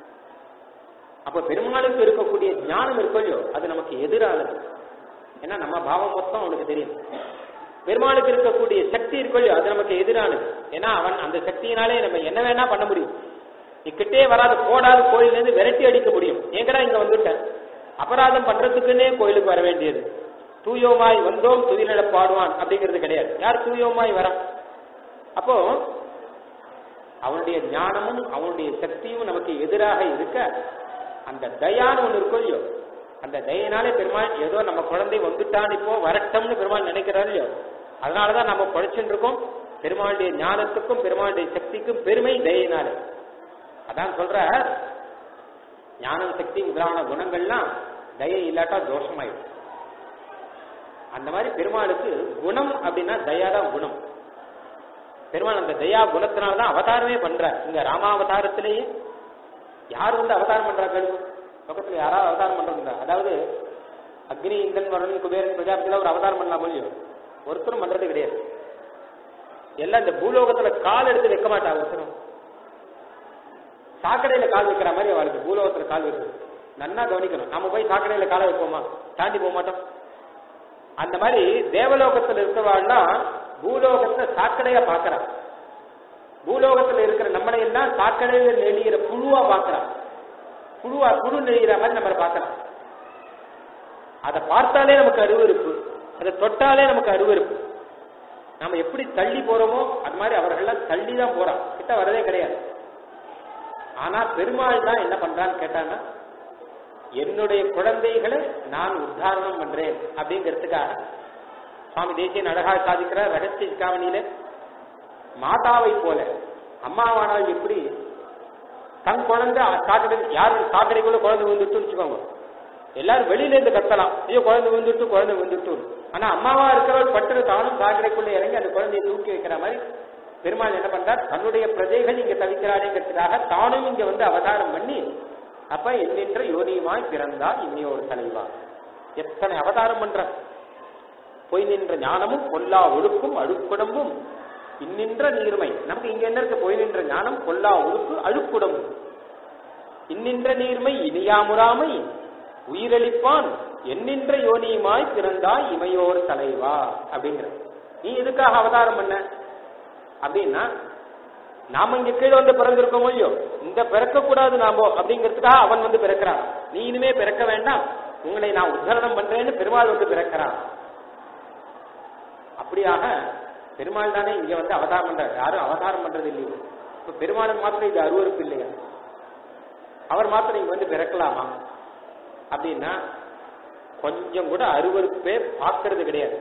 அப்ப பெருமாளுக்கு இருக்கக்கூடிய ஞானம் இருக்கோ இல்லையோ அது நமக்கு எதிரானது ஏன்னா நம்ம பாவம் மொத்தம் அவனுக்கு தெரியும் பெருமாளுக்கு இருக்கக்கூடிய சக்தி இருக்கோ இல்லையோ அது நமக்கு எதிரானது ஏன்னா அவன் அந்த சக்தியினாலே நம்ம என்ன வேணா பண்ண முடியும் நீ கிட்டே வராது போடாது கோயில்ல இருந்து விரட்டி அடிக்க முடியும் ஏங்கடா இங்க வந்துட்டேன் அபராதம் பண்றதுக்குன்னே கோயிலுக்கு வர வேண்டியது தூயோமாய் வந்தோம் துதிலிட பாடுவான் அப்படிங்கிறது கிடையாது யார் தூயோமாய் வரா அப்போ அவனுடைய ஞானமும் அவனுடைய சக்தியும் நமக்கு எதிராக இருக்க அந்த தயான்னு ஒண்ணு இருக்கும் இல்லையோ அந்த தயனாலே பெருமாள் ஏதோ நம்ம குழந்தை வந்துட்டான் இப்போ வரட்டம்னு பெருமாள் நினைக்கிறாரு இல்லையோ அதனாலதான் நம்ம படிச்சுட்டு இருக்கோம் பெருமாளுடைய ஞானத்துக்கும் பெருமாளுடைய சக்திக்கும் பெருமை தயினாலே அதான் சொல்ற ஞானம் சக்தி முதலான குணங்கள்லாம் தயை இல்லாட்டா தோஷமாயிடும் அந்த மாதிரி பெருமாளுக்கு குணம் அப்படின்னா தயாதான் குணம் பெருமாள் அந்த தயா குணத்தினால்தான் அவதாரமே பண்ற இங்க ராமாவதாரத்திலேயே யார் வந்து அவதாரம் பண்றா கேள்வி பக்கத்துல யாராவது அவதாரம் பண்றதுங்க அதாவது அக்னி இந்தன் வருணன் குபேரன் பிரஜாபதியில ஒரு அவதாரம் பண்ணலாம் இல்லையோ ஒருத்தரும் பண்றது கிடையாது எல்லாம் இந்த பூலோகத்துல கால் எடுத்து வைக்க மாட்டா ஒருத்தரும் சாக்கடையில கால் வைக்கிற மாதிரி அவளுக்கு பூலோகத்துல கால் வைக்கிறது நன்னா கவனிக்கணும் நாம போய் சாக்கடையில காலை வைப்போமா தாண்டி போக மாட்டோம் அந்த மாதிரி தேவலோகத்துல இருக்கிறவாள்லாம் பூலோகத்துல சாக்கடையா பாக்குறா பூலோகத்துல இருக்கிற நம்மளை எல்லாம் சாக்கடையில நெளிகிற புழுவா பாக்குறா புழுவா புழு நெளிகிற மாதிரி நம்ம பாக்குறோம் அதை பார்த்தாலே நமக்கு அருவருப்பு அதை தொட்டாலே நமக்கு அருவருப்பு நாம எப்படி தள்ளி போறோமோ அது மாதிரி அவர்கள்லாம் தள்ளி தான் போறான் கிட்ட வரதே கிடையாது ஆனா பெருமாள் தான் என்ன பண்றான்னு கேட்டான்னா என்னுடைய குழந்தைகளை நான் உத்தாரணம் பண்றேன் அப்படிங்கிறதுக்காக சுவாமி தேசியன் அழகா சாதிக்கிறார் ரகசிய காவனியில மாதாவை போல அம்மாவானால் எப்படி தன் குழந்தை சாக்கடை யார் சாக்கடைக்குள்ள குழந்தை விழுந்துட்டுன்னு வச்சுக்கோங்க எல்லாரும் வெளியில இருந்து கத்தலாம் ஐயோ குழந்தை விழுந்துட்டு குழந்தை விழுந்துட்டு ஆனா அம்மாவா இருக்கிறவள் பட்டு தானும் சாக்கடைக்குள்ள இறங்கி அந்த குழந்தையை தூக்கி வைக்கிற மாதிரி பெருமாள் என்ன பண்றார் தன்னுடைய பிரஜைகள் இங்க தவிக்கிறாளேங்கிறதுக்காக தானும் இங்க வந்து அவதாரம் பண்ணி அப்ப என்னென்ற யோனியுமாய் பிறந்தார் இன்னையோர் தலைவா எத்தனை அவதாரம் பண்ற பொய் நின்ற ஞானமும் பொல்லா ஒழுக்கும் அழுக்குடம்பும் இன்னின்ற நீர்மை நமக்கு இங்க என்ன இருக்கு பொய் நின்ற ஞானம் பொல்லா ஒழுக்கு அழுக்குடம்பு இன்னின்ற நீர்மை இனியாமுறாமை உயிரளிப்பான் என்னின்ற யோனியுமாய் பிறந்தாய் இமையோர் தலைவா அப்படிங்கிற நீ எதுக்காக அவதாரம் பண்ண அப்படின்னா நாம இங்க கீழே வந்து பிறந்திருக்கோமோ இல்லையோ இந்த பிறக்க கூடாது நாமோ அப்படிங்கிறதுக்காக அவன் வந்து பிறக்கிறான் நீ இனிமே பிறக்க வேண்டாம் உங்களை நான் உத்தரணம் பண்றேன்னு பெருமாள் வந்து பிறக்கிறான் அப்படியாக பெருமாள் தானே இங்க வந்து அவதாரம் பண்றாரு யாரும் அவதாரம் பண்றது இல்லையோ இப்ப பெருமாளுக்கு மாத்திரம் இது அருவறுப்பு இல்லையா அவர் மாத்திரம் இங்க வந்து பிறக்கலாமா அப்படின்னா கொஞ்சம் கூட அருவறுப்பே பார்க்கறது கிடையாது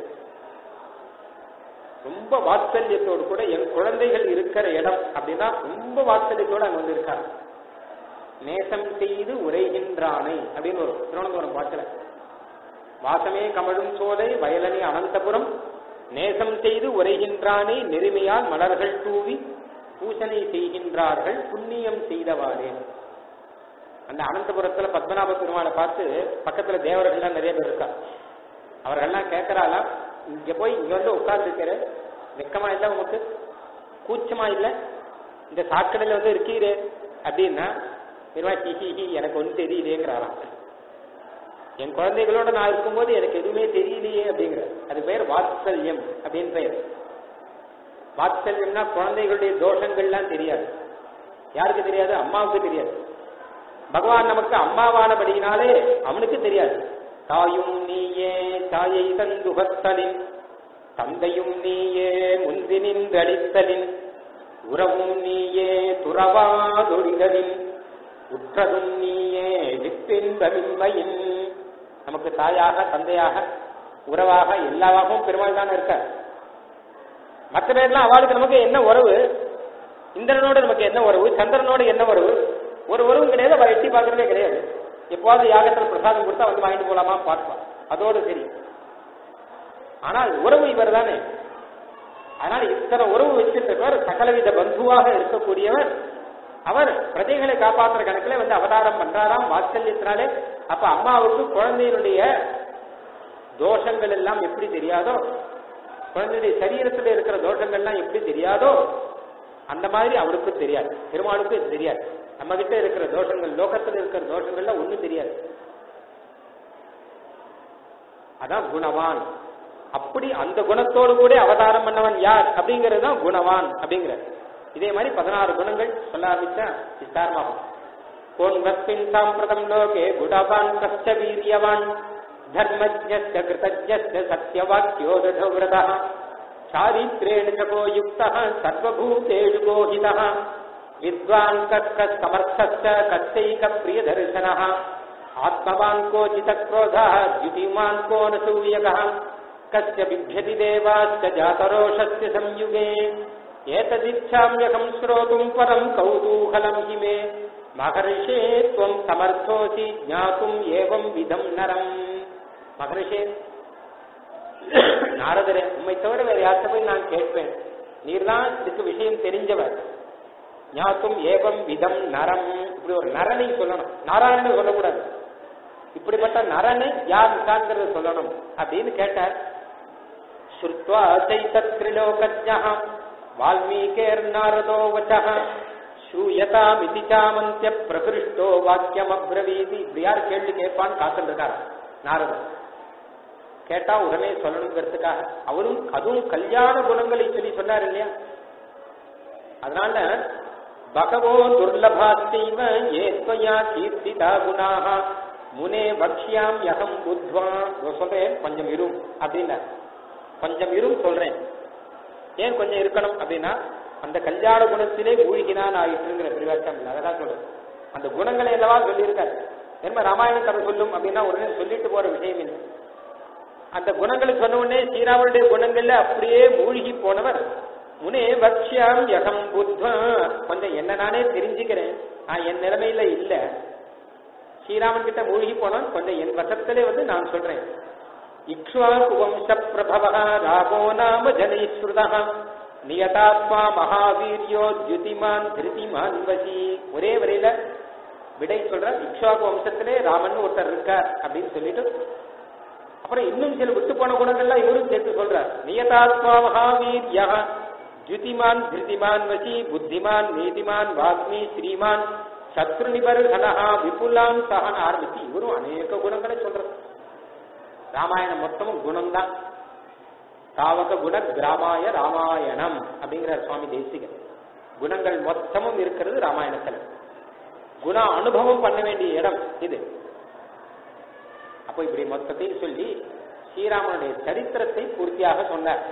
ரொம்ப வாத்சல்யத்தோடு கூட என் குழந்தைகள் இருக்கிற இடம் அப்படின்னா ரொம்ப வாத்சல்யத்தோடு அங்க வந்து இருக்காங்க நேசம் செய்து உரைகின்றானை அப்படின்னு ஒரு திருவனந்தபுரம் பாட்டுல வாசமே கமழும் சோலை வயலனே அனந்தபுரம் நேசம் செய்து உரைகின்றானே நெருமையால் மலர்கள் தூவி பூசனை செய்கின்றார்கள் புண்ணியம் செய்தவாறே அந்த அனந்தபுரத்துல பத்மநாப பெருமாளை பார்த்து பக்கத்துல தேவர்கள்லாம் நிறைய பேர் இருக்கா அவர்கள்லாம் கேட்கறாளாம் இங்க போய் இங்க வந்து உட்கார்ந்து இருக்கிற வெக்கமா இல்ல உனக்கு கூச்சமா இல்ல இந்த சாக்கடையில வந்து இருக்கீரே அப்படின்னா பெருமா ஹி ஹி ஹி எனக்கு ஒன்றும் தெரியலையேங்கிறாராம் என் குழந்தைகளோட நான் இருக்கும்போது எனக்கு எதுவுமே தெரியலையே அப்படிங்கிற அது பெயர் வாத்சல்யம் அப்படின்னு பெயர் வாத்சல்யம்னா குழந்தைகளுடைய தோஷங்கள்லாம் தெரியாது யாருக்கு தெரியாது அம்மாவுக்கு தெரியாது பகவான் நமக்கு அம்மாவானபடியினாலே அவனுக்கு தெரியாது தாயும் நீயே தாயை தந்துகத்தலின் தந்தையும் நீயே முந்தி நின்றடித்தலின் உறவும் நீயே துறவாதொழிதலின் உற்றதும் நீயே வித்தின்பமின்மையின் நமக்கு தாயாக தந்தையாக உறவாக எல்லாவாகவும் பெருமாள் தானே இருக்க மற்ற பேர்லாம் அவளுக்கு நமக்கு என்ன உறவு இந்திரனோட நமக்கு என்ன உறவு சந்திரனோட என்ன உறவு ஒரு உறவும் கிடையாது அவரை எட்டி பார்க்கறதே கிடையாது எப்போது யாகத்தில் பிரசாதம் கொடுத்தா வந்து வாங்கிட்டு போலாமா பார்ப்பான் அதோடு சரி ஆனால் உறவு இவர் தானே அதனால் இத்தனை உறவு வச்சிருக்கவர் சகலவித பந்துவாக இருக்கக்கூடியவர் அவர் பிரஜைகளை காப்பாற்றுற கணக்கில் வந்து அவதாரம் பண்றாராம் வாத்சல்யத்தினாலே அப்ப அம்மாவுக்கு குழந்தையினுடைய தோஷங்கள் எல்லாம் எப்படி தெரியாதோ குழந்தையுடைய சரீரத்தில் இருக்கிற தோஷங்கள்லாம் எப்படி தெரியாதோ அந்த மாதிரி அவருக்கு தெரியாது பெருமாளுக்கு இது தெரியாது நம்ம கிட்ட இருக்கிற தோஷங்கள் லோகத்தில் இருக்கிற தோஷங்கள்லாம் ஒண்ணும் தெரியாது அதான் குணவான் அப்படி அந்த குணத்தோடு கூட அவதாரம் பண்ணவன் யார் அப்படிங்கிறது தான் குணவான் அப்படிங்கிறது இதே மாதிரி பதினாறு குணங்கள் சொல்ல ஆரம்பிச்சா விஸ்தாரமாகும் கோன்வஸ்மின் சாம்பிரதம் லோகே குணவான் கஷ்ட வீரியவான் தர்மஜ்ஞஸ்ய கிருதஜ்ஞஸ்ய சத்யவாக்கியோ தடவிரதः चारित्रेण जपो युक्तः सर्वभूतेषु गोहितः विद्वान् कः समर्थश्च कश्चैकप्रियदर्शनः आत्मवान् कोचितक्रोधः द्युतिमान् को न सूयकः कस्य बिभ्यति देवाश्च जातरोषस्य संयुगे एतदिच्छाम्यहं श्रोतुम् परम् कौतूहलम् हि मे महर्षे त्वम् समर्थोऽसि ज्ञातुम् एवम् विधम् नरम् महर्षे நாரதரே உண்மை தவிர வேற யார்கிட்ட போய் நான் கேட்பேன் நீர்தான் இதுக்கு விஷயம் தெரிஞ்சவர் ஞாத்தும் ஏவம் விதம் நரம் இப்படி ஒரு நரனை சொல்லணும் நாராயணன் சொல்லக்கூடாது இப்படிப்பட்ட நரனை யார் இருக்காங்கிறத சொல்லணும் அப்படின்னு கேட்டார் ஸ்ருத்வா சைதத் திரிலோகஜா வால்மீகேர் நாரதோ வச்சः ஸ்ரூயதாமிதி சாமந்திய பிரகிருஷ்டோ வாக்கியம் அப்ரவீதி இப்படி யார் கேள்வி கேட்பான்னு காத்துட்டு இருக்கார் நாரதர் கேட்டா உடனே சொல்லணுங்கிறதுக்காக அவரும் அதுவும் கல்யாண குணங்களை சொல்லி சொன்னார் இல்லையா அதனால பகவோ துர்லபாஸ்தீவ ஏத்வயா கீர்த்திதா குணாக முனே பக்ஷ்யாம் யகம் புத்வா சொல்றேன் கொஞ்சம் இரும் அப்படின்னா கொஞ்சம் இரும் சொல்றேன் ஏன் கொஞ்சம் இருக்கணும் அப்படின்னா அந்த கல்யாண குணத்திலே மூழ்கினான் ஆயிட்டுங்கிற பிரிவாக்கம் இல்லை அதான் சொல்றேன் அந்த குணங்களை அல்லவா சொல்லியிருக்காரு என்ன ராமாயணம் கதை சொல்லும் அப்படின்னா உடனே சொல்லிட்டு போற விஷயம் இல்லை அந்த குணங்களை சொன்ன உடனே ஸ்ரீராமனுடைய குணங்கள்ல அப்படியே மூழ்கி போனவர் முனே வக்ஷியாம் யகம் புத்வா கொஞ்சம் என்ன நானே தெரிஞ்சுக்கிறேன் நான் என் நிலைமையில இல்ல ஸ்ரீராமன் கிட்ட மூழ்கி போனான் கொஞ்சம் என் வசத்திலே வந்து நான் சொல்றேன் இக்ஷ்வாகு வம்ச பிரபவ ராமோ நாம ஜனைஸ்ருதா நியதாத்மா மகாவீரியோ தியுதிமான் திருதிமான் வசி ஒரே வரையில விடை சொல்ற இக்ஷ்வாகு வம்சத்திலே ராமன் ஒருத்தர் இருக்கார் அப்படின்னு சொல்லிட்டு அப்புறம் இன்னும் சில விட்டு போன குணங்கள்லாம் இவரும் சேர்த்து சொல்றார் நியதாத்மா மகாவீரியா தியுதிமான் திருதிமான் வசி புத்திமான் நீதிமான் வாக்மி ஸ்ரீமான் சத்ரு நிபர்ஹனஹா விபுலான் சகன் ஆரம்பிச்சு இவரும் அநேக குணங்களை சொல்றார் ராமாயணம் மொத்தமும் குணம்தான் தாவக குண கிராமாய ராமாயணம் அப்படிங்கிறார் சுவாமி தேசிகன் குணங்கள் மொத்தமும் இருக்கிறது ராமாயணத்துல குண அனுபவம் பண்ண வேண்டிய இடம் இது அப்போ இப்படி மொத்தத்தையும் சொல்லி ஸ்ரீராமனுடைய சரித்திரத்தை பூர்த்தியாக சொன்னார்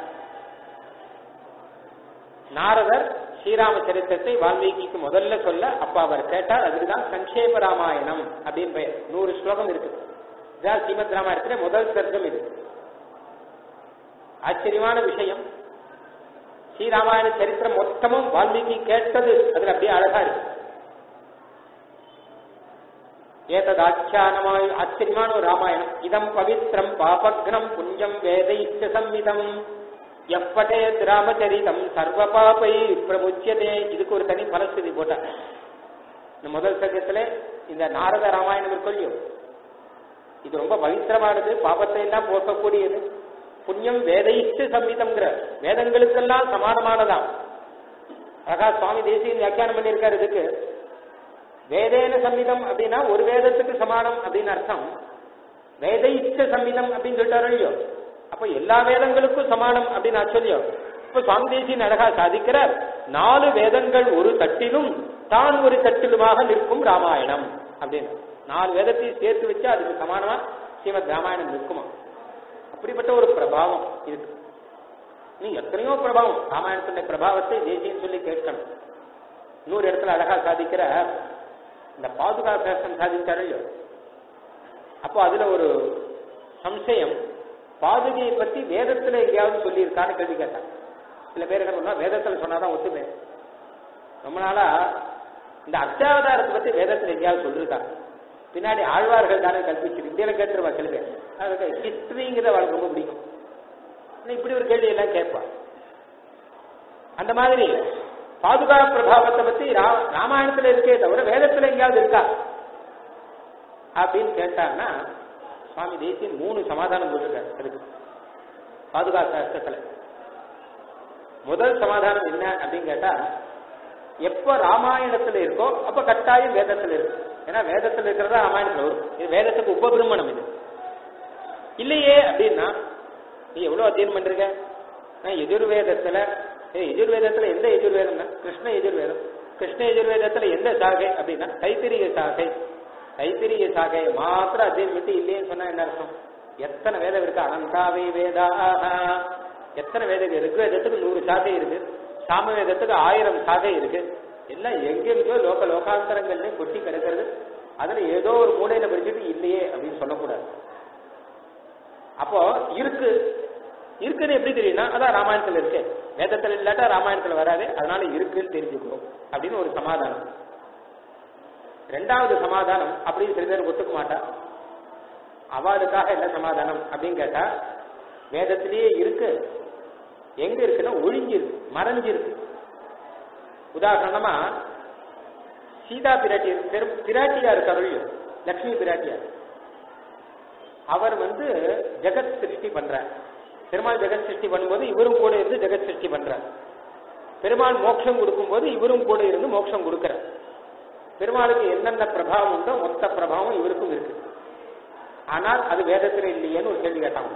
நாரதர் ஸ்ரீராம சரித்திரத்தை வால்மீகிக்கு முதல்ல சொல்ல அப்ப அவர் கேட்டார் அதுக்குதான் சங்கேப ராமாயணம் அப்படின்னு பெயர் நூறு ஸ்லோகம் இருக்கு இதான் ஸ்ரீமத் ராமாயணத்துல முதல் சர்க்கம் இது ஆச்சரியமான விஷயம் ஸ்ரீராமாயண சரித்திரம் மொத்தமும் வால்மீகி கேட்டது அதுல அப்படியே அழகா இருக்கு ஏதது ஆச்சியானமாய் ஆச்சரியமான ஒரு ராமாயணம் இதம் பவித்ரம் பாபக்னம் புண்ணியம் வேதைச்ச சம்மிதம் எப்பட்டே ராமச்சரிதம் சர்வ பாபை பிரமுச்சியதே இதுக்கு ஒரு தனி பலஸ்துதி போட்டார் இந்த முதல் சர்க்கத்துல இந்த நாரத ராமாயணம் இருக்கும் இல்லையோ இது ரொம்ப பவித்திரமானது பாபத்தை எல்லாம் போக்கக்கூடியது புண்ணியம் வேதைச்சு சம்மிதம்ங்கிற வேதங்களுக்கெல்லாம் சமானமானதாம் அழகா சுவாமி தேசியன் வியாக்கியானம் பண்ணியிருக்காரு இதுக்கு வேதேன சம்மிதம் அப்படின்னா ஒரு வேதத்துக்கு சமானம் அப்படின்னு அர்த்தம் வேதைச்ச சம்மிதம் அப்படின்னு சொல்லிட்டாரோ இல்லையோ அப்ப எல்லா வேதங்களுக்கும் சமானம் அப்படின்னு சொல்லியோ இப்ப சுவாமி தேசியன் அழகா சாதிக்கிறார் நாலு வேதங்கள் ஒரு தட்டிலும் தான் ஒரு தட்டிலுமாக நிற்கும் ராமாயணம் அப்படின்னு நாலு வேதத்தையும் சேர்த்து வச்சா அதுக்கு சமானமா ஸ்ரீமத் ராமாயணம் நிற்குமா அப்படிப்பட்ட ஒரு பிரபாவம் இருக்கு நீ எத்தனையோ பிரபாவம் ராமாயணத்துடைய பிரபாவத்தை தேசியம் சொல்லி கேட்கணும் இன்னொரு இடத்துல அழகா சாதிக்கிற இந்த பாதுகா சாஸ்திரம் சாதிச்சாரு இல்லையோ அப்போ அதுல ஒரு சம்சயம் பாதுகையை பத்தி வேதத்துல எங்கேயாவது சொல்லியிருக்கான்னு கேள்வி கேட்டான் சில பேர் என்ன பண்ணா வேதத்துல சொன்னாதான் ஒத்துமே ரொம்ப நாளா இந்த அர்ச்சாவதாரத்தை பத்தி வேதத்துல எங்கேயாவது சொல்லியிருக்காங்க பின்னாடி ஆழ்வார்கள் தானே கல்பிச்சு இந்தியில கேட்டுருவா சில பேர் அதுக்கு ஹிஸ்டரிங்கிறத அவளுக்கு ரொம்ப பிடிக்கும் ஆனா இப்படி ஒரு கேள்வி எல்லாம் கேட்பா அந்த மாதிரி பாதுகா பிரபாவத்தை பத்தி ரா- ராமாயணத்துல இருக்கே தவிர வேதத்துல எங்கேயாவது இருக்கா அப்படின்னு கேட்டாங்கன்னா சுவாமி தேசியன் மூணு சமாதானம் போட்டிருக்காரு அதுக்கு பாதுகா சாஸ்திரத்துல முதல் சமாதானம் என்ன அப்படின்னு கேட்டா எப்ப ராமாயணத்துல இருக்கோ அப்ப கட்டாயம் வேதத்துல இருக்கு ஏன்னா வேதத்துல இருக்கிறதா ராமாயணத்துல வரும் இது வேதத்துக்கு உபபிரமணம் இது இல்லையே அப்படின்னா நீ எவ்வளவு அத்தியனம் பண்றீங்க நான் எதிர்வேதத்துல ஏய், எதிர்வேதத்துல எந்த எதிர்வேதம்னா கிருஷ்ண எதிர்வேதம் கிருஷ்ண எதிர்வேதத்துல எந்த சாகை அப்படின்னா தைத்திரிய சாகை தைத்திரிய சாகை மாத்திரம் அத்தியனம் பண்ணி இல்லையேன்னு சொன்னா என்ன அர்த்தம் எத்தனை வேதம் இருக்கு அனந்தாவை வேதா எத்தனை வேதம் இருக்கு ரிக்வேதத்துக்கு நூறு சாகை இருக்கு சாமவேதத்துக்கு ஆயிரம் சாகை இருக்கு எல்லாம் எங்கெங்கயோ லோக லோகாந்தரங்கள்லயும் கொட்டி கிடக்கிறது அதுல ஏதோ ஒரு மூலையில படிச்சுட்டு இல்லையே அப்படின்னு சொல்லக்கூடாது அப்போ இருக்கு இருக்குன்னு எப்படி தெரியும்னா அதான் ராமாயணத்துல இருக்கு வேதத்துல இல்லாட்டா ராமாயணத்துல வராது அதனால இருக்குன்னு தெரிஞ்சுக்கணும் அப்படின்னு ஒரு சமாதானம் ரெண்டாவது சமாதானம் அப்படின்னு சில பேர் ஒத்துக்க மாட்டா அவளுக்காக என்ன சமாதானம் அப்படின்னு கேட்டா வேதத்திலேயே இருக்கு எங்க இருக்குன்னா ஒழிஞ்சிருக்கு மறைஞ்சிருக்கு உதாரணமா சீதா பிராட்டி இருக்கு. பெரும் பிராட்டியா இருக்காரு இல்லையோ லக்ஷ்மி பிராட்டியார் அவர் வந்து ஜெகத் சிருஷ்டி பண்றார் பெருமாள் ஜெகத் சிருஷ்டி பண்ணும்போது இவரும் கூட இருந்து ஜெகத் சிருஷ்டி பண்றார் பெருமாள் மோட்சம் கொடுக்கும்போது இவரும் கூட இருந்து மோட்சம் கொடுக்கிறார் பெருமாளுக்கு என்னென்ன பிரபாவம் உண்டோ மொத்த பிரபாவம் இவருக்கும் இருக்கு ஆனால் அது வேதத்துல இல்லையேன்னு ஒரு கேள்வி கேட்டாங்க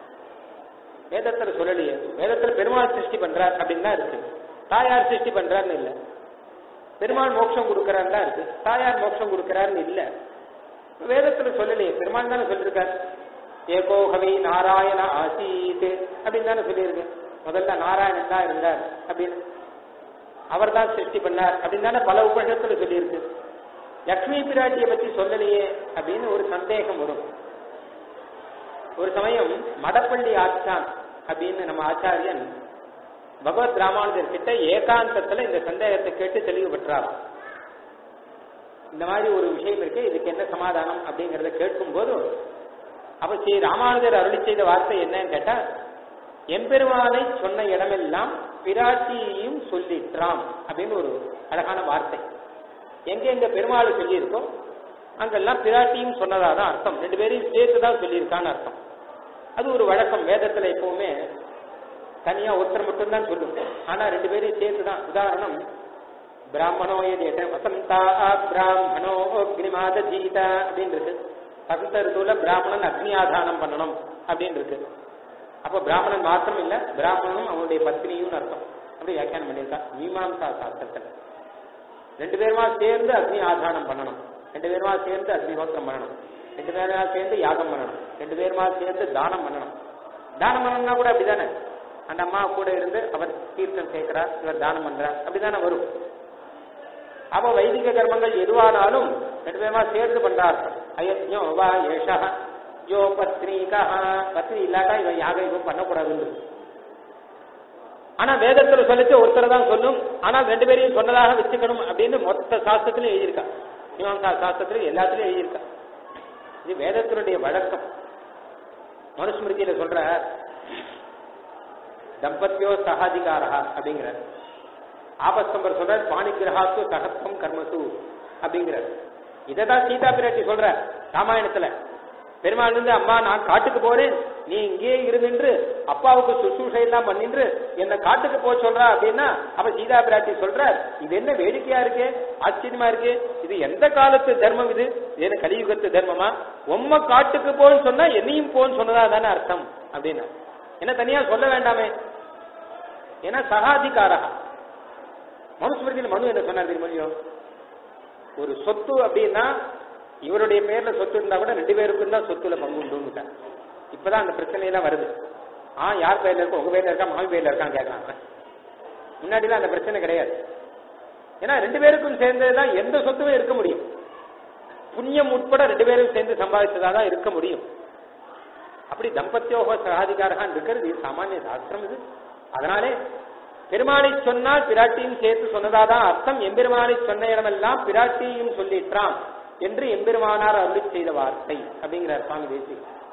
வேதத்துல சொல்லலையே வேதத்துல பெருமாள் சிருஷ்டி பண்றார் அப்படின்னு தான் இருக்கு தாயார் சிருஷ்டி பண்றாருன்னு இல்ல பெருமாள் மோட்சம் கொடுக்கறான்னு தான் இருக்கு தாயார் மோட்சம் கொடுக்கறாருன்னு இல்ல வேதத்துல சொல்லலையே பெருமாள் தானே சொல்லிருக்காரு ஏகோகவி நாராயண ஆசீத் அப்படின்னு தானே சொல்லியிருக்கு முதல்ல நாராயணன் தான் இருந்தார் அப்படின்னு அவர் தான் சிருஷ்டி பண்ணார் அப்படின்னு தானே பல உபநிஷத்துல சொல்லியிருக்கு லக்ஷ்மி பிராட்டியை பத்தி சொல்லலையே அப்படின்னு ஒரு சந்தேகம் வரும் ஒரு சமயம் மடப்பள்ளி ஆச்சான் அப்படின்னு நம்ம ஆச்சாரியன் பகவத் ராமானுஜர் கிட்ட ஏகாந்தத்துல இந்த சந்தேகத்தை கேட்டு தெளிவு பெற்றாராம் இந்த மாதிரி ஒரு விஷயம் இருக்கு இதுக்கு என்ன சமாதானம் அப்படிங்கறத கேட்கும் போது அப்ப ஸ்ரீ ராமானுஜர் அருளி செய்த வார்த்தை என்னன்னு கேட்டா எம்பெருமானை சொன்ன இடமெல்லாம் பிராட்டியையும் சொல்லிற்றாம் அப்படின்னு ஒரு அழகான வார்த்தை எங்க எங்க பெருமாள் சொல்லியிருக்கோ அங்கெல்லாம் பிராட்டியும் சொன்னதா தான் அர்த்தம் ரெண்டு பேரையும் சேர்த்து தான் சொல்லியிருக்கான்னு அர்த்தம் அது ஒரு வழக்கம் வேதத்துல எப்பவுமே தனியா ஒருத்தர் மட்டும்தான் சொல்லும் ஆனா ரெண்டு பேரையும் சேர்த்து தான் உதாரணம் பிராமணோ எது வசந்தா பிராமணோ அக்னிமாத ஜீத அப்படின்னு இருக்கு வசந்த ரிதுல பிராமணன் அக்னி ஆதானம் பண்ணணும் அப்படின்னு இருக்கு அப்ப பிராமணன் மாத்திரம் இல்ல பிராமணனும் அவனுடைய பத்னியும் அர்த்தம் அப்படி வியாக்கியானம் பண்ணியிருக்கா மீமாம்சா சாஸ்திரத்துல ரெண்டு பேருமா சேர்ந்து அக்னி ஆதானம் பண்ணணும் ரெண்டு பேருமா சேர்ந்து அக்னிஹோத்திரம் பண்ணணும் ரெண்டு பேருமா சேர்ந்து யாகம் பண்ணணும் ரெண்டு பேருமா சேர்ந்து தானம் பண்ணணும் தானம் பண்ணணும்னா கூட அப்படிதானே அந்த அம்மா கூட இருந்து அவர் தீர்த்தம் சேர்க்கிறார் இவர் தானம் பண்றார் அப்படிதானே வரும் அப்ப வைதிக கர்மங்கள் எதுவானாலும் ரெண்டு பேருமா சேர்ந்து பண்றார்கள் அயத்யோ வா ஏஷா யோ பத்னீகா பத்னி இல்லாட்டா இவன் யாக இவன் பண்ணக்கூடாதுன்னு ஆனா வேதத்துல சொல்லிச்சு ஒருத்தர் தான் சொல்லும் ஆனால் ரெண்டு பேரையும் சொன்னதாக வச்சுக்கணும் அப்படின்னு மொத்த சாஸ்திரத்திலும் எழுதியிருக்கா மீமாம்சா சாஸ்திரத்திலும் எல்லாத்துலயும் எழுதியிருக்கா இது வேதத்தினுடைய வழக்கம் மனுஸ்மிருதியில சொல்ற தம்பத்தியோ சகாதிகாரா அப்படிங்கிறார் ஆபஸ்தம்பர் சொல்றார் பாணிகிரகாத்து சகத்வம் கர்மசு அப்படிங்கிறார் இதைதான் சீதா பிராட்டி சொல்ற ராமாயணத்துல பெருமாள் இருந்து அம்மா நான் காட்டுக்கு போறேன் நீ இங்கேயே இருந்துன்று அப்பாவுக்கு சுசூஷை எல்லாம் பண்ணின்று என்ன காட்டுக்கு போக சொல்றா அப்படின்னா அப்ப சீதா பிராட்டி சொல்ற இது என்ன வேடிக்கையா இருக்கு ஆச்சரியமா இருக்கு இது எந்த காலத்து தர்மம் இது இது என்ன கலியுகத்து தர்மமா உம்ம காட்டுக்கு போன்னு சொன்னா என்னையும் போன்னு சொன்னதா தானே அர்த்தம் அப்படின்னா என்ன தனியா சொல்ல வேண்டாமே ஏன்னா சகாதிகாரா மனுஸ்மிருதியில் மனு என்ன சொன்னார் தெரியுமா ஒரு சொத்து அப்படின்னா இவருடைய பேர்ல சொத்து இருந்தா கூட ரெண்டு பேருக்கும் தான் சொத்துல பங்கு உண்டு இப்பதான் அந்த பிரச்சனை எல்லாம் வருது ஆ யார் பேர்ல இருக்கா உங்க பேர்ல இருக்கா மாமி பேர்ல இருக்கான்னு கேட்கறாங்க முன்னாடிலாம் அந்த பிரச்சனை கிடையாது ஏன்னா ரெண்டு பேருக்கும் சேர்ந்ததுதான் எந்த சொத்துமே இருக்க முடியும் புண்ணியம் உட்பட ரெண்டு பேரும் சேர்ந்து சம்பாதிச்சதா தான் இருக்க முடியும் அப்படி தம்பத்தியோக சகாதிகாரகான் இருக்கிறது இது சாமானிய சாஸ்திரம் இது அதனாலே பெருமாளை சொன்னால் பிராட்டியும் சேர்த்து சொன்னதாதான் அர்த்தம் எம்பெருமானை சொன்ன இடமெல்லாம் பிராட்டியையும் சொல்லிற்றான் என்று எம்பெருமானார் அருளி செய்த வார்த்தை அப்படிங்கிறார் சுவாமி தேசி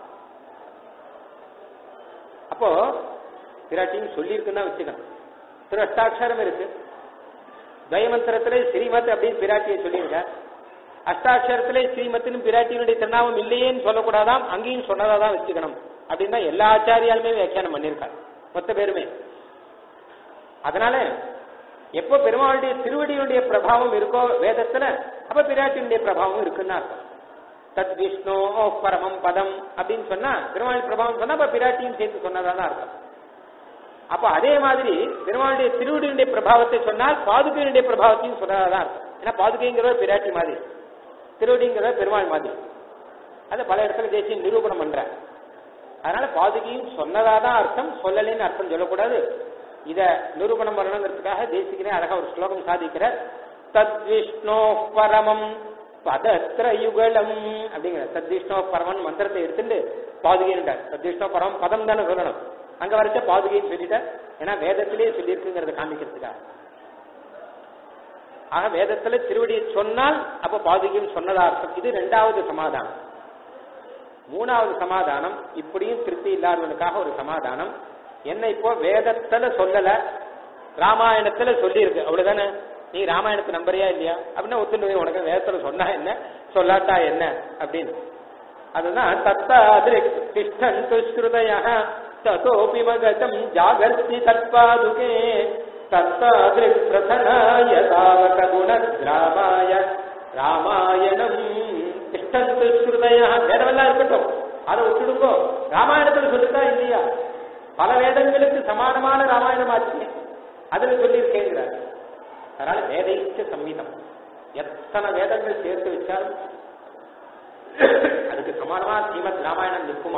அப்போ பிராட்டியும் சொல்லியிருக்குன்னு தான் வச்சுக்கணும் திரு அஷ்டாட்சரம் இருக்கு துவயமந்திரத்திலே ஸ்ரீமத் அப்படின்னு பிராட்டியை சொல்லியிருக்க அஷ்டாட்சரத்திலே ஸ்ரீமத்தின் பிராட்டியினுடைய திருநாமம் இல்லையேன்னு சொல்லக்கூடாதாம் அங்கேயும் சொன்னதா தான் வச்சுக்கணும் அப்படின்னு தான் எல்லா ஆச்சாரியாலுமே வியாக்கியானம் பண்ணியிருக்காங்க மொத்த பேருமே அதனால எப்போ பெருமாளுடைய திருவடியுடைய பிரபாவம் இருக்கோ வேதத்துல அப்ப பிராட்டியுடைய பிரபாவம் இருக்குன்னு அர்த்தம் தத் விஷ்ணு பரமம் பதம் அப்படின்னு சொன்னா பெருமாள் பிரபாவம் சொன்னா அப்ப பிராட்டியும் சேர்த்து சொன்னதான் அர்த்தம் அப்ப அதே மாதிரி பெருமாளுடைய திருவடியுடைய பிரபாவத்தை சொன்னால் பாதுகையினுடைய பிரபாவத்தையும் சொன்னதான் அர்த்தம் ஏன்னா பாதுகைங்கிறத பிராட்டி மாதிரி திருவடிங்கிறத பெருமாள் மாதிரி அதை பல இடத்துல தேசிய நிரூபணம் பண்ற அதனால பாதுகையும் சொன்னதாதான் அர்த்தம் சொல்லலைன்னு அர்த்தம் சொல்லக்கூடாது இத நிரூபணம் பண்ணணுங்கிறதுக்காக தேசிகனே அழகா ஒரு ஸ்லோகம் சாதிக்கிறார் தத் விஷ்ணோ பரமம் பதத்ரயுகலம் அப்படிங்கிற தத் விஷ்ணோ பரமன் மந்திரத்தை எடுத்துட்டு பாதுகைன்றார் தத் விஷ்ணோ பரமம் பதம் தானே சொல்லணும் அங்க வரைச்ச பாதுகைன்னு சொல்லிட்டார் ஏன்னா வேதத்திலேயே சொல்லியிருக்குங்கிறத காமிக்கிறதுக்காக ஆக வேதத்துல திருவடியை சொன்னால் அப்ப பாதுகையும் சொன்னதா அர்த்தம் இது ரெண்டாவது சமாதானம் மூணாவது சமாதானம் இப்படியும் திருப்தி இல்லாதவனுக்காக ஒரு சமாதானம் என்ன இப்போ வேதத்துல சொல்லல ராமாயணத்துல சொல்லியிருக்கு அவ்வளவுதானே நீ ராமாயணத்தை நம்புறியா இல்லையா அப்படின்னா ஒத்துண்டு உனக்கு வேதத்துல சொன்னா என்ன சொல்லாட்டா என்ன அப்படின்னு அதுதான் தத்தாதிரிக் திஷ்டந்து ஸ்ருதய ததோபி மகதம் ஜாகர்த்தி தற்பாதுகே தத்தாதிரிக் பிரசனாய தாவக குணகிராமாய ராமாயணம் திஷ்டந்து ஸ்ருதய வேதமெல்லாம் இருக்கட்டும் அதை விட்டுடுங்கோ ராமாயணத்துல சொல்லுதா இல்லையா பல வேதங்களுக்கு சமானமான ராமாயணம் ஆச்சு அதுல சொல்லியிருக்கேங்கிறார் அதனால வேதைச்ச சம்மிதம் எத்தனை வேதங்கள் சேர்த்து வச்சாலும் அதுக்கு சமானமா ஸ்ரீமத் ராமாயணம் நிற்குமா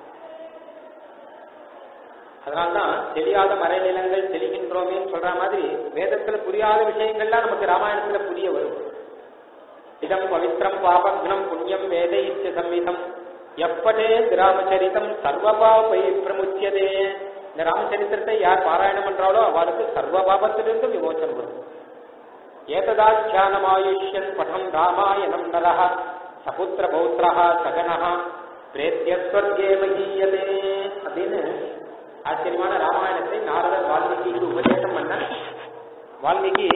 அதனால்தான் தெரியாத மறைநிலங்கள் தெளிகின்றோமேன்னு சொல்ற மாதிரி வேதத்துல புரியாத விஷயங்கள்லாம் நமக்கு ராமாயணத்துல புரிய வரும் இதம் பவித்ரம் பாபக்னம் புண்ணியம் வேதைச்ச சம்மிதம் எப்படே கிராமச்சரிதம் சர்வபாபை பிரமுச்சியதே இந்த ராமச்சரித்திரத்தை யார் பாராயணம் பண்றாளோ அவளுக்கு சர்வ பாபத்திலிருந்தும் விமோச்சனம் வரும் ஏததாட்சியானமாயுஷ்யன் படம் ராமாயணம் நரஹ சபுத்திர பௌத்திரஹ சகனஹ பிரேத்திய ஸ்வர்கே மகீயதே அப்படின்னு ஆச்சரியமான ராமாயணத்தை நாரதர் வால்மீகிக்கு உபதேசம் பண்ண வால்மீகி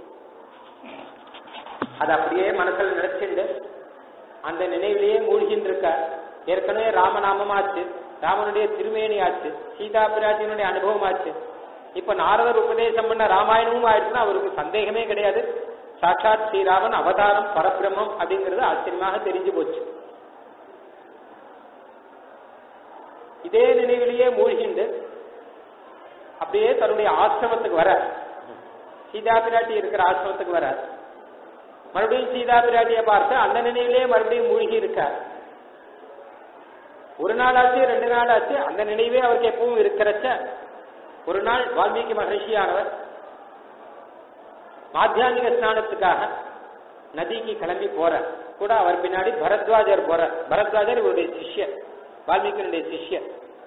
அதை அப்படியே மனசுல நினைச்சுண்டு அந்த நினைவிலேயே மூழ்கின்னு இருக்க ஏற்கனவே ராமநாமம் ஆச்சு ராமனுடைய திருமேனி ஆச்சு சீதா பிராட்டியினுடைய அனுபவம் ஆச்சு இப்ப நாரதர் உபதேசம் பண்ண ராமாயணமும் ஆயிடுச்சுன்னா அவருக்கு சந்தேகமே கிடையாது சாட்சாத் ஸ்ரீராமன் அவதாரம் பரபிரம்மம் அப்படிங்கிறது ஆச்சரியமாக தெரிஞ்சு போச்சு இதே நினைவிலேயே மூழ்கிண்டு அப்படியே தன்னுடைய ஆசிரமத்துக்கு வர சீதா பிராட்டி இருக்கிற ஆசிரமத்துக்கு வர மறுபடியும் சீதா பிராட்டியை பார்த்து அந்த நினைவிலே மறுபடியும் மூழ்கி இருக்கார் ஒரு நாள் ஆச்சு ரெண்டு நாள் ஆச்சு அந்த நினைவே அவருக்கு எப்பவும் இருக்கிறச்ச ஒரு நாள் வால்மீகி மகர்ஷியானவர் மாத்தியானிக ஸ்நானத்துக்காக நதிக்கு கிளம்பி போற கூட அவர் பின்னாடி பரத்வாஜர் போற பரத்வாஜர் இவருடைய சிஷ்யர் வால்மீகியினுடைய சிஷ்யர்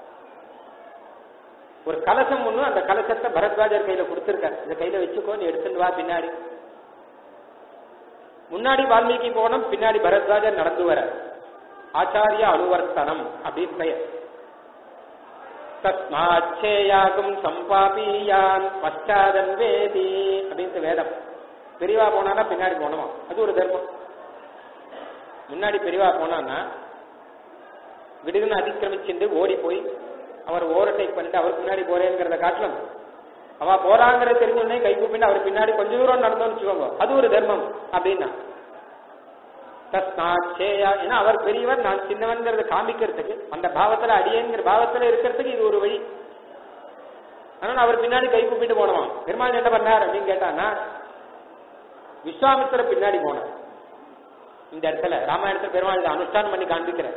ஒரு கலசம் ஒண்ணு அந்த கலசத்தை பரத்வாஜர் கையில கொடுத்திருக்கார் இந்த கையில வச்சுக்கோ நீ எடுத்துட்டு வா பின்னாடி முன்னாடி வால்மீகி போனோம் பின்னாடி பரத்வாஜர் நடந்து வர ஆச்சாரிய அனுவர்த்தனம் அப்படின்னு பெயர் தஸ்மாச்சேயாகும் சம்பாபியான் பச்சாதன் வேதி அப்படின்ட்டு வேதம் பெரியவா போனானா பின்னாடி போனோமா அது ஒரு தர்மம் முன்னாடி பெரியவா போனான்னா விடுதுன்னு அதிக்கிரமிச்சுட்டு ஓடி போய் அவர் ஓவர்டேக் பண்ணிட்டு அவருக்கு முன்னாடி போறேங்கிறத காட்டிலும் அவ போறாங்கிறத தெரிஞ்சோடனே கை கூப்பிட்டு அவர் பின்னாடி கொஞ்ச தூரம் நடந்தோம்னு வச்சுக்கோங்க அது ஒரு தர்மம் அப்படின்னா தஸ்மாச்சேயா ஏன்னா அவர் பெரியவர் நான் சின்னவன்கிறத காமிக்கிறதுக்கு அந்த பாவத்துல அடியேங்கிற பாவத்துல இருக்கிறதுக்கு இது ஒரு வழி அதனால அவர் பின்னாடி கை கூப்பிட்டு போனோம் பெருமாள் என்ன பண்ணார் அப்படின்னு கேட்டான்னா விஸ்வாமித்திர பின்னாடி போனார் இந்த இடத்துல ராமாயணத்துல பெருமாள் இதை அனுஷ்டானம் பண்ணி காண்பிக்கிறார்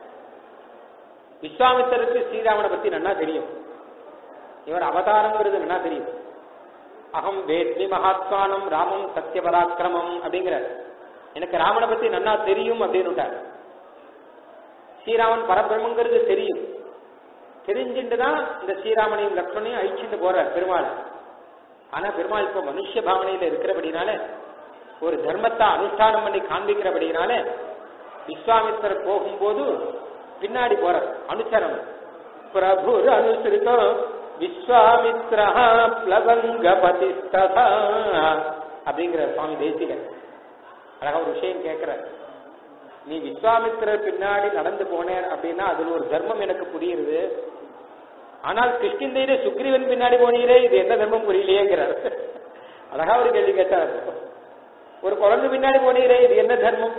விஸ்வாமித்தருக்கு ஸ்ரீராமனை பத்தி நன்னா தெரியும் இவர் அவதாரங்கிறது நன்னா தெரியும் அகம் வேத்மி மகாத்மானம் ராமம் சத்திய பராக்கிரமம் அப்படிங்கிறார் எனக்கு ராமனை பத்தி நன்னா தெரியும் அப்படின்னு ஸ்ரீராமன் பரபிரமங்கிறது தெரியும் தெரிஞ்சுட்டு தான் இந்த ஸ்ரீராமனையும் லக்ஷ்மணையும் அழிச்சுட்டு போறார் பெருமாள் ஆனா பெருமாள் இப்ப மனுஷ பாவனையில இருக்கிறபடினால ஒரு தர்மத்தை அனுஷ்டானம் பண்ணி காண்பிக்கிறபடினால விஸ்வாமித்தர் போகும்போது பின்னாடி போறார் அனுச்சரம் பிரபு அனுசரித்தோ விஸ்வாமித்ர பிளவங்கபதிஸ்ததா அப்படிங்கிற சுவாமி தேசிகர் அழகா ஒரு விஷயம் கேட்கிறார் நீ விஸ்வாமித்திரர் பின்னாடி நடந்து போனேன் அப்படின்னா அதுல ஒரு தர்மம் எனக்கு புரியுது ஆனால் கிருஷ்ணந்தையில சுக்ரீவன் பின்னாடி போனீரே இது என்ன தர்மம் புரியலையேங்கிறார் அழகா ஒரு கேள்வி கேட்டார் ஒரு குழந்தை பின்னாடி போனீரே இது என்ன தர்மம்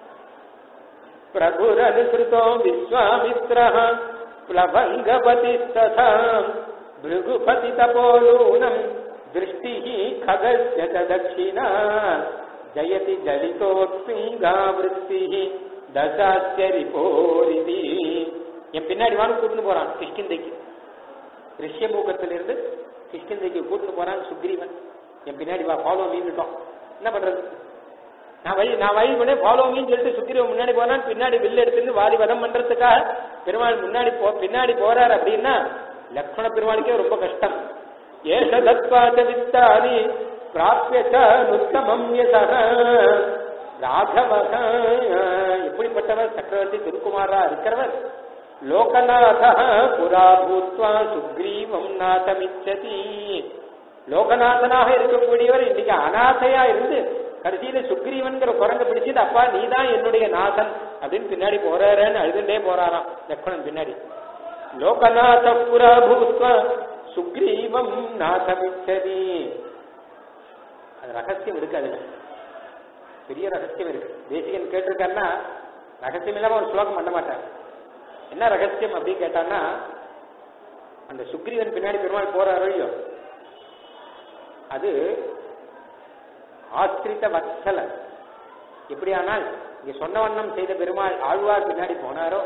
பிரபுர் அனுசிருத்தோ விஸ்வாமித்ர பிளவங்கபதி ததா பிருகுபதி தபோலூனம் திருஷ்டி கதஸ்ய ச தட்சிணா ஜயதி ஜலிதோத்பிங்காவிருத்தி தசாச்சரிபோரிதி என் பின்னாடி வான்னு கூட்டிட்டு போறான் கிஷ்கிந்தைக்கு ரிஷ்யமூகத்திலிருந்து கிஷ்கிந்தைக்கு கூட்டிட்டு போறான் சுக்ரீவன் என் பின்னாடி வா ஃபாலோ மீன்னுட்டோம் என்ன பண்றது நான் வழி நான் வழி பண்ணி ஃபாலோ மீன் சொல்லிட்டு சுக்ரீவன் முன்னாடி போனான் பின்னாடி வில்லு எடுத்துட்டு வாலி வதம் பண்றதுக்காக பெருமாள் முன்னாடி போ பின்னாடி போறாரு அப்படின்னா லக்ஷ்மண பெருமாளுக்கே ரொம்ப கஷ்டம் ஏஷ தத்வாத வித்தானி பிராபிய நுத்தமம் யசக ராகவக எப்படிப்பட்டவர் சக்கரவர்த்தி திருக்குமாரா இருக்கிறவர் லோகநாத புரா பூத்வா சுக்ரீவம் நாதமிச்சதி லோகநாதனாக இருக்கக்கூடியவர் இன்னைக்கு அநாதையா இருந்து கடைசியில சுக்ரீவன்கிற குரங்க பிடிச்சிட்டு அப்பா நீதான் என்னுடைய நாதன் அப்படின்னு பின்னாடி போறாருன்னு அழுதுண்டே போறாராம் லக்ஷ்மணன் பின்னாடி லோகநாத புரா பூத்வா சுக்ரீவம் நாதமிச்சதி அது ரகசியம் இருக்கு அதுல பெரிய ரகசியம் இருக்கு தேசிகன் கேட்டிருக்காருன்னா ரகசியம் இல்லாம ஒரு ஸ்லோகம் பண்ண மாட்டார் என்ன ரகசியம் அப்படின்னு கேட்டான்னா அந்த சுக்ரீவன் பின்னாடி பெருமாள் போறாரோ இல்லையோ அது ஆஸ்திரித வத்சலன் எப்படியானால் இங்க சொன்ன வண்ணம் செய்த பெருமாள் ஆழ்வார் பின்னாடி போனாரோ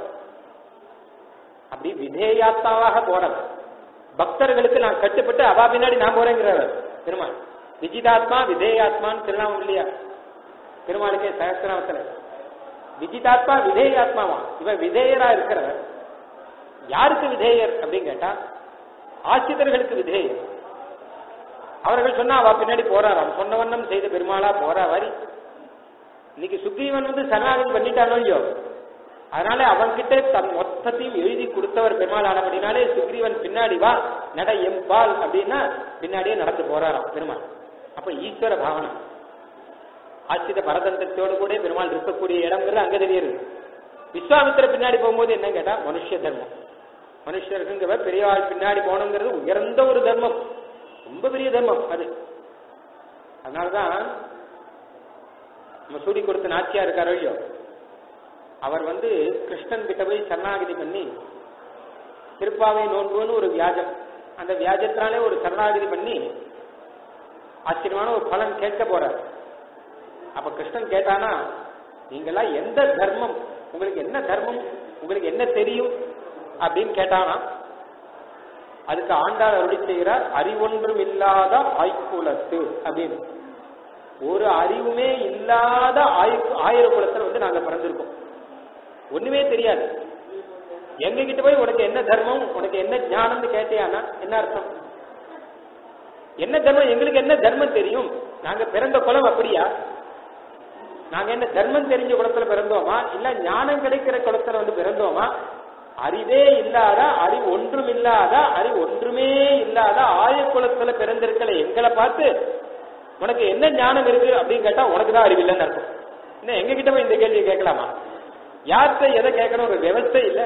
அப்படி விதேயாத்மாவாக போறவர் பக்தர்களுக்கு நான் கட்டுப்பட்டு அவா பின்னாடி நான் போறேங்கிறவர் பெருமாள் விஜிதாத்மா விதேயாத்மான்னு திருநாமம் இல்லையா பெருமாளுக்கே சகசிரநாமத்துல விஜிதாத்மா விதேயாத்மாவா இவன் விதேயரா இருக்கிறவர் யாருக்கு விதேயர் அப்படின்னு கேட்டா ஆசிரியர்களுக்கு விதேயம் அவர்கள் சொன்னா அவ பின்னாடி போறாராம் சொன்ன வண்ணம் செய்த பெருமாளா போறா வரி இன்னைக்கு சுக்ரீவன் வந்து சரணாகதி பண்ணிட்டானோ இல்லையோ அதனால அவன்கிட்ட தன் மொத்தத்தையும் எழுதி கொடுத்தவர் பெருமாள் ஆனபடினாலே சுக்ரீவன் பின்னாடி வா நட எம்பால் அப்படின்னா பின்னாடியே நடந்து போறாராம் பெருமாள் அப்ப ஈஸ்வர பாவனை ஆசிரித பரதந்திரத்தோடு கூட பெருமாள் இருக்கக்கூடிய இடம்ங்கிறது அங்க தெரியுது விஸ்வாமித்திர பின்னாடி போகும்போது என்ன கேட்டா மனுஷ தர்மம் மனுஷருக்குங்கிறவர் பெரியவாள் பின்னாடி போகணுங்கிறது உயர்ந்த ஒரு தர்மம் ரொம்ப பெரிய தர்மம் அது அதனாலதான் நம்ம சூடி கொடுத்த நாச்சியா இருக்காரோ இல்லையோ அவர் வந்து கிருஷ்ணன் கிட்ட போய் சரணாகதி பண்ணி திருப்பாவை நோன்புன்னு ஒரு வியாஜம் அந்த வியாஜத்தினாலே ஒரு சரணாகதி பண்ணி ஆச்சரியமான ஒரு பலன் கேட்க போறார் அப்ப கிருஷ்ணன் கேட்டானா நீங்கெல்லாம் எந்த தர்மம் உங்களுக்கு என்ன தர்மம் உங்களுக்கு என்ன தெரியும் அப்படின்னு கேட்டானா அதுக்கு ஆண்டாள் அருளி செய்கிறார் அறிவொன்றும் இல்லாத ஆய்குலத்து அப்படின்னு ஒரு அறிவுமே இல்லாத ஆயு ஆயிர குலத்துல வந்து நாங்க பிறந்திருக்கோம் ஒண்ணுமே தெரியாது எங்க கிட்ட போய் உனக்கு என்ன தர்மம் உனக்கு என்ன ஞானம்னு கேட்டியானா என்ன அர்த்தம் என்ன தர்மம் எங்களுக்கு என்ன தர்மம் தெரியும் நாங்க பிறந்த குலம் அப்படியா நாங்க என்ன தர்மம் தெரிஞ்ச குலத்துல பிறந்தோமா இல்ல ஞானம் கிடைக்கிற குலத்துல வந்து பிறந்தோமா அறிவே இல்லாத அறிவு ஒன்றும் இல்லாத அறிவு ஒன்றுமே இல்லாத ஆய குலத்துல பிறந்திருக்கல எங்களை பார்த்து உனக்கு என்ன ஞானம் இருக்கு அப்படின்னு கேட்டா உனக்கு தான் அறிவில்லைன்னு அர்த்தம் என்ன எங்க கிட்ட போய் இந்த கேள்வியை கேட்கலாமா யார்கிட்ட எதை கேட்கணும் ஒரு விவசாய இல்ல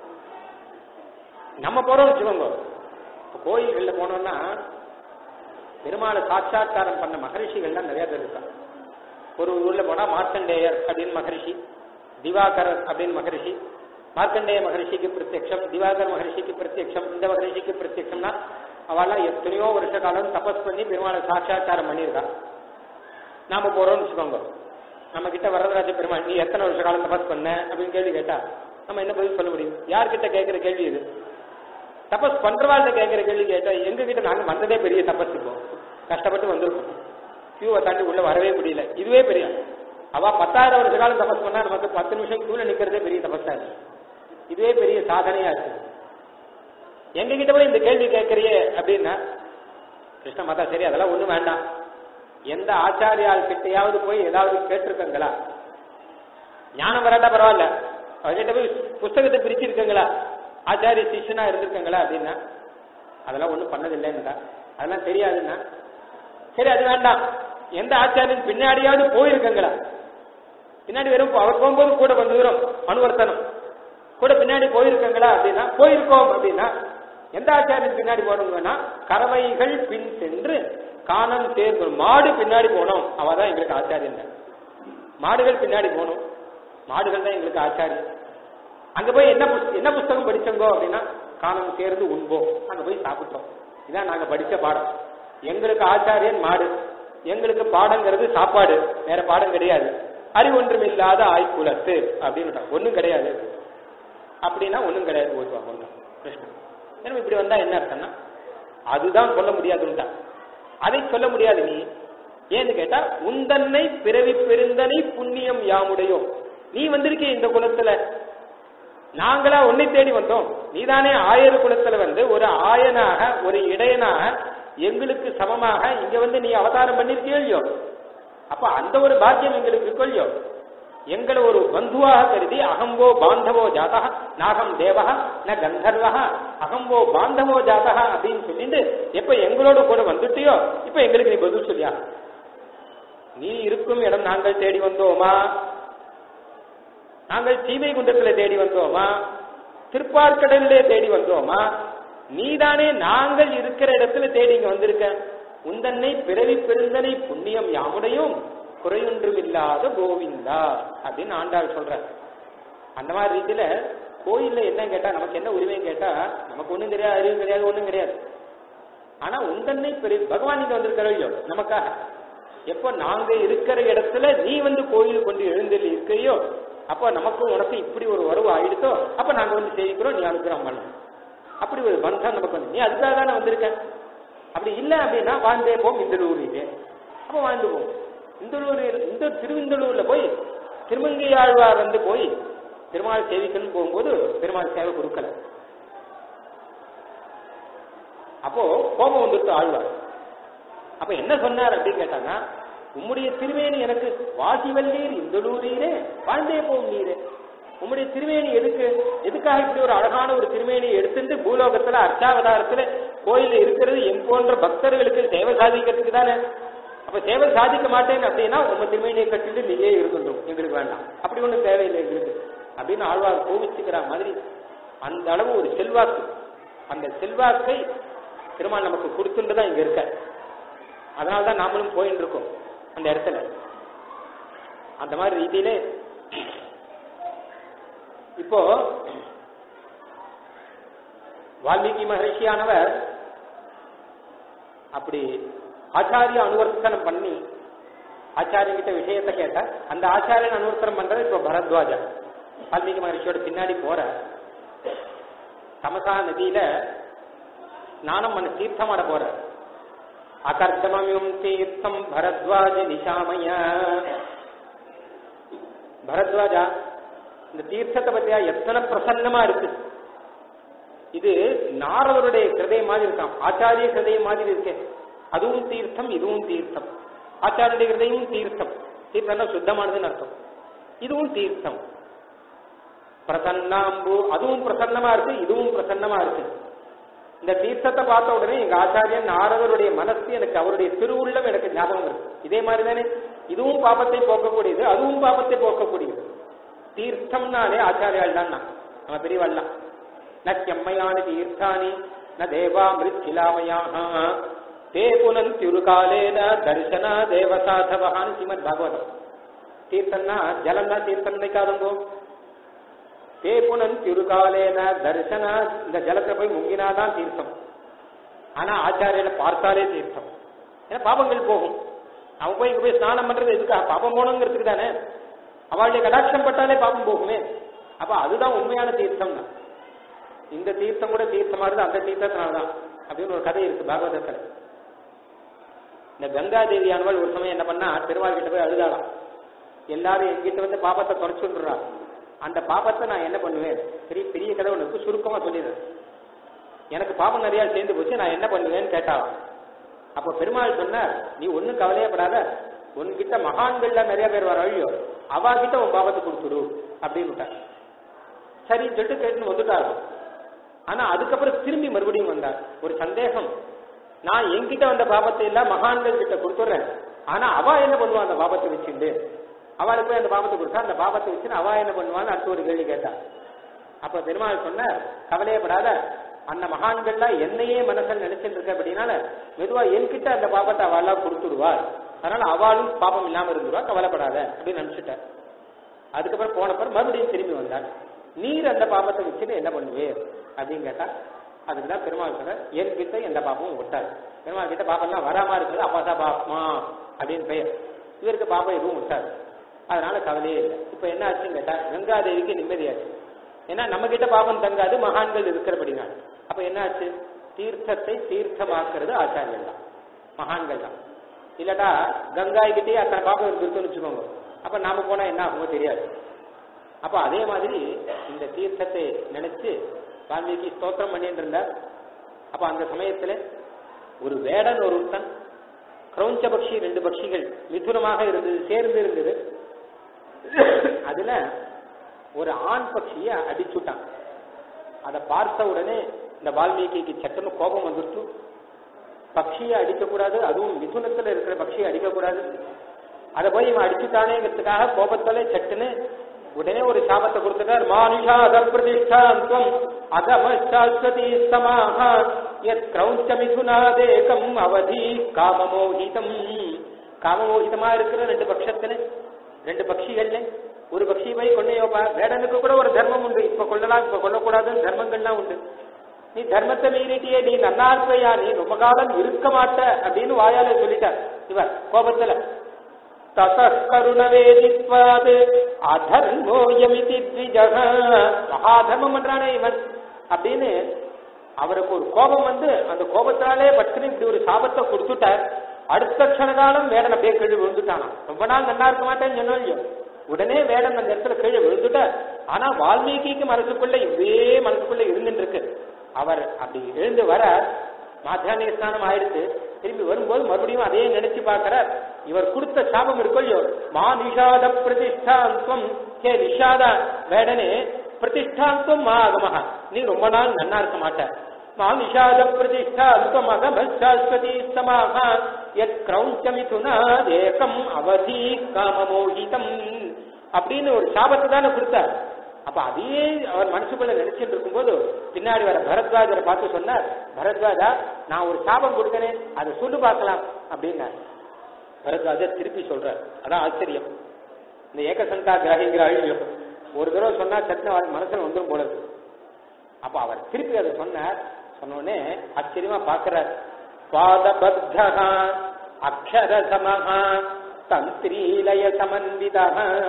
நம்ம போறோம் வச்சுக்கோங்க இப்ப கோயில்கள்ல போனோம்னா பெருமாளை சாட்சா்காரம் பண்ண மகரிஷிகள்லாம் நிறைய பேர் இருக்காங்க ஒரு ஊர்ல போனா மார்க்கண்டேயர் அப்படின்னு மகரிஷி திவாகரர் அப்படின்னு மகரிஷி மார்க்கண்டேய மகரிஷிக்கு பிரத்யக்ஷம் திவாகர் மகரிஷிக்கு பிரத்யக்ஷம் இந்த மகரிஷிக்கு பிரத்யக்ஷம்னா அவெல்லாம் எத்தனையோ வருஷ காலம் தபஸ் பண்ணி பெருமாளை சாட்சா்காரம் பண்ணியிருக்கா நாம போறோம்னு வச்சுக்கோங்க நம்ம கிட்ட வரதராஜ பெருமாள் நீ எத்தனை வருஷ காலம் தபஸ் பண்ண அப்படின்னு கேள்வி கேட்டா நம்ம என்ன பதில் சொல்ல முடியும் யார்கிட்ட கேட்கிற கேள்வி இது தபஸ் பண்றவாள்கிட்ட கேட்கிற கேள்வி கேட்டா எங்க கிட்ட நாங்க வந்ததே பெரிய தபஸ் இப்போ கஷ்டப்பட்டு வந்திருக்கோம் கியூவை தாண்டி உள்ள வரவே முடியல இதுவே பெரிய அவ பத்தாயிரம் வருஷ காலம் தபஸ் பண்ணா நமக்கு பத்து நிமிஷம் கியூல நிக்கிறதே பெரிய தபஸா இருக்கு இதுவே பெரிய சாதனையா இருக்கு எங்க கிட்ட போய் இந்த கேள்வி கேட்கறியே அப்படின்னா கிருஷ்ண மாதா சரி அதெல்லாம் ஒண்ணும் வேண்டாம் எந்த ஆச்சாரியால் கிட்டையாவது போய் ஏதாவது கேட்டிருக்கங்களா ஞானம் வராட்டா பரவாயில்ல அவர்கிட்ட போய் புஸ்தகத்தை பிரிச்சிருக்கங்களா ஆச்சாரிய சிஷ்யனா இருந்திருக்கங்களா அப்படின்னா அதெல்லாம் ஒண்ணும் பண்ணதில்லைன்னா அதெல்லாம் தெரியாதுன்னா சரி அது வேண்டாம் எந்த ஆச்சாரியன் பின்னாடியாவது போயிருக்கங்களா பின்னாடி வெறும் அவர் போகும்போது கூட கொஞ்சம் தூரம் அனுவர்த்தனம் கூட பின்னாடி போயிருக்கங்களா அப்படின்னா போயிருக்கோம் அப்படின்னா எந்த ஆச்சாரியன் பின்னாடி போனோம்னா கறவைகள் பின் சென்று காணம் தேர்வு மாடு பின்னாடி போனோம் அவ தான் எங்களுக்கு ஆச்சாரியன் மாடுகள் பின்னாடி போனோம் மாடுகள் தான் எங்களுக்கு ஆச்சாரியன் அங்க போய் என்ன புஸ்த- என்ன புஸ்தகம் படிச்சோங்கோ அப்படின்னா காணம் சேர்ந்து உண்போம் அங்க போய் சாப்பிட்டோம் இதான் நாங்க படிச்ச பாடம் எங்களுக்கு ஆச்சாரியன் மாடு எங்களுக்கு பாடங்கிறது சாப்பாடு வேற பாடம் கிடையாது அறிவொன்றும் இல்லாத ஆய்குலத்து அப்படின்னு ஒண்ணும் கிடையாது அப்படின்னா ஒண்ணும் கிடையாது ஓதுவா ஒண்ணும் கிருஷ்ணன் ஏன்னா இப்படி வந்தா என்ன அர்த்தம்னா அதுதான் சொல்ல முடியாதுன்ட்டா அதை சொல்ல முடியாது நீ ஏன்னு கேட்டா உந்தன்னை பிறவி பெருந்தனை புண்ணியம் யாமுடையோ நீ வந்திருக்கே இந்த குலத்துல நாங்களா உன்னை தேடி வந்தோம் நீதானே ஆயர் குலத்துல வந்து ஒரு ஆயனாக ஒரு இடையனாக எங்களுக்கு சமமாக இங்க வந்து நீ அவதாரம் பண்ணிருக்கியோ இல்லையோ அப்ப அந்த ஒரு பாக்கியம் எங்களுக்கு இருக்கோ இல்லையோ எங்களை ஒரு பந்துவாக கருதி அகம்போ பாந்தவோ ஜாதா நாகம் தேவா ந கந்தர்வா அகம்போ பாந்தவோ ஜாதா அப்படின்னு சொல்லிட்டு எப்ப எங்களோட கூட வந்துட்டியோ இப்ப எங்களுக்கு நீ பதில் சொல்லியா நீ இருக்கும் இடம் நாங்கள் தேடி வந்தோமா நாங்கள் சீமை குண்டத்துல தேடி வந்தோமா திருப்பார்கடலிலே தேடி வந்தோமா நீதானே நாங்கள் இருக்கிற இடத்துல தேடி இங்க வந்திருக்க உந்தன்னை பிறவி பெருந்தனை புண்ணியம் யாமுடையும் குறையொன்றுமில்லாத கோவிந்தா அப்படின்னு ஆண்டாள் சொல்ற அந்த மாதிரி ரீதியில கோயில்ல என்ன கேட்டா நமக்கு என்ன உரிமை கேட்டா நமக்கு ஒண்ணும் தெரியாது அறிவு கிடையாது ஒண்ணும் கிடையாது ஆனா உந்தன்னை பெரிய பகவான் இங்க வந்திருக்கிற இல்லையோ நமக்காக எப்போ நாங்க இருக்கிற இடத்துல நீ வந்து கோயில் கொண்டு எழுந்தல் இருக்கையோ அப்போ நமக்கும் உனக்கு இப்படி ஒரு உறவு ஆயிடுத்தோ அப்ப நாங்க வந்து சேவிக்கிறோம் நீ அனுகிரகம் பண்ண அப்படி ஒரு பந்தம் நமக்கு வந்து நீ அதுக்காக தானே வந்திருக்க அப்படி இல்லை அப்படின்னா வாழ்ந்தே போம் இந்தலூரிலே அப்போ வாழ்ந்து போம் இந்தலூரில் இந்த திருவிந்தலூர்ல போய் திருமங்கையாழ்வார் வந்து போய் பெருமாள் சேவிக்கணும்னு போகும்போது பெருமாள் சேவை கொடுக்கல அப்போ கோபம் வந்துட்டு ஆழ்வார் அப்ப என்ன சொன்னார் அப்படின்னு கேட்டாங்கன்னா உம்முடைய திருவேணி எனக்கு வாசிவல்லீர் இந்தலூரீரே வாழ்ந்தே போகும் நீரே உம்முடைய திருவேணி எதுக்கு எதுக்காக இப்படி ஒரு அழகான ஒரு திருவேணியை எடுத்துட்டு பூலோகத்துல அர்ச்சாவதாரத்துல கோயில்ல இருக்கிறது எம் போன்ற பக்தர்களுக்கு சேவை சாதிக்கிறதுக்கு தானே அப்ப சேவை சாதிக்க மாட்டேன் அப்படின்னா உங்க திருமணியை கட்டிட்டு நீயே இருக்கணும் எங்களுக்கு வேண்டாம் அப்படி ஒண்ணும் தேவையில்லை எங்களுக்கு அப்படின்னு ஆழ்வார் கோவிச்சுக்கிற மாதிரி அந்த அளவு ஒரு செல்வாக்கு அந்த செல்வாக்கை திருமால் நமக்கு கொடுத்துட்டு தான் இங்க இருக்க அதனால தான் நாமளும் போயின்னு இருக்கோம் அந்த இடத்துல அந்த மாதிரி ரீதியிலே இப்போ வால்மீகி மகரிஷியானவர் அப்படி ஆச்சாரிய அனுவர்த்தனம் பண்ணி ஆச்சாரியன் கிட்ட விஷயத்தை கேட்ட அந்த ஆச்சாரியன் அனுவர்த்தனம் பண்றது இப்போ பரத்வாஜா வால்மீகி மகரிஷியோட பின்னாடி போற தமசா நதியில ஸ்நானம் பண்ண தீர்த்தமாட போற அகர்த்தமயம் தீர்த்தம் பரத்வாஜ நிஷாமய பரத்வாஜா இந்த தீர்த்தத்தை பத்தியா எத்தனை பிரசன்னமா இருக்கு இது நாரதருடைய கிருதயம் மாதிரி இருக்கான் ஆச்சாரிய கிருதயம் மாதிரி இருக்கே அதுவும் தீர்த்தம் இதுவும் தீர்த்தம் ஆச்சாரிய கிருதயமும் தீர்த்தம் தீர்த்தம்னா சுத்தமானதுன்னு அர்த்தம் இதுவும் தீர்த்தம் பிரசன்னாம்பு அதுவும் பிரசன்னமா இருக்கு இதுவும் பிரசன்னமா இருக்கு இந்த தீர்த்தத்தை பார்த்த உடனே எங்க ஆச்சாரியன் நாரதருடைய மனசு எனக்கு அவருடைய திருவுள்ளம் எனக்கு ஞாபகம் இருக்கு இதே மாதிரி தானே இதுவும் பாபத்தை போக்கக்கூடியது அதுவும் பாபத்தை போக்கக்கூடியது தீர்த்தம்னாலே ஆச்சாரியால் தான் நான் நம்ம பெரியவாள் தான் ந செம்மையான தீர்த்தானி ந தேவா மிருச்சிலாமயாக தே புனந்தியுருகாலேன தரிசன தேவசாதவகான்னு ஸ்ரீமத் பாகவதம் தீர்த்தம்னா ஜலம் தான் தீர்த்தம் நினைக்காதுங்கோ தே புனந்தியுருகாலேன தரிசன இந்த ஜலத்தை போய் முங்கினாதான் தீர்த்தம் ஆனா ஆச்சாரியனை பார்த்தாலே தீர்த்தம் ஏன்னா பாபங்கள் போகும் அவன் போய் இங்க போய் ஸ்நானம் பண்றது எதுக்காக பாபம் போகணுங்கிறதுக்கு தானே அவளுடைய கடாட்சம் பட்டாலே பாபம் போகுமே அப்ப அதுதான் உண்மையான தீர்த்தம் தான் இந்த தீர்த்தம் கூட தீர்த்தமா இருந்து அந்த தீர்த்தத்தினால்தான் அப்படின்னு ஒரு கதை இருக்கு பாகவதத்துல இந்த கங்கா தேவியானவள் ஒரு சமயம் என்ன பண்ணா திருவாள் கிட்ட போய் அழுதாளாம் எல்லாரும் எங்கிட்ட வந்து பாபத்தை குறைச்சு விட்டுறா அந்த பாபத்தை நான் என்ன பண்ணுவேன் பெரிய பெரிய கதை ஒன்று இருக்கு சுருக்கமா சொல்லிடுறேன் எனக்கு பாபம் நிறைய சேர்ந்து போச்சு நான் என்ன பண்ணுவேன்னு கேட்டாளாம் அப்ப பெருமாள் சொன்னார் நீ ஒன்னும் கவலையப்படாத உன்கிட்ட மகான்கள்ல நிறைய பேர் வர வழியோ அவா கிட்ட உன் பாபத்தை கொடுத்துடு அப்படின்னு விட்டார் சரின்னு சொல்லிட்டு கேட்டுன்னு வந்துட்டாரு ஆனா அதுக்கப்புறம் திரும்பி மறுபடியும் வந்தார் ஒரு சந்தேகம் நான் என்கிட்ட வந்த பாபத்தை எல்லாம் மகான்கள் கிட்ட கொடுத்துட்றேன் ஆனா அவ என்ன பண்ணுவா அந்த பாபத்தை வச்சுண்டு அவளுக்கு போய் அந்த பாபத்தை கொடுத்தா அந்த பாபத்தை வச்சு அவ என்ன பண்ணுவான்னு அடுத்த ஒரு கேள்வி கேட்டா அப்ப பெருமாள் சொன்னார் கவலையப்படாத அந்த மகான்கள்லாம் என்னையே மனசில் நினைச்சிட்டு இருக்க அப்படின்னால மெதுவா என்கிட்ட அந்த பாபத்தை அவள்லாம் கொடுத்துடுவாள் அதனால அவளும் பாபம் இல்லாம இருந்துருவா கவலைப்படாத அப்படின்னு நினைச்சிட்டார் அதுக்கப்புறம் போனப்பறம் மறுபடியும் திரும்பி வந்தார் நீர் அந்த பாபத்தை வச்சுட்டு என்ன பண்ணுவீர் அப்படின்னு கேட்டா அதுக்குதான் பெருமாள் சொல்ற என்கிட்ட எந்த பாப்பமும் விட்டாரு பெருமாள் கிட்ட பாப்பம்லாம் வராம இருக்குது அப்பாசா பாப்பமா அப்படின்னு பெயர் இவருக்கு பாப்பம் எதுவும் விட்டாரு அதனால கவலையே இல்லை இப்ப என்ன ஆச்சுன்னு கேட்டா கங்காதேவிக்கு நிம்மதியாச்சு ஏன்னா நம்ம கிட்ட பாபம் தங்காது மகான்கள் இருக்கிறபடினால அப்ப என்ன ஆச்சு தீர்த்தத்தை தீர்த்தமாக்குறது ஆச்சாரியன் தான் மகான்கள் தான் இல்லாட்டா கங்காய் கிட்டே அத்தனை பாபம் இருக்குன்னு வச்சுக்கோங்க அப்ப நாம போனா என்ன ஆகுமோ தெரியாது அப்ப அதே மாதிரி இந்த தீர்த்தத்தை நினைச்சு வால்மீகி ஸ்தோத்திரம் பண்ணிட்டு இருந்தார் அப்ப அந்த சமயத்துல ஒரு வேடன் ஒருத்தன் கிரௌஞ்ச பக்ஷி ரெண்டு பட்சிகள் மிதுனமாக இருந்தது சேர்ந்து இருந்தது அதுல ஒரு ஆண் பட்சிய அடிச்சுட்டான் அதை பார்த்த உடனே இந்த வால்மீகிக்கு சட்டுன்னு கோபம் வந்துட்டு பக்ஷியை அடிக்கக்கூடாது அதுவும் மிதுனத்துல இருக்கிற பக்ஷியை அடிக்கக்கூடாது அதை போய் இவன் அடிச்சுட்டானேங்கிறதுக்காக கோபத்துல சட்டுன்னு உடனே ஒரு சாபத்தை கொடுத்துட்டார் மானுஷாத பிரதிஷ்டாந்தம் அகமசாஸ்வதி சமாக எத் கிரௌஞ்ச மிதுனாதேகம் அவதி காமமோகிதம் காமமோகிதமா இருக்கிற ரெண்டு பட்சத்துல ரெண்டு பட்சிகள்ல ஒரு பட்சி போய் கொண்டையோப்பா வேடனுக்கு கூட ஒரு தர்மம் உண்டு இப்ப கொள்ளலாம் இப்ப கொள்ளக்கூடாதுன்னு தர்மங்கள்லாம் உண்டு நீ தர்மத்தை மீறிட்டியே நீ நன்னா இருப்பையா நீ ரொம்ப காலம் இருக்க மாட்ட அப்படின்னு வாயால சொல்லிட்டார் இவர் கோபத்துல தசகருணவேதித்வாது அதர்மோயமிதி த்விஜக மகாதர்மம் பண்றானே இவன் அப்படின்னு அவருக்கு ஒரு கோபம் வந்து அந்த கோபத்தினாலே பட்டுன்னு இப்படி ஒரு சாபத்தை கொடுத்துட்டார் அடுத்த க்ஷண காலம் வேடன் அப்படியே கீழே விழுந்துட்டானா ரொம்ப நாள் நல்லா இருக்க மாட்டேன்னு சொன்னோம் இல்லையோ உடனே வேடன் அந்த இடத்துல கீழே விழுந்துட்டார் ஆனா வால்மீகிக்கு மனசுக்குள்ள இதே மனசுக்குள்ள இருந்துட்டு இருக்கு அவர் அப்படி எழுந்து வர மாத்தியானிக ஸ்நானம் ஆயிடுத்து திரும்பி வரும்போது மறுபடியும் அதையே நினைச்சு பார்க்கிறார் இவர் கொடுத்த சாபம் இருக்கோ இல்லையோ மா நிஷாத பிரதிஷ்டாந்தம் ஹே நிஷாத வேடனே பிரதிஷ்டாந்தம் மா அகமஹா நீ ரொம்ப நாள் நன்னா இருக்க மாட்ட மா நிஷாத பிரதிஷ்டாந்தம் அகமசாஸ்வதி சமாக எத் கிரௌஞ்சமிதுனா தேகம் அவதி காமமோகிதம் அப்படின்னு ஒரு சாபத்தை தானே கொடுத்தார் அப்ப அதையே அவர் மனசுக்குள்ள நினைச்சிட்டு இருக்கும்போது பின்னாடி வர பரத்வாஜரை பார்த்து சொன்னார் பரத்வாஜா நான் ஒரு சாபம் கொடுக்கிறேன் அதை சொல்லு பார்க்கலாம் அப்படின்னார் பரத்வாஜர் திருப்பி சொல்றார் அதான் ஆச்சரியம் இந்த ஏகசந்தா கிரகிங்கிற அழிவியம் ஒரு தடவை சொன்னா சட்ன மனசுல வந்துடும் போல இருக்கு அப்ப அவர் திருப்பி அதை சொன்னார் சொன்ன உடனே ஆச்சரியமா பார்க்கிறார் பாதபத்தா அக்ஷர சமஹா தந்திரீலய சமன்விதா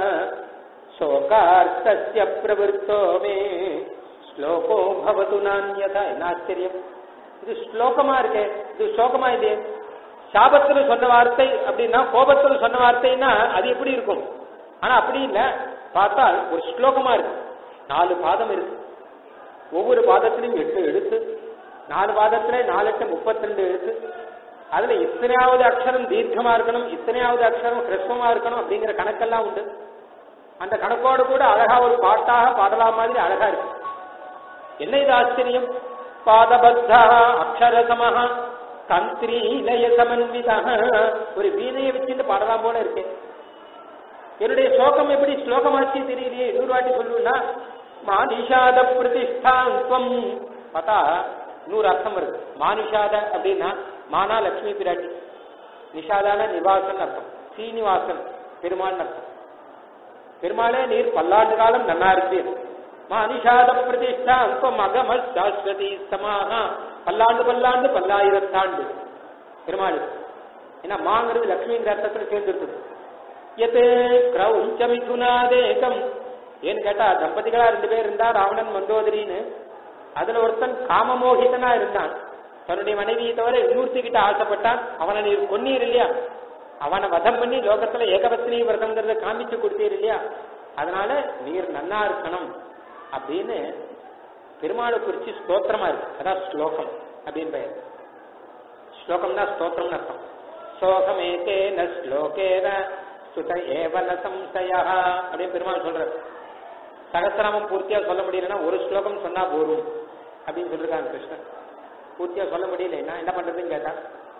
சோகார்த்தஸ்ய பிரவருத்தோ மே ஸ்லோகோ பவது நான்யதா என்ன ஆச்சரியம் இது ஸ்லோகமா இருக்கே இது ஸ்லோகமா இல்லையே சாபத்துல சொன்ன வார்த்தை அப்படின்னா கோபத்துல சொன்ன வார்த்தைன்னா அது எப்படி இருக்கும் ஆனா அப்படி இல்ல பார்த்தால் ஒரு ஸ்லோகமா இருக்கு நாலு பாதம் இருக்கு ஒவ்வொரு பாதத்திலையும் எட்டு எழுத்து நாலு பாதத்துல நாலு எட்டு முப்பத்தி ரெண்டு எழுத்து அதுல இத்தனையாவது அக்ஷரம் தீர்க்கமா இருக்கணும் இத்தனையாவது அக்ஷரம் கிருஷ்ணமா இருக்கணும் அப்படிங்கிற கணக்கெல்லாம் உண்டு அந்த கணக்கோடு கூட அழகா ஒரு பாட்டாக பாடலாம் மாதிரி அழகா இருக்கு என்ன இது ஆச்சரியம் பாதபத்தா அக்ஷரசமஹா தந்திரி இலய சமன்விதா ஒரு வீணையை வச்சுட்டு பாடலாம் போல இருக்கு என்னுடைய ஸ்லோகம் எப்படி ஸ்லோகமாச்சு தெரியலையே இன்னொரு வாட்டி சொல்லுன்னா மானிஷாத பிரதிஷ்டாந்த்வம் பார்த்தா நூறு அர்த்தம் வருது மானிஷாத அப்படின்னா மானா லட்சுமி பிராட்டி நிஷாதான நிவாசன் அர்த்தம் சீனிவாசன் பெருமாள் அர்த்தம் பெருமாளே நீர் பல்லாண்டு காலம் நன்னா இருப்பீர் மானிஷாத பிரதிஷ்டா அல்பம் அகம சாஸ்வதி சமாக பல்லாண்டு பல்லாண்டு பல்லாயிரத்தாண்டு பெருமாள் ஏன்னா மாங்கிறது லட்சுமிங்கிற அர்த்தத்துல சேர்ந்துருக்குது எது கிரௌஞ்ச மிதுனாதேகம் ஏன்னு கேட்டா தம்பதிகளா ரெண்டு பேர் இருந்தா ராவணன் மந்தோதரின்னு அதுல ஒருத்தன் காமமோகிதனா இருந்தான் தன்னுடைய மனைவியை தவிர இன்னொருத்திக்கிட்ட ஆசைப்பட்டான் அவனை நீர் கொன்னீர் இல்லையா அவனை வதம் பண்ணி லோகத்துல ஏகபத்னி விரதங்கிறத காமிச்சு கொடுத்தீர் இல்லையா அதனால நீர் நன்னா இருக்கணும் அப்படின்னு பெருமாளை குறிச்சு ஸ்தோத்திரமா இருக்கு அதான் ஸ்லோகம் அப்படின்னு பெயர் ஸ்லோகம்னா ஸ்தோத்திரம்னு அர்த்தம் சோகமேகேன ஸ்லோகேன சுத ஏவன சம்சயா அப்படின்னு பெருமாள் சொல்றாரு சகசிராமம் பூர்த்தியா சொல்ல முடியலன்னா ஒரு ஸ்லோகம் சொன்னா போரும் அப்படின்னு சொல்லிருக்காங்க கிருஷ்ணன் பூர்த்தியா சொல்ல முடியலன்னா என்ன பண்றதுன்னு கேட்டா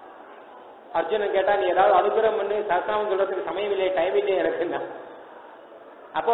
அர்ஜுனன் கேட்டா நீ ஏதாவது அனுகிரகம் பண்ணு சகசிராமம் சொல்றதுக்கு சமயம் இல்லை டைம் இல்லை எனக்குன்னா அப்போ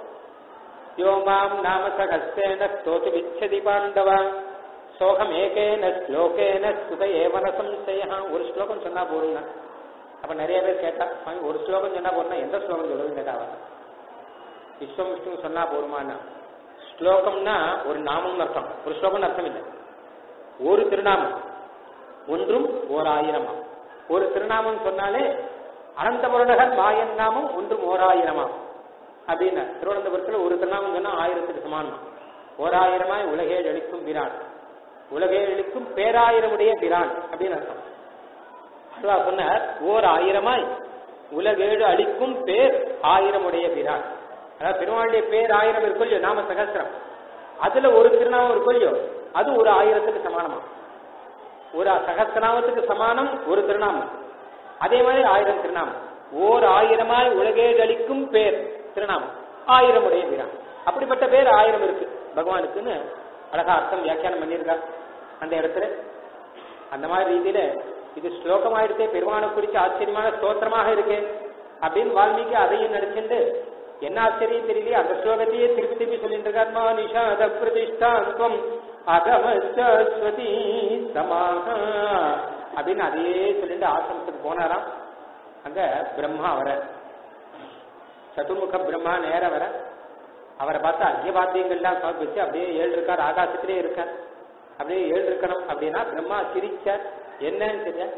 யோமாம் நாம சகஸ்தேன ஸ்தோத்து விச்சதி பாண்டவா சோகம் ஏகேன ஸ்லோகேன சுத ஏவன சம்சயா ஒரு ஸ்லோகம் சொன்னா போரும்னா அப்ப நிறைய பேர் கேட்டா சுவாமி ஒரு ஸ்லோகம் சொன்னா போறோம்னா எந்த ஸ்லோகம் சொல்றதுன்னு கேட்டா அவன் விஸ்வம் விஷ்ணு சொன்னா போருமானா ஸ்லோகம்னா ஒரு நாமம் அர்த்தம் ஒரு ஸ்லோகம் அர்த்தம் இல்லை ஒரு திருநாமம் ஒன்றும் ஓர் ஆயிரமா ஒரு திருநாமம் சொன்னாலே அனந்தபுரநகர் மாயன் நாமம் ஒன்றும் ஓர் ஆயிரமா அப்படின்னா திருவனந்தபுரத்துல ஒரு திருநாமம் சொன்னா ஆயிரத்துக்கு சமானம் ஓர் ஆயிரமாய் உலகே அளிக்கும் பிரான் உலகே அளிக்கும் பேராயிரமுடைய பிரான் அப்படின்னு அர்த்தம் அல்லா சொன்னார் ஓர் ஆயிரமாய் உலகேடு அளிக்கும் பேர் ஆயிரமுடைய பிரான் அதாவது பெருமாளுடைய பேர் ஆயிரம் இருக்கும் இல்லையோ நாம சகசிரம் அதுல ஒரு திருநாமம் இருக்கும் இல்லையோ அது ஒரு ஆயிரத்துக்கு சமானமா ஒரு சகசிரநாமத்துக்கு சமானம் ஒரு திருநாமம் அதே மாதிரி ஆயிரம் திருநாமம் ஓர் ஆயிரமாய் உலகேடு அளிக்கும் பேர் திருநாமம் ஆயிரமுடைய பிரான் அப்படிப்பட்ட பேர் ஆயிரம் இருக்கு பகவானுக்குன்னு அழகா அர்த்தம் வியாக்கியானம் பண்ணியிருக்கா அந்த இடத்துல அந்த மாதிரி ரீதியில இது ஸ்லோகமாயிடுச்சே பெருமானை குறிச்சு ஆச்சரியமான ஸ்தோத்திரமாக இருக்கு அப்படின்னு வால்மீகி அதையும் நினைச்சுட்டு என்ன ஆச்சரியம் தெரியலையே அந்த ஸ்லோகத்தையே திருப்பி திருப்பி சொல்லிட்டு இருக்கார் மா நிஷாத பிரதிஷ்டாத்வம் அகமஸ்வதி சமாக அப்படின்னு அதையே சொல்லிட்டு ஆசிரமத்துக்கு போனாராம் அங்க பிரம்மா வர சதுர்முக பிரம்மா நேர வர அவரை பார்த்து அர்க்கியபாத்தியங்கள்லாம் சமர்ப்பிச்சு அப்படியே ஏழு இருக்கார் ஆகாசத்திலே இருக்கார் அப்படியே ஏழு இருக்கணும் அப்படின்னா பிரம்மா சிரிச்சார் என்னன்னு தெரியல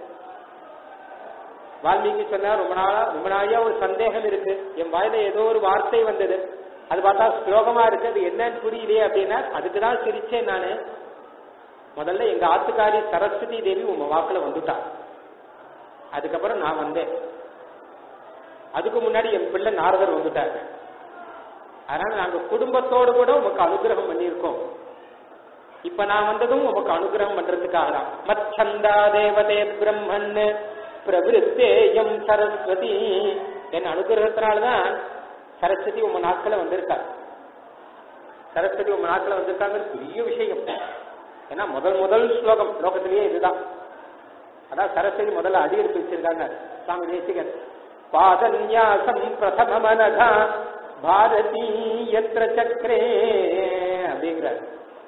வால்மீகி சொன்னார் ரொம்ப நாளா ரொம்ப நாளையா ஒரு சந்தேகம் இருக்கு என் வாயில ஏதோ ஒரு வார்த்தை வந்தது அது பார்த்தா ஸ்லோகமா இருக்கு அது என்னன்னு புரியலையே அப்படின்னா அதுக்கு தான் சிரிச்சேன் நானு முதல்ல எங்க ஆத்துக்காரி சரஸ்வதி தேவி உங்க வாக்குல வந்துட்டா அதுக்கப்புறம் நான் வந்தேன் அதுக்கு முன்னாடி என் பிள்ளை நாரதர் வந்துட்டார் அதனால நாங்க குடும்பத்தோடு கூட உங்களுக்கு அனுகிரகம் பண்ணியிருக்கோம் இப்ப நான் வந்ததும் உமக்கு அனுகிரகம் பண்றதுக்காக தான் மச்சந்தா தேவதே பிரம்மன் பிரவிருத்தேயம் சரஸ்வதி என் அனுகிரகத்தினால்தான் சரஸ்வதி உங்க நாட்கள வந்திருக்கார் சரஸ்வதி உங்க நாட்கள வந்திருக்காங்க பெரிய விஷயம் ஏன்னா முதல் முதல் ஸ்லோகம் லோகத்திலேயே இதுதான் அதான் சரஸ்வதி முதல்ல அடி எடுத்து வச்சிருக்காங்க சுவாமி தேசிகன் பாதன்யாசம் பிரதம மனதா பாரதி எத்திர சக்கரே அப்படிங்கிறார்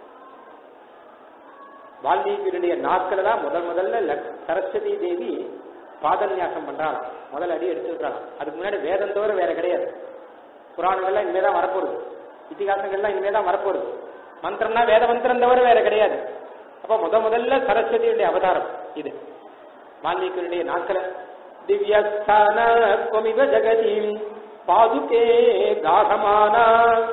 வால்மீகியுடைய நாட்கள் தான் முதல் முதல்ல லக்- சரஸ்வதி தேவி பாதன்யாசம் பண்றாளாம் முதல் அடி எடுத்து வைக்கிறாளாம் அதுக்கு முன்னாடி வேதம் தவிர வேற கிடையாது புராணங்கள்லாம் இனிமே தான் வரப்போகுது இதிகாசங்கள்லாம் இனிமே தான் வரப்போகுது மந்திரம்னா வேத மந்திரம் தவிர வேற கிடையாது அப்ப முத முதல்ல சரஸ்வதியுடைய அவதாரம் இது வால்மீகியுடைய நாட்கள் திவ்யஸ்தான கொமிவ ஜெகதீம் பாதுகே காகமானா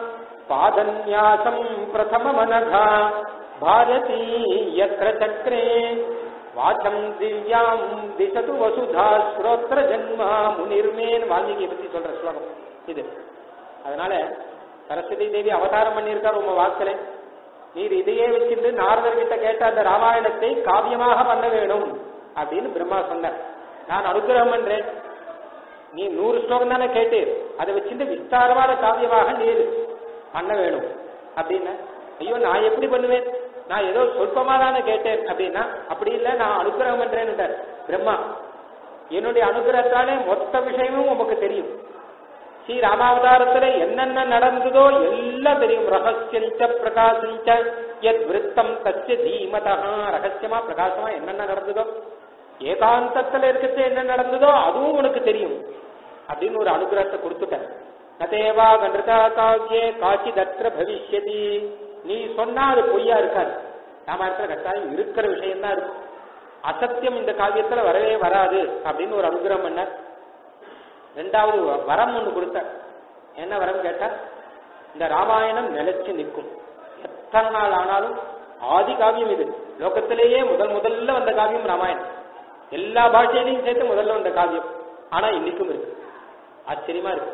பாதன்யாசம் பிரதம மனதா பாரதி யத்ர சக்கரே வாச்சம் திவ்யாம் திசது வசுதா ஸ்ரோத்ர ஜன்மா முனிர்மேன் வால்மீகியை பத்தி சொல்ற ஸ்லோகம் இது அதனால சரஸ்வதி தேவி அவதாரம் பண்ணியிருக்கார் உங்க வாக்குல நீர் இதையே வச்சிருந்து நாரதர் கிட்ட கேட்ட அந்த ராமாயணத்தை காவியமாக பண்ண வேணும் அப்படின்னு பிரம்மா சொன்னார் நான் அனுகிரகம் பண்றேன் நீ நூறு ஸ்லோகம் தானே கேட்டீர் அதை வச்சிருந்து விஸ்தாரமான காவியமாக நீர் பண்ண வேணும் அப்படின்னு ஐயோ நான் எப்படி பண்ணுவேன் நான் ஏதோ சொல்பமா தானே கேட்டேன் அப்படின்னா அப்படி இல்லை நான் அனுகிரகம் பண்றேன்னு பிரம்மா என்னுடைய அனுகிரகத்தாலே மொத்த விஷயமும் உமக்கு தெரியும் ஸ்ரீ ராமாவதாரத்துல என்னென்ன நடந்ததோ எல்லாம் தெரியும் ரகசியஞ்ச பிரகாசஞ்ச எத் விருத்தம் தஸ்ய தீமதா ரகசியமா பிரகாசமா என்னென்ன நடந்ததோ ஏகாந்தத்துல இருக்கிறது என்ன நடந்ததோ அதுவும் உனக்கு தெரியும் அப்படின்னு ஒரு அனுகிரகத்தை கொடுத்துட்டேன் நதேவா கண்டதா காவியே காட்சி தற்ற பவிஷ்யதி நீ சொன்னா அது பொய்யா இருக்காது ராமாயணத்துல கட்டாயம் இருக்கிற விஷயம் தான் இருக்கும் அசத்தியம் இந்த காவியத்துல வரவே வராது அப்படின்னு ஒரு அனுகிரகம் பண்ணார் ரெண்டாவது வரம் ஒண்ணு கொடுத்தார் என்ன வரம் கேட்டா இந்த ராமாயணம் நிலைச்சு நிற்கும் எத்தனை நாள் ஆனாலும் ஆதி காவியம் இது லோகத்திலேயே முதல் முதல்ல வந்த காவியம் ராமாயணம் எல்லா பாஷையிலையும் சேர்த்து முதல்ல வந்த காவியம் ஆனா இன்னைக்கும் இருக்கு ஆச்சரியமா இருக்கு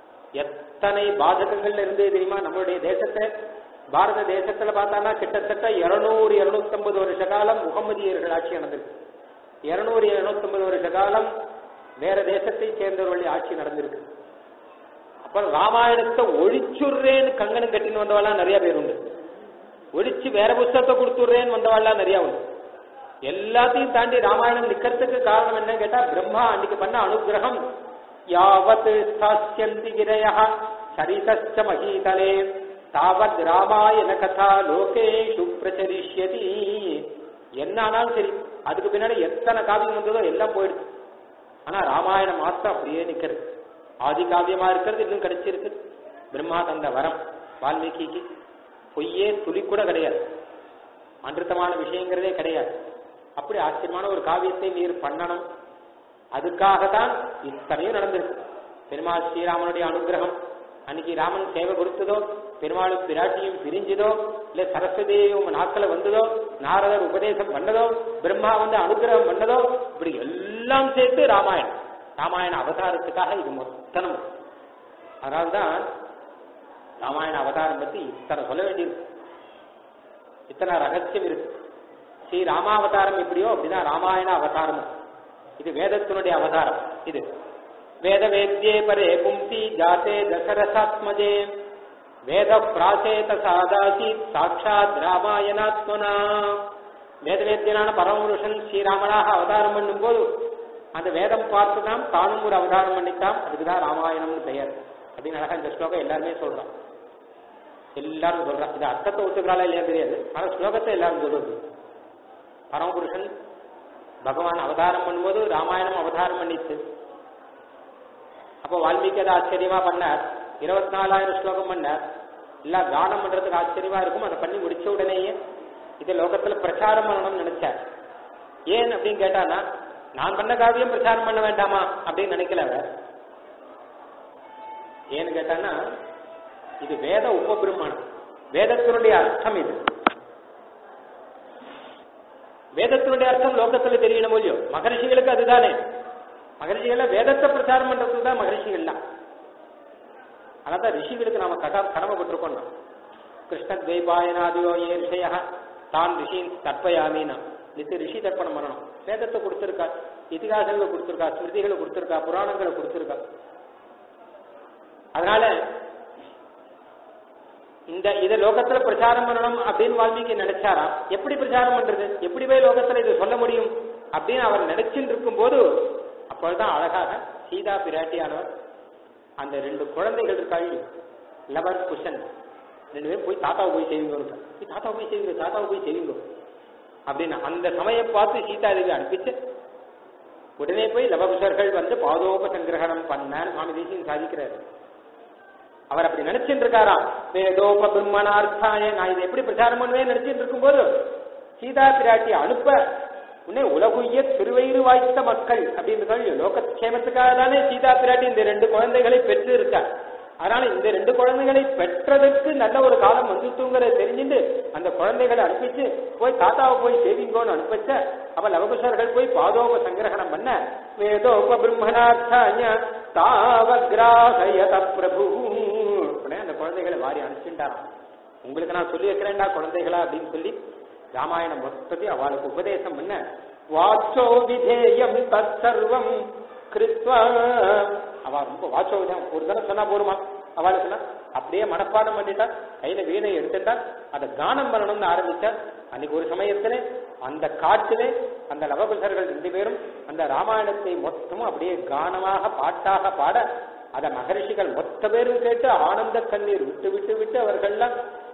எத்தனை பாதகங்கள்ல இருந்து தெரியுமா நம்மளுடைய தேசத்தை பாரத தேசத்துல பார்த்தானா கிட்டத்தட்ட இருநூறு இருநூத்தம்பது வருஷ காலம் முகமதியர்கள் ஆட்சி நடந்திருக்கு இருநூறு இருநூத்தம்பது வருஷ காலம் வேற தேசத்தை சேர்ந்தவர்களுடைய ஆட்சி நடந்திருக்கு அப்புறம் ராமாயணத்தை ஒழிச்சுடுறேன்னு கங்கணம் கட்டின்னு வந்தவாள்லாம் நிறைய பேர் உண்டு ஒழிச்சு வேற புஸ்தகத்தை கொடுத்துடுறேன்னு வந்தவாள்லாம் நிறைய உண்டு எல்லாத்தையும் தாண்டி ராமாயணம் நிக்கிறதுக்கு காரணம் என்ன கேட்டா பிரம்மா அன்னைக்கு பண்ண அனுகிரகம் யாவத் ஸ்தாஸ்யந்தி கிரய சரிதச்ச மகீதலே தாவத் ராமாயண கதா லோகேஷு பிரச்சரிஷ்யதி என்ன ஆனாலும் சரி அதுக்கு பின்னாடி எத்தனை காவியம் வந்ததோ எல்லாம் போயிடுது ஆனா ராமாயணம் மாத்திரம் அப்படியே நிக்கிறது ஆதி காவியமா இருக்கிறது இன்னும் கிடைச்சிருக்கு பிரம்மா தந்த வரம் வால்மீகிக்கு பொய்யே துளி கூட கிடையாது அன்றுத்தமான விஷயங்கிறதே கிடையாது அப்படி ஆச்சரியமான ஒரு காவியத்தை நீர் பண்ணணும் அதுக்காக தான் இத்தனையும் நடந்திருக்கு பெருமாள் ஸ்ரீராமனுடைய அனுகிரகம் அன்னைக்கு ராமன் சேவை கொடுத்ததோ பெருமாளும் பிராட்டியும் பிரிஞ்சதோ இல்ல சரஸ்வதி உங்க நாட்கள வந்ததோ நாரதர் உபதேசம் பண்ணதோ பிரம்மா வந்து அனுகிரகம் பண்ணதோ இப்படி எல்லாம் சேர்த்து ராமாயணம் ராமாயண அவதாரத்துக்காக இது மொத்தனம் அதனால்தான் ராமாயண அவதாரம் பத்தி இத்தனை சொல்ல வேண்டியிருக்கு இத்தனை ரகசியம் இருக்கு ஸ்ரீ ராமாவதாரம் எப்படியோ அப்படிதான் ராமாயண அவதாரம் இது வேதத்தினுடைய அவதாரம் இது வேத வேத்யே பரே பும்சி ஜாத்தே தசரசாத்மஜே வேத பிராசேத சாதாசி சாட்சாத் ராமாயணாத்மனா வேதவேத்தியனான பரமபுருஷன் ஸ்ரீராமனாக அவதாரம் பண்ணும்போது அந்த வேதம் பார்த்து தான் தானும் ஒரு அவதாரம் பண்ணித்தான் அதுக்குதான் ராமாயணம்னு பெயர் அப்படின்னு அழகா இந்த ஸ்லோகம் எல்லாருமே சொல்றான் எல்லாரும் சொல்றான் இது அர்த்தத்தை ஒத்துக்கிறாளா இல்லையா தெரியாது ஆனா ஸ்லோகத்தை எல்லாரும் சொல்றது பரமபுருஷன் பகவான் அவதாரம் பண்ணும்போது ராமாயணம் அவதாரம் பண்ணிச்சு அப்போ வால்மீகி அதை ஆச்சரியமா பண்ணார் இருபத்தி நாலாயிரம் ஸ்லோகம் பண்ணார் எல்லாம் தானம் பண்றதுக்கு ஆச்சரியமா இருக்கும் அதை பண்ணி முடிச்ச உடனேயே இதை லோகத்துல பிரச்சாரம் பண்ணணும்னு நினைச்சார் ஏன் அப்படின்னு கேட்டானா நான் பண்ண காவியம் பிரச்சாரம் பண்ண வேண்டாமா அப்படின்னு நினைக்கல அவர் ஏன்னு கேட்டானா இது வேத உபபிரமணம் வேதத்தினுடைய அர்த்தம் இது வேதத்தினுடைய அர்த்தம் லோகத்துல தெரியணும் இல்லையோ மகரிஷிகளுக்கு அதுதானே மகரிஷிகள வேதத்தை பிரச்சாரம் பண்றது தான் மகரிஷிகள்லாம் அதான் ரிஷிகளுக்கு நாம கட கடமைப்பட்டிருக்கோம் நாம். கிருஷ்ண துவைபாயனாதியோ ஏ ரிஷய தான் ரிஷி தற்பயாமின்னா நித்து ரிஷி தர்ப்பணம் பண்ணணும் வேதத்தை கொடுத்துருக்கா இதிகாசங்களை கொடுத்துருக்கா ஸ்மிருதிகளை கொடுத்துருக்கா புராணங்களை கொடுத்துருக்கா அதனால இந்த இத லோகத்துல பிரச்சாரம் பண்ணணும் அப்படின்னு வால்மீகி நினைச்சாரா எப்படி பிரச்சாரம் பண்றது எப்படி போய் லோகத்துல இது சொல்ல முடியும் அப்படின்னு அவர் நினைச்சுட்டு இருக்கும் போது அப்பொழுதுதான் அழகாக சீதா பிராட்டியானவர் அந்த ரெண்டு குழந்தைகள் இருக்காள் லவர் குஷன் ரெண்டு பேரும் போய் தாத்தாவை போய் செய்வீங்க போய் தாத்தாவை போய் செய்வீங்க தாத்தாவை போய் செய்வீங்க அப்படின்னு அந்த சமயம் பார்த்து சீதா தேவி அனுப்பிச்சு உடனே போய் லவகுஷர்கள் வந்து பாதோப சங்கிரகணம் பண்ணான்னு சுவாமி தேசியம் சாதிக்கிறாரு அவர் அப்படி நினைச்சிட்டு இருக்காராம் வேதோப பிரம்மணார்த்தாய நான் இதை எப்படி பிரச்சாரம் பண்ணுவேன் நினைச்சிட்டு இருக்கும்போது சீதா பிராட்டி அனுப்ப உடனே உலகுய்ய திருவயிறு வாய்த்த மக்கள் அப்படின்னு லோகக்ஷேமத்துக்காக தானே சீதா பிராட்டி இந்த ரெண்டு குழந்தைகளை பெற்று இருக்கார் அதனால இந்த ரெண்டு குழந்தைகளை பெற்றதற்கு நல்ல ஒரு காலம் வந்துட்டுங்கிறத தெரிஞ்சுட்டு அந்த குழந்தைகளை அனுப்பிச்சு போய் தாத்தாவை போய் சேவிங்கோன்னு அனுப்பிச்ச அவ லவகுஷர்கள் போய் பாதோப சங்கிரகணம் பண்ண வேதோப பிரம்மணார்த்தாய தாவகிராகயத பிரபு உடனே அந்த குழந்தைகளை வாரி அனுப்பிச்சுட்டாராம் உங்களுக்கு நான் சொல்லி வைக்கிறேன்டா குழந்தைகளா அப்படின்னு சொல்லி ராமாயணம் மொத்தத்தையும் அவளுக்கு உபதேசம் பண்ண வாச்சோ விதேயம் தத் சர்வம் கிருத்வா அவ ரொம்ப வாச்சோ விதேயம் ஒரு தடவை சொன்னா போருமா அவளுக்குன்னா அப்படியே மனப்பாடம் பண்ணிட்டா கையில வீணை எடுத்துட்டா அதை கானம் பண்ணணும்னு ஆரம்பிச்சா அன்னைக்கு ஒரு சமயத்துல அந்த காட்டிலே அந்த லவகுசர்கள் ரெண்டு பேரும் அந்த ராமாயணத்தை மொத்தமும் அப்படியே கானமாக பாட்டாக பாட அத மகரிஷிகள் மொத்த பேரும் கேட்டு ஆனந்த கண்ணீர் விட்டு விட்டு விட்டு அவர்கள்லாம்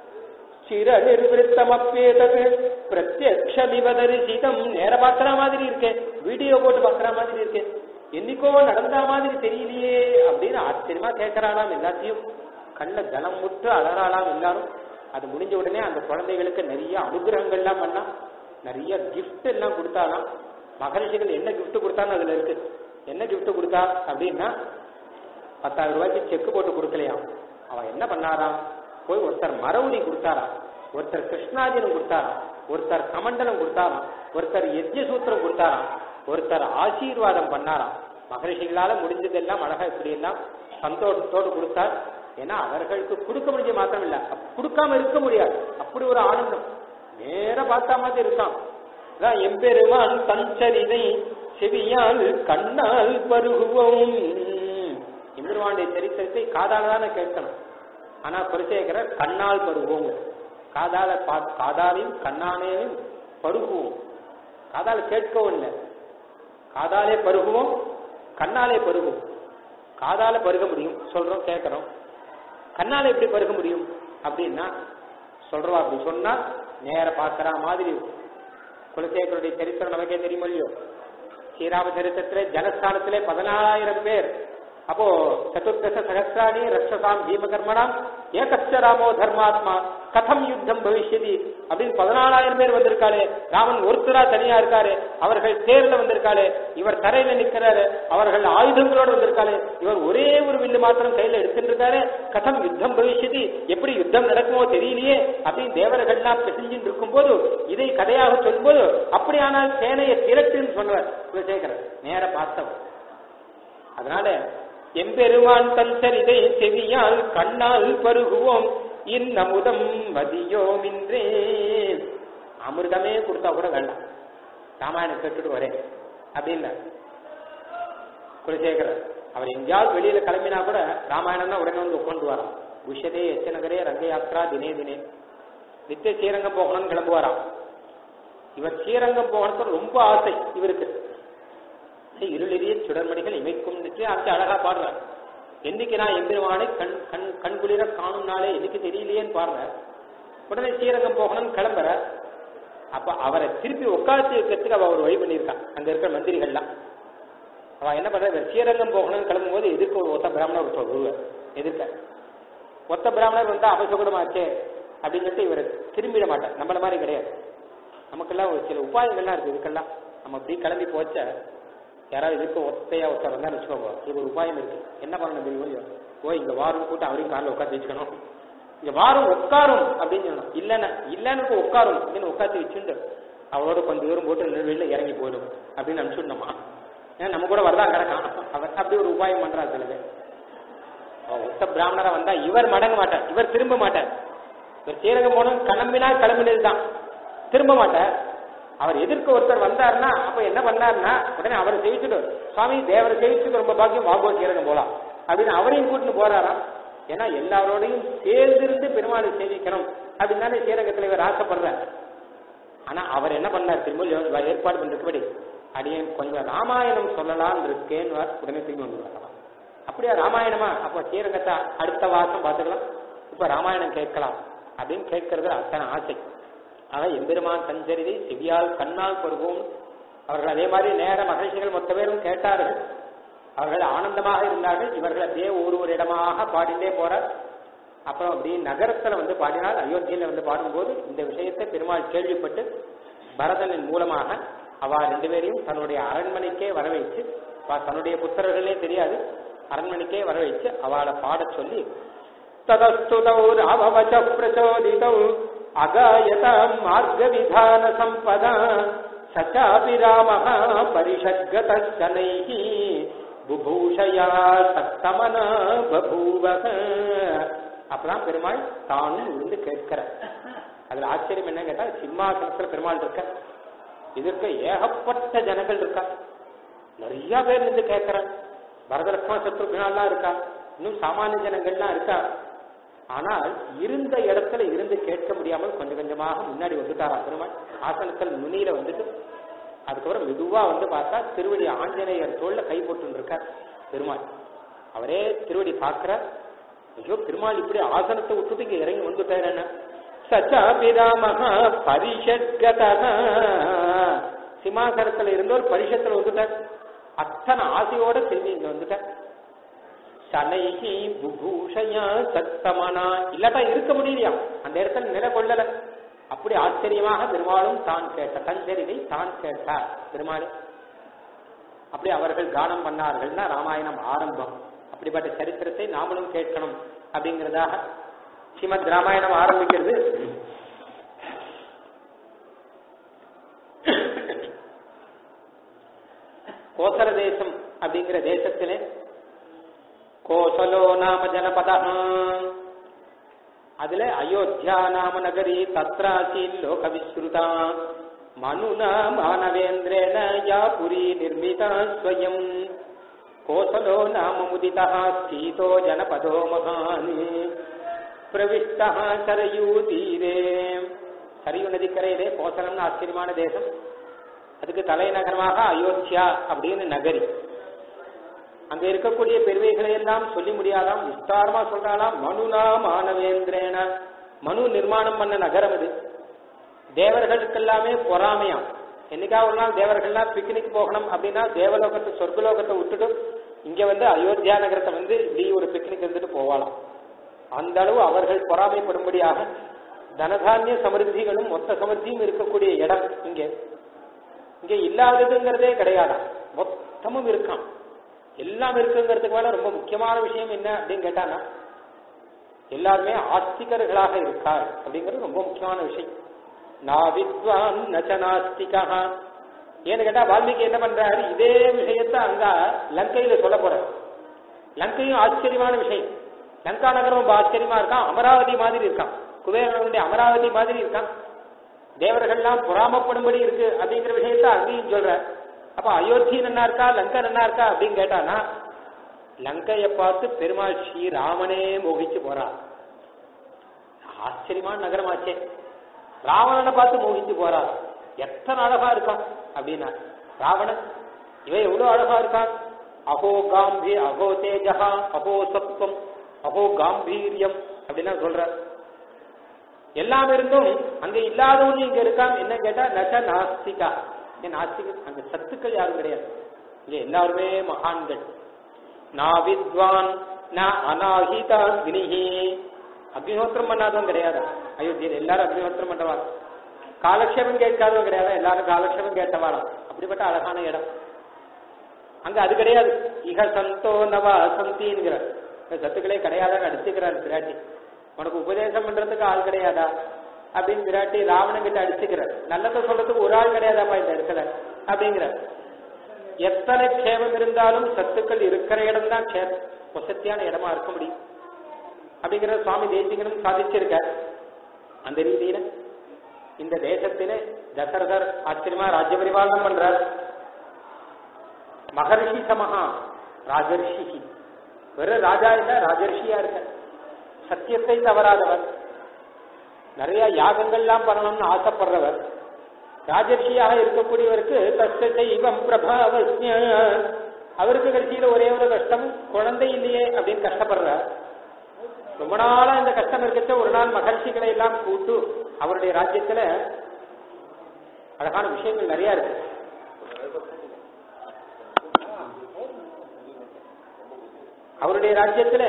சிர நிர்விருத்தமப்பேதது பிரத்யக்ஷமிவ தரிசிதம் நேர பாக்குற மாதிரி இருக்கே வீடியோ போட்டு பாக்குற மாதிரி இருக்கே என்னைக்கோ நடந்த மாதிரி தெரியலையே அப்படின்னு ஆச்சரியமா கேட்கறாளாம் எல்லாத்தையும் கண்ண ஜலம் முட்டு அலறாளாம் எல்லாரும் அது முடிஞ்ச உடனே அந்த குழந்தைகளுக்கு நிறைய அனுகிரகங்கள்லாம் பண்ணா நிறைய கிஃப்ட் எல்லாம் கொடுத்தாலாம் மகரிஷிகள் என்ன கிஃப்ட் கொடுத்தான்னு அதுல இருக்கு என்ன கிஃப்ட் கொடுத்தா அப்படின்னா பத்தாயிரம் ரூபாய்க்கு செக் போட்டு கொடுக்கலையாம் அவன் என்ன பண்ணாராம் போய் ஒருத்தர் மரவுடி கொடுத்தாராம் ஒருத்தர் கிருஷ்ணாஜினம் கொடுத்தாராம் ஒருத்தர் கமண்டலம் கொடுத்தாராம் ஒருத்தர் யஜ்ய சூத்திரம் கொடுத்தாராம் ஒருத்தர் ஆசீர்வாதம் பண்ணாராம் மகரிஷிகளால முடிஞ்சதெல்லாம் அழகா இப்படி எல்லாம் சந்தோஷத்தோடு கொடுத்தார் ஏன்னா அவர்களுக்கு கொடுக்க முடிஞ்ச மாத்திரம் இல்ல அப்ப கொடுக்காம இருக்க முடியாது அப்படி ஒரு ஆனந்தம் நேர பார்த்தா மாதிரி இருக்கான் அதான் எம்பெருமான் தஞ்சரிதை செவியால் கண்ணால் பருகுவோம் எம்பெருமானுடைய சரித்திரத்தை காதால தானே கேட்கணும் ஆனா குலசேகரர் கண்ணால் பருகுவோம் காதால பா- காதாலையும் கண்ணாலேயும் பருகுவோம் காதால கேட்கவும் இல்லை காதாலே பருகுவோம் கண்ணாலே பருகும் காதால பருக முடியும் சொல்றோம் கேட்கறோம் கண்ணால எப்படி பருக முடியும் அப்படின்னா சொல்றோம் அப்படி சொன்னா நேர பாக்குற மாதிரி இருக்கும். குலசேகருடைய சரித்திரம் நமக்கே தெரியுமோ இல்லையோ ஸ்ரீராம சரித்திரத்திலே ஜனஸ்தானத்திலே பதினாலாயிரம் பேர் அப்போ சதுர்தச சகசிராணி ரக்ஷசாம் பீமகர்மணாம் ஏகச்ச ராமோ தர்மாத்மா கதம் யுத்தம் பவிஷ்யதி அப்படின்னு பதினாலாயிரம் பேர் வந்திருக்காளே ராமன் ஒருத்தரா தனியா இருக்காரு அவர்கள் தேர்ல வந்திருக்காளே இவர் தரையில நிக்கிறாரு அவர்கள் ஆயுதங்களோட வந்திருக்காளே இவர் ஒரே ஒரு வில்லு மாத்திரம் கையில எடுத்துட்டு இருக்காரு கதம் யுத்தம் பவிஷ்யதி எப்படி யுத்தம் நடக்குமோ தெரியலையே அப்படின்னு தேவர்கள்லாம் பிசைஞ்சிட்டு இருக்கும்போது இதை கதையாக சொல்லும்போது அப்படியானால் சேனையை திரட்டுன்னு சொல்றார் குலசேகரர் நேர பார்த்தவர் அதனால எம்பெருமான் தன் சரிதை செவியால் கண்ணால் பருகுவோம் இன்னமுதம் மதியோமின்றே அமிர்தமே கொடுத்தா கூட வேண்டாம் ராமாயணம் கேட்டுட்டு வரேன் அப்படின்னா குலசேகரர் அவர் எங்கேயாவது வெளியில கிளம்பினா கூட ராமாயணம்னா உடனே வந்து உட்காந்து வரான் விஷதே எச்ச நகரே ரங்க யாத்ரா தினே தினே நித்திய ஸ்ரீரங்கம் போகணும்னு கிளம்புவாராம் இவர் ஸ்ரீரங்கம் போகணும்னு ரொம்ப ஆசை இவருக்கு இருளெறிய சுடர்மணிகள் இமைக்கும் நிச்சயம் அந்த அழகா பாடுறார் என்னைக்கு நான் எம்பெருமானை கண் கண் கண் குளிர காணும் நாளே என்னைக்கு தெரியலையேன்னு பாடுறார் உடனே ஸ்ரீரங்கம் போகணும்னு கிளம்புற அப்ப அவரை திருப்பி உட்காந்து வைக்கிறதுக்கு அவ ஒரு வழி பண்ணியிருக்கா அங்க இருக்கிற மந்திரிகள்லாம் அவ என்ன பண்ற இவர் ஸ்ரீரங்கம் போகணும்னு கிளம்பும் போது எதிர்க்க ஒரு ஒத்த பிராமணர் ஒருத்தர் வருவார் எதிர்க்க ஒத்த பிராமணர் வந்தா அபசகுடமாச்சே அப்படின்னு சொல்லிட்டு இவர் திரும்பிட மாட்டார் நம்மள மாதிரி கிடையாது நமக்கெல்லாம் ஒரு சில உபாயங்கள்லாம் இருக்கு இதுக்கெல்லாம் நம்ம இப்படி கிளம்பி போச்ச யாராவது இதுக்கு ஒத்தையா ஒருத்தர் வந்தான்னு வச்சுக்கோங்க இது ஒரு உபாயம் இருக்கு என்ன பண்ணணும் தெரியுமோ இல்லையோ ஓ இங்க வாரம் கூட்டம் அவரையும் காலில் உட்காந்து வச்சுக்கணும் இங்க வாரம் உட்காரும் அப்படின்னு சொல்லணும் இல்லைன்னா இல்லைன்னு உட்காரும் அப்படின்னு உட்காந்து வச்சுட்டு அவளோட கொஞ்சம் தூரம் போட்டு ரெண்டு வெளியில இறங்கி போயிடும் அப்படின்னு அனுப்பிச்சுடணுமா ஏன்னா நம்ம கூட வரதா கிடக்கான் அவர் அப்படி ஒரு உபாயம் பண்றாரு சில பேர் அவன் ஒத்த பிராமணரா வந்தா இவர் மடங்க மாட்டார் இவர் திரும்ப மாட்டார் இவர் சீரகம் போனோம் கிளம்பினா கிளம்பினது தான் திரும்ப மாட்டார் அவர் எதிர்க்க ஒருத்தர் வந்தாருன்னா அப்ப என்ன பண்ணாருன்னா உடனே அவரை ஜெயிச்சுட்டு சுவாமி தேவரை ஜெயிச்சுட்டு ரொம்ப பாக்கியம் வாங்கோ சேரணும் போலாம் அப்படின்னு அவரையும் கூட்டிட்டு போறாராம் ஏன்னா எல்லாரோடையும் சேர்ந்திருந்து பெருமாளை சேவிக்கணும் அப்படின்னு தானே ஸ்ரீரங்கத்தில் இவர் ஆசைப்படுறார் ஆனா அவர் என்ன பண்ணார் திரும்ப ஏற்பாடு பண்றதுபடி அடியேன் கொஞ்சம் ராமாயணம் சொல்லலாம் இருக்கேன்னு உடனே திரும்பி வந்து வரலாம் அப்படியா ராமாயணமா அப்ப ஸ்ரீரங்கத்தை அடுத்த வாசம் பார்த்துக்கலாம் இப்ப ராமாயணம் கேட்கலாம் அப்படின்னு கேட்கறது அத்தனை ஆசை ஆக எம்பெருமான் சஞ்சரிதை செவியால் கண்ணால் பருவோம் அவர்கள் அதே மாதிரி நேர மகிழ்ச்சிகள் மொத்த பேரும் கேட்டார்கள் அவர்கள் ஆனந்தமாக இருந்தார்கள் இவர்கள் அப்படியே ஒரு ஒரு இடமாக பாடிண்டே போறார் அப்புறம் அப்படியே நகரத்துல வந்து பாடினால் அயோத்தியில வந்து பாடும்போது இந்த விஷயத்தை பெருமாள் கேள்விப்பட்டு பரதனின் மூலமாக அவ ரெண்டு பேரையும் தன்னுடைய அரண்மனைக்கே வர வைத்து தன்னுடைய புத்திரர்களே தெரியாது அரண்மனைக்கே வர வைத்து அவளை பாடச் சொல்லி ததஸ்துதௌ ராமவச பிரச்சோதிதௌ அகாயதாம் மார்க்க விதான சம்பதா சச்சாபி ராமः பரிஷத்கதச்சனைः புபூஷயா சத்தமனா பபூவக அப்பதான் பெருமாள் தானும் விழுந்து கேட்கிறார் அதுல ஆச்சரியம் என்ன கேட்டா சிம்மாசனத்துல பெருமாள் இருக்க இதற்கு ஏகப்பட்ட ஜனங்கள் இருக்கா நிறைய பேர் இருந்து கேட்கிறார் பரதலட்சுமண சத்ருகனாலாம் இருக்கா இன்னும் சாமானிய ஜனங்கள்லாம் இருக்கா ஆனால் இருந்த இடத்துல இருந்து கேட்க முடியாமல் கொஞ்சம் கொஞ்சமாக முன்னாடி வந்துட்டாரா பெருமாள் ஆசனத்தில் நுனியில வந்துட்டு அதுக்கப்புறம் மெதுவா வந்து பார்த்தா திருவடி ஆஞ்சநேயர் தோல்ல கை போட்டு இருக்கார் பெருமாள் அவரே திருவடி பார்க்கிறார் ஐயோ பெருமாள் இப்படி ஆசனத்தை விட்டுட்டு இங்க இறங்கி வந்துட்டார் என்ன சச்சாபிராமஹா பரிஷத்கதா சிம்மாசனத்துல இருந்தவர் பரிஷத்துல வந்துட்டார் அத்தனை ஆசையோட திரும்பி இங்க வந்துட்டார் சனைகி புபூஷயா சத்தமனா இல்லாட்டா இருக்க முடியலையா அந்த இடத்துல நிலை கொள்ளல அப்படி ஆச்சரியமாக பெருமாளும் தான் கேட்ட தஞ்சரிதை தான் கேட்டார் பெருமாள் அப்படி அவர்கள் கானம் பண்ணார்கள்னா ராமாயணம் ஆரம்பம் அப்படிப்பட்ட சரித்திரத்தை நாமளும் கேட்கணும் அப்படிங்கிறதாக ஸ்ரீமத் ராமாயணம் ஆரம்பிக்கிறது கோசல தேசம் அப்படிங்கிற தேசத்திலே கோசலோ நாம ஜனபத அதுல அயோத்தியா நாம நகரி தத்ராசீல் லோக விஸ்ருதா மனுனா மானவேந்திரேன யா புரி நிர்மிதா ஸ்வயம் கோசலோ நாம முதிதா ஸ்தீதோ ஜனபதோ மகான் பிரவிஷ்டா சரயூ தீரே சரியு நதிக்கரையிலே கோசலம்னு ஆச்சரியமான தேசம் அதுக்கு தலைநகரமாக அயோத்தியா அப்படின்னு நகரி அங்க இருக்கக்கூடிய பெருமைகளை எல்லாம் சொல்லி முடியாதாம் விஸ்தாரமா சொல்றாளாம் மனுனா மானவேந்திரேன மனு நிர்மாணம் பண்ண நகரம் இது தேவர்களுக்கு எல்லாமே பொறாமையாம் என்னைக்கா ஒரு நாள் தேவர்கள்லாம் பிக்னிக் போகணும் அப்படின்னா தேவலோகத்தை சொர்க்கலோகத்தை விட்டுட்டு இங்க வந்து அயோத்தியா நகரத்தை வந்து இப்படி ஒரு பிக்னிக் இருந்துட்டு போவாளாம் அந்த அளவு அவர்கள் பொறாமைப்படும்படியாக தனதானிய சமிருத்திகளும் மொத்த சமிருத்தியும் இருக்கக்கூடிய இடம் இங்க இங்க இல்லாததுங்கிறதே கிடையாதாம் மொத்தமும் இருக்கான் எல்லாம் இருக்குங்கிறதுக்கு மேல ரொம்ப முக்கியமான விஷயம் என்ன அப்படின்னு கேட்டானா எல்லாருமே ஆஸ்திகர்களாக இருக்கார் அப்படிங்கிறது ரொம்ப முக்கியமான விஷயம் நா வித்வான் நச்ச நாஸ்திகா ஏன்னு கேட்டா வால்மீகி என்ன பண்றாரு இதே விஷயத்த அங்க லங்கையில சொல்ல போறாரு லங்கையும் ஆச்சரியமான விஷயம் லங்கா நகரம் ரொம்ப ஆச்சரியமா இருக்கான் அமராவதி மாதிரி இருக்கான் குபேரனுடைய அமராவதி மாதிரி இருக்கான் தேவர்கள்லாம் பொறாமப்படும்படி இருக்கு அப்படிங்கிற விஷயத்த அங்கேயும் சொல்ற அப்ப அயோத்தி நன்னா இருக்கா லங்கா நன்னா இருக்கா அப்படின்னு கேட்டானா லங்கைய பார்த்து பெருமாள் ஸ்ரீராமனே மோகிச்சு போறார் ஆச்சரியமான நகரமாச்சே ராவணனை பார்த்து மோகிச்சு போறார் எத்தனை அழகா இருக்கான் அப்படின்னா ராவணன் இவன் எவ்வளவு அழகா இருக்கான் அகோ காம்பீர் அகோ தேஜகா அகோ சத்துவம் அகோ காம்பீரியம் அப்படின்னா சொல்ற எல்லாம் இருந்தும் அங்க இல்லாதவன் இங்க இருக்கான் என்ன கேட்டா நச்ச நாஸ்திகா ஏன் நாஸ்திக அங்க சத்துக்கள் யாரும் கிடையாது இங்க எல்லாருமே மகான்கள் நா வித்வான் ந அநாஹிதா அக்னிஹி அக்னிஹோத்திரம் பண்ணாதவன் கிடையாது அயோத்தியில் எல்லாரும் அக்னிஹோத்திரம் பண்றவா காலக்ஷேபம் கேட்காதவன் கிடையாது எல்லாரும் காலக்ஷேபம் கேட்டவாளாம் அப்படிப்பட்ட அழகான இடம் அங்க அது கிடையாது இக சந்தோ நவா சந்திங்கிற சத்துக்களே கிடையாதான்னு அடிச்சுக்கிறார் பிராட்டி உனக்கு உபதேசம் பண்றதுக்கு ஆள் கிடையாதா அப்படின்னு பிராட்டி ராவணன் கிட்ட அடிச்சுக்கிறார் நல்லதை சொல்றதுக்கு ஒரு ஆள் கிடையாதாப்பா இந்த இடத்துல அப்படிங்கிற எத்தனை க்ஷேமம் இருந்தாலும் சத்துக்கள் இருக்கிற இடம் தான் வசத்தியான இடமா இருக்க முடியும் அப்படிங்கிற சுவாமி தேசிகனும் சாதிச்சிருக்க அந்த ரீதியில இந்த தேசத்திலே தசரதர் ஆச்சரியமா ராஜ்ய பரிபாலனம் பண்றார் மகர்ஷி சமஹா ராஜர்ஷி வெறும் ராஜா இல்ல ராஜர்ஷியா இருக்க சத்தியத்தை தவறாதவர் நிறைய யாகங்கள்லாம் பண்ணணும்னு ஆசைப்படுறவர் ராஜர்ஷியாக இருக்கக்கூடியவருக்கு கஷ்டத்தை இவம் பிரபாவஸ்ய அவருக்கு கடைசியில ஒரே ஒரு கஷ்டம் குழந்தை இல்லையே அப்படின்னு கஷ்டப்படுறார் ரொம்ப நாளா இந்த கஷ்டம் இருக்கச்ச ஒரு நாள் மகர்ஷிகளை எல்லாம் கூட்டு அவருடைய ராஜ்யத்துல அழகான விஷயங்கள் நிறைய இருக்கு அவருடைய ராஜ்யத்துல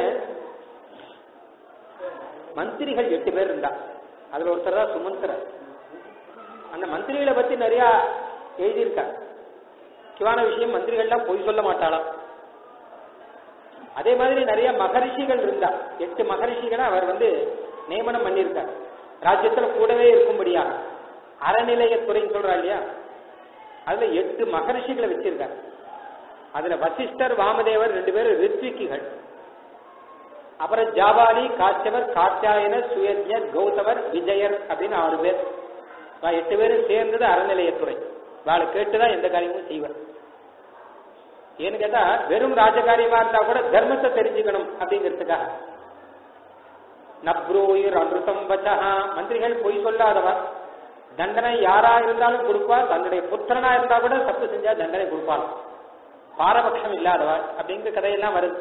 மந்திரிகள் எட்டு பேர் இருந்தா அதுல ஒருத்தர் தான் சுமந்திரர் அந்த மந்திரிகளை பத்தி நிறைய எழுதியிருக்கார் முக்கியமான விஷயம் மந்திரிகள்லாம் பொய் சொல்ல மாட்டாளாம் அதே மாதிரி நிறைய மகரிஷிகள் இருந்தா எட்டு மகரிஷிகளை அவர் வந்து நியமனம் பண்ணியிருக்கார் ராஜ்யத்துல கூடவே இருக்கும்படியாக அறநிலையத்துறைன்னு சொல்றா இல்லையா அதுல எட்டு மகரிஷிகளை வச்சிருக்கார் அதுல வசிஷ்டர் வாமதேவர் ரெண்டு பேரும் ரித்விக்கிகள் அப்புறம் ஜாபாலி காச்சவர் காத்தியாயன சுயஜர் கௌதமர் விஜயர் அப்படின்னு ஆறு பேர் வா, எட்டு பேரும் சேர்ந்தது அறநிலையத்துறை வாழை கேட்டுதான் எந்த காரியமும் செய்வர் ஏன்னு கேட்டா வெறும் ராஜகாரியமா இருந்தா கூட தர்மத்தை தெரிஞ்சுக்கணும் அப்படிங்கிறதுக்காக நப்ரூயிர் அமிர்தம் வச்சஹா மந்திரிகள் பொய் சொல்லாதவா தண்டனை யாரா இருந்தாலும் கொடுப்பா தன்னுடைய புத்திரனா இருந்தா கூட தப்பு செஞ்சா தண்டனை கொடுப்பாள் பாரபட்சம் இல்லாதவா அப்படிங்கிற கதையெல்லாம் வருது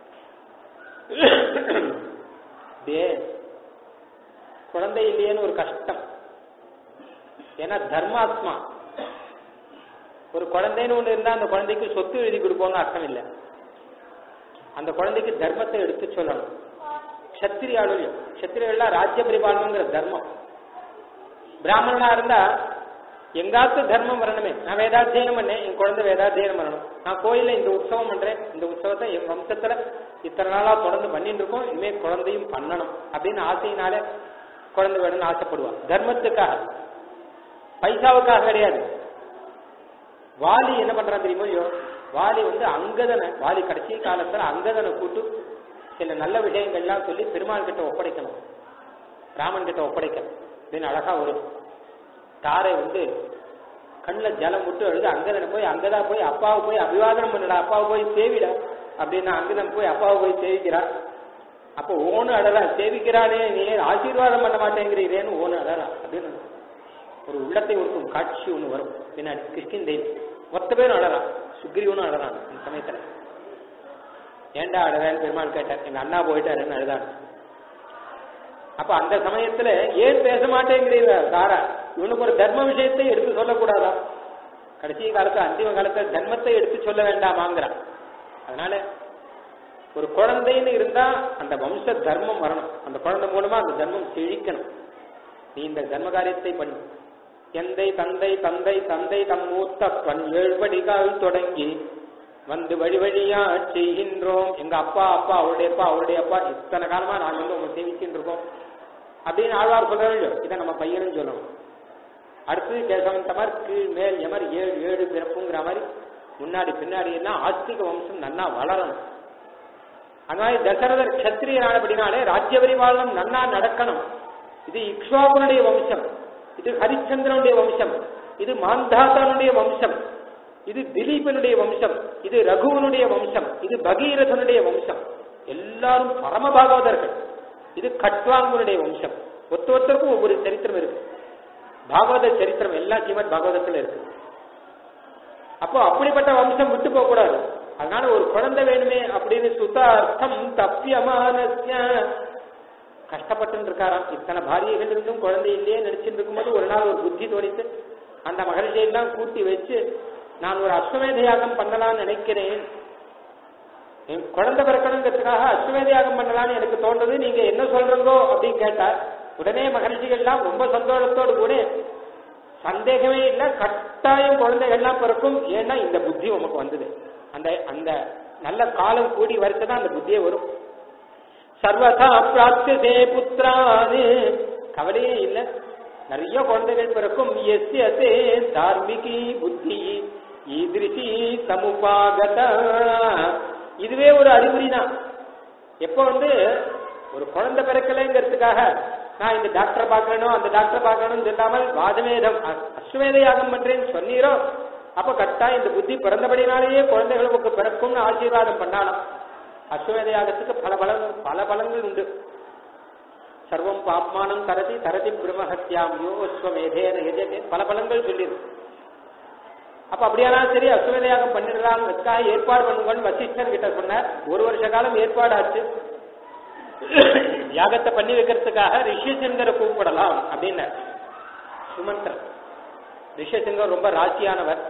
இதே குழந்தை இல்லையேன்னு ஒரு கஷ்டம் ஏன்னா தர்மாத்மா ஒரு குழந்தைன்னு ஒண்ணு இருந்தா அந்த குழந்தைக்கு சொத்து எழுதி கொடுப்போம்னு அர்த்தம் இல்லை அந்த குழந்தைக்கு தர்மத்தை எடுத்து சொல்லணும் கத்திரியாளும் கத்திரியெல்லாம் ராஜ்ய பரிபாலனங்கிற தர்மம் பிராமணனா இருந்தா எங்காத்து தர்மம் வரணுமே நான் வேதாத்தியனம் பண்ணேன் என் குழந்தை வேதாத்தியனம் பண்ணணும் நான் கோயில்ல இந்த உற்சவம் பண்றேன் இந்த உற்சவத்தை என் வம்சத்துல இத்தனை நாளா தொடர்ந்து பண்ணிட்டு இருக்கோம் இனிமே குழந்தையும் பண்ணணும் அப்படின்னு ஆசையினால குழந்தை வேணும்னு ஆசைப்படுவான் தர்மத்துக்காக பைசாவுக்காக கிடையாது வாலி என்ன பண்றான் தெரியுமோ ஐயோ வாலி வந்து அங்கதனை வாலி கடைசி காலத்துல அங்கதனை கூட்டு சில நல்ல விஷயங்கள்லாம் சொல்லி பெருமாள் கிட்ட ஒப்படைக்கணும் ராமன் கிட்ட ஒப்படைக்கணும் அப்படின்னு அழகா வரும் தாரை வந்து கண்ணில் ஜலம் விட்டு அழுது அங்கதனை போய் அங்கதான் போய் அப்பாவை போய் அபிவாதனம் பண்ணுடா அப்பாவை போய் சேவிடா அப்படின்னா அங்கதன் போய் அப்பாவை போய் சேவிக்கிறா அப்போ ஓனு அழறா சேவிக்கிறானே நீ ஆசீர்வாதம் பண்ண மாட்டேங்கிறீரேன்னு ஓனு அழறா அப்படின்னு ஒரு உள்ளத்தை ஒருக்கும் காட்சி ஒன்று வரும் பின்னாடி கிருஷ்ணன் தேவி மொத்த பேரும் அழறான் சுக்ரீவனும் அழறான் அந்த சமயத்துல ஏன்டா அழறேன்னு பெருமாள் கேட்டார் எங்க அண்ணா போயிட்டாருன்னு அழுதான் அப்ப அந்த சமயத்துல ஏன் பேச மாட்டேங்கிறீங்க தாரா இவனுக்கு ஒரு தர்ம விஷயத்தை எடுத்து சொல்லக்கூடாதா கடைசி காலத்துல அந்திம காலத்துல தர்மத்தை எடுத்து சொல்ல வேண்டாமாங்கிறான் அதனால ஒரு குழந்தைன்னு இருந்தா அந்த வம்ச தர்மம் வரணும் அந்த குழந்தை மூலமா அந்த தர்மம் செழிக்கணும் நீ இந்த தர்ம காரியத்தை பண்ணு எந்தை தந்தை தந்தை தந்தை தம் மூத்த பண் ஏழ்படிகால் தொடங்கி வந்து வழி வழியா செய்கின்றோம் எங்க அப்பா அப்பா அவருடைய அப்பா அவருடைய அப்பா இத்தனை காலமா நாங்க வந்து உங்க சேவிச்சுட்டு இருக்கோம் அப்படின்னு ஆழ்வார் சொல்றாங்க இதை நம்ம பையனும் சொல்லணும் அடுத்து கேசவன் தமர் கீழ் மேல் எமர் ஏழு ஏழு பிறப்புங்கிற மாதிரி முன்னாடி பின்னாடி எல்லாம் ஆஸ்திக வம்சம் நன்னா வளரணும் அந்த மாதிரி தசரதர் கத்திரியனானபடினாலே ராஜ்ய பரிபாலனம் நன்னா நடக்கணும் இது இக்ஷ்வாகுனுடைய வம்சம் இது ஹரிச்சந்திரனுடைய வம்சம் இது மாந்தாசனுடைய வம்சம் இது திலீபனுடைய வம்சம் இது ரகுவனுடைய வம்சம் இது பகீரதனுடைய வம்சம் எல்லாரும் பரம பாகவதர்கள் இது கட்வாங்கனுடைய வம்சம் ஒத்து ஒருத்தருக்கும் ஒவ்வொரு சரித்திரம் இருக்கு பாகவத சரித்திரம் எல்லாம் ஸ்ரீமத் பாகவதத்துல இருக்கு அப்போ அப்படிப்பட்ட வம்சம் விட்டு போக கூடாது அதனால ஒரு குழந்தை வேணுமே அப்படின்னு சுதார்த்தம் தப்பியமானஸ்ய கஷ்டப்பட்டு இருக்காராம் இத்தனை பாரியைகள் இருந்தும் குழந்தை இல்லையே நடிச்சுட்டு இருக்கும்போது ஒரு நாள் ஒரு புத்தி தோணித்து அந்த மகர்ஷியெல்லாம் கூட்டி வச்சு நான் ஒரு அஸ்வமேத யாகம் பண்ணலாம்னு நினைக்கிறேன் என் குழந்தை பிறக்கணுங்கிறதுக்காக அஸ்வமேத யாகம் பண்ணலாம்னு எனக்கு தோன்றது நீங்க என்ன சொல்றீங்கோ அப்படின்னு கேட்டார் உடனே மகர்ஷிகள்லாம் ரொம்ப சந்தோஷத்தோடு கூட சந்தேகமே இல்லை கட்டாயம் குழந்தைகள்லாம் பிறக்கும் ஏன்னா இந்த புத்தி உமக்கு வந்தது அந்த அந்த நல்ல காலம் கூடி வரைச்சதான் அந்த புத்தியே வரும் சர்வதா பிராப்தே புத்திரானு கவலையே இல்லை நிறைய குழந்தைகள் பிறக்கும் எஸ்ய தே தார்மிகி புத்தி ஈதிருஷி சமுபாகத இதுவே ஒரு அறிகுறி தான் எப்போ வந்து ஒரு குழந்தை பிறக்கலைங்கிறதுக்காக நான் இந்த டாக்டர் பார்க்கணும் அந்த டாக்டர் பார்க்கணும் சொல்லாமல் வாதமேதம் அ- அஸ்வமேத யாகம் பண்றேன்னு சொன்னீரோ அப்ப கட்டாயம் இந்த புத்தி பிறந்தபடினாலேயே குழந்தைகளுக்கு பிறக்கும்னு ஆசீர்வாதம் பண்ணாலும் அஸ்வமேத யாகத்துக்கு பல பலங்கள் பல பலங்கள் உண்டு சர்வம் பாப்மானம் தரதி தரதி பிரம்மஹத்யாம் யோ அஸ்வமேதேன எஜதே பல பலங்கள் சொல்லியிருக்கு அப்ப அப்படியானாலும் சரி அஸ்வமேத யாகம் பண்ணிடலாம் அதுக்காக ஏற்பாடு பண்ணுங்கன்னு வசிஷ்டர் கிட்ட சொன்னார் ஒரு வருஷ காலம் ஏற்பாடு ஆச்சு யாகத்தை பண்ணி வைக்கிறதுக்காக ரிஷிசங்கரை கூப்பிடலாம் அப்படின்னார் சுமந்திரன் ரிஷிசங்கர் ரொம்ப ராசியானவர்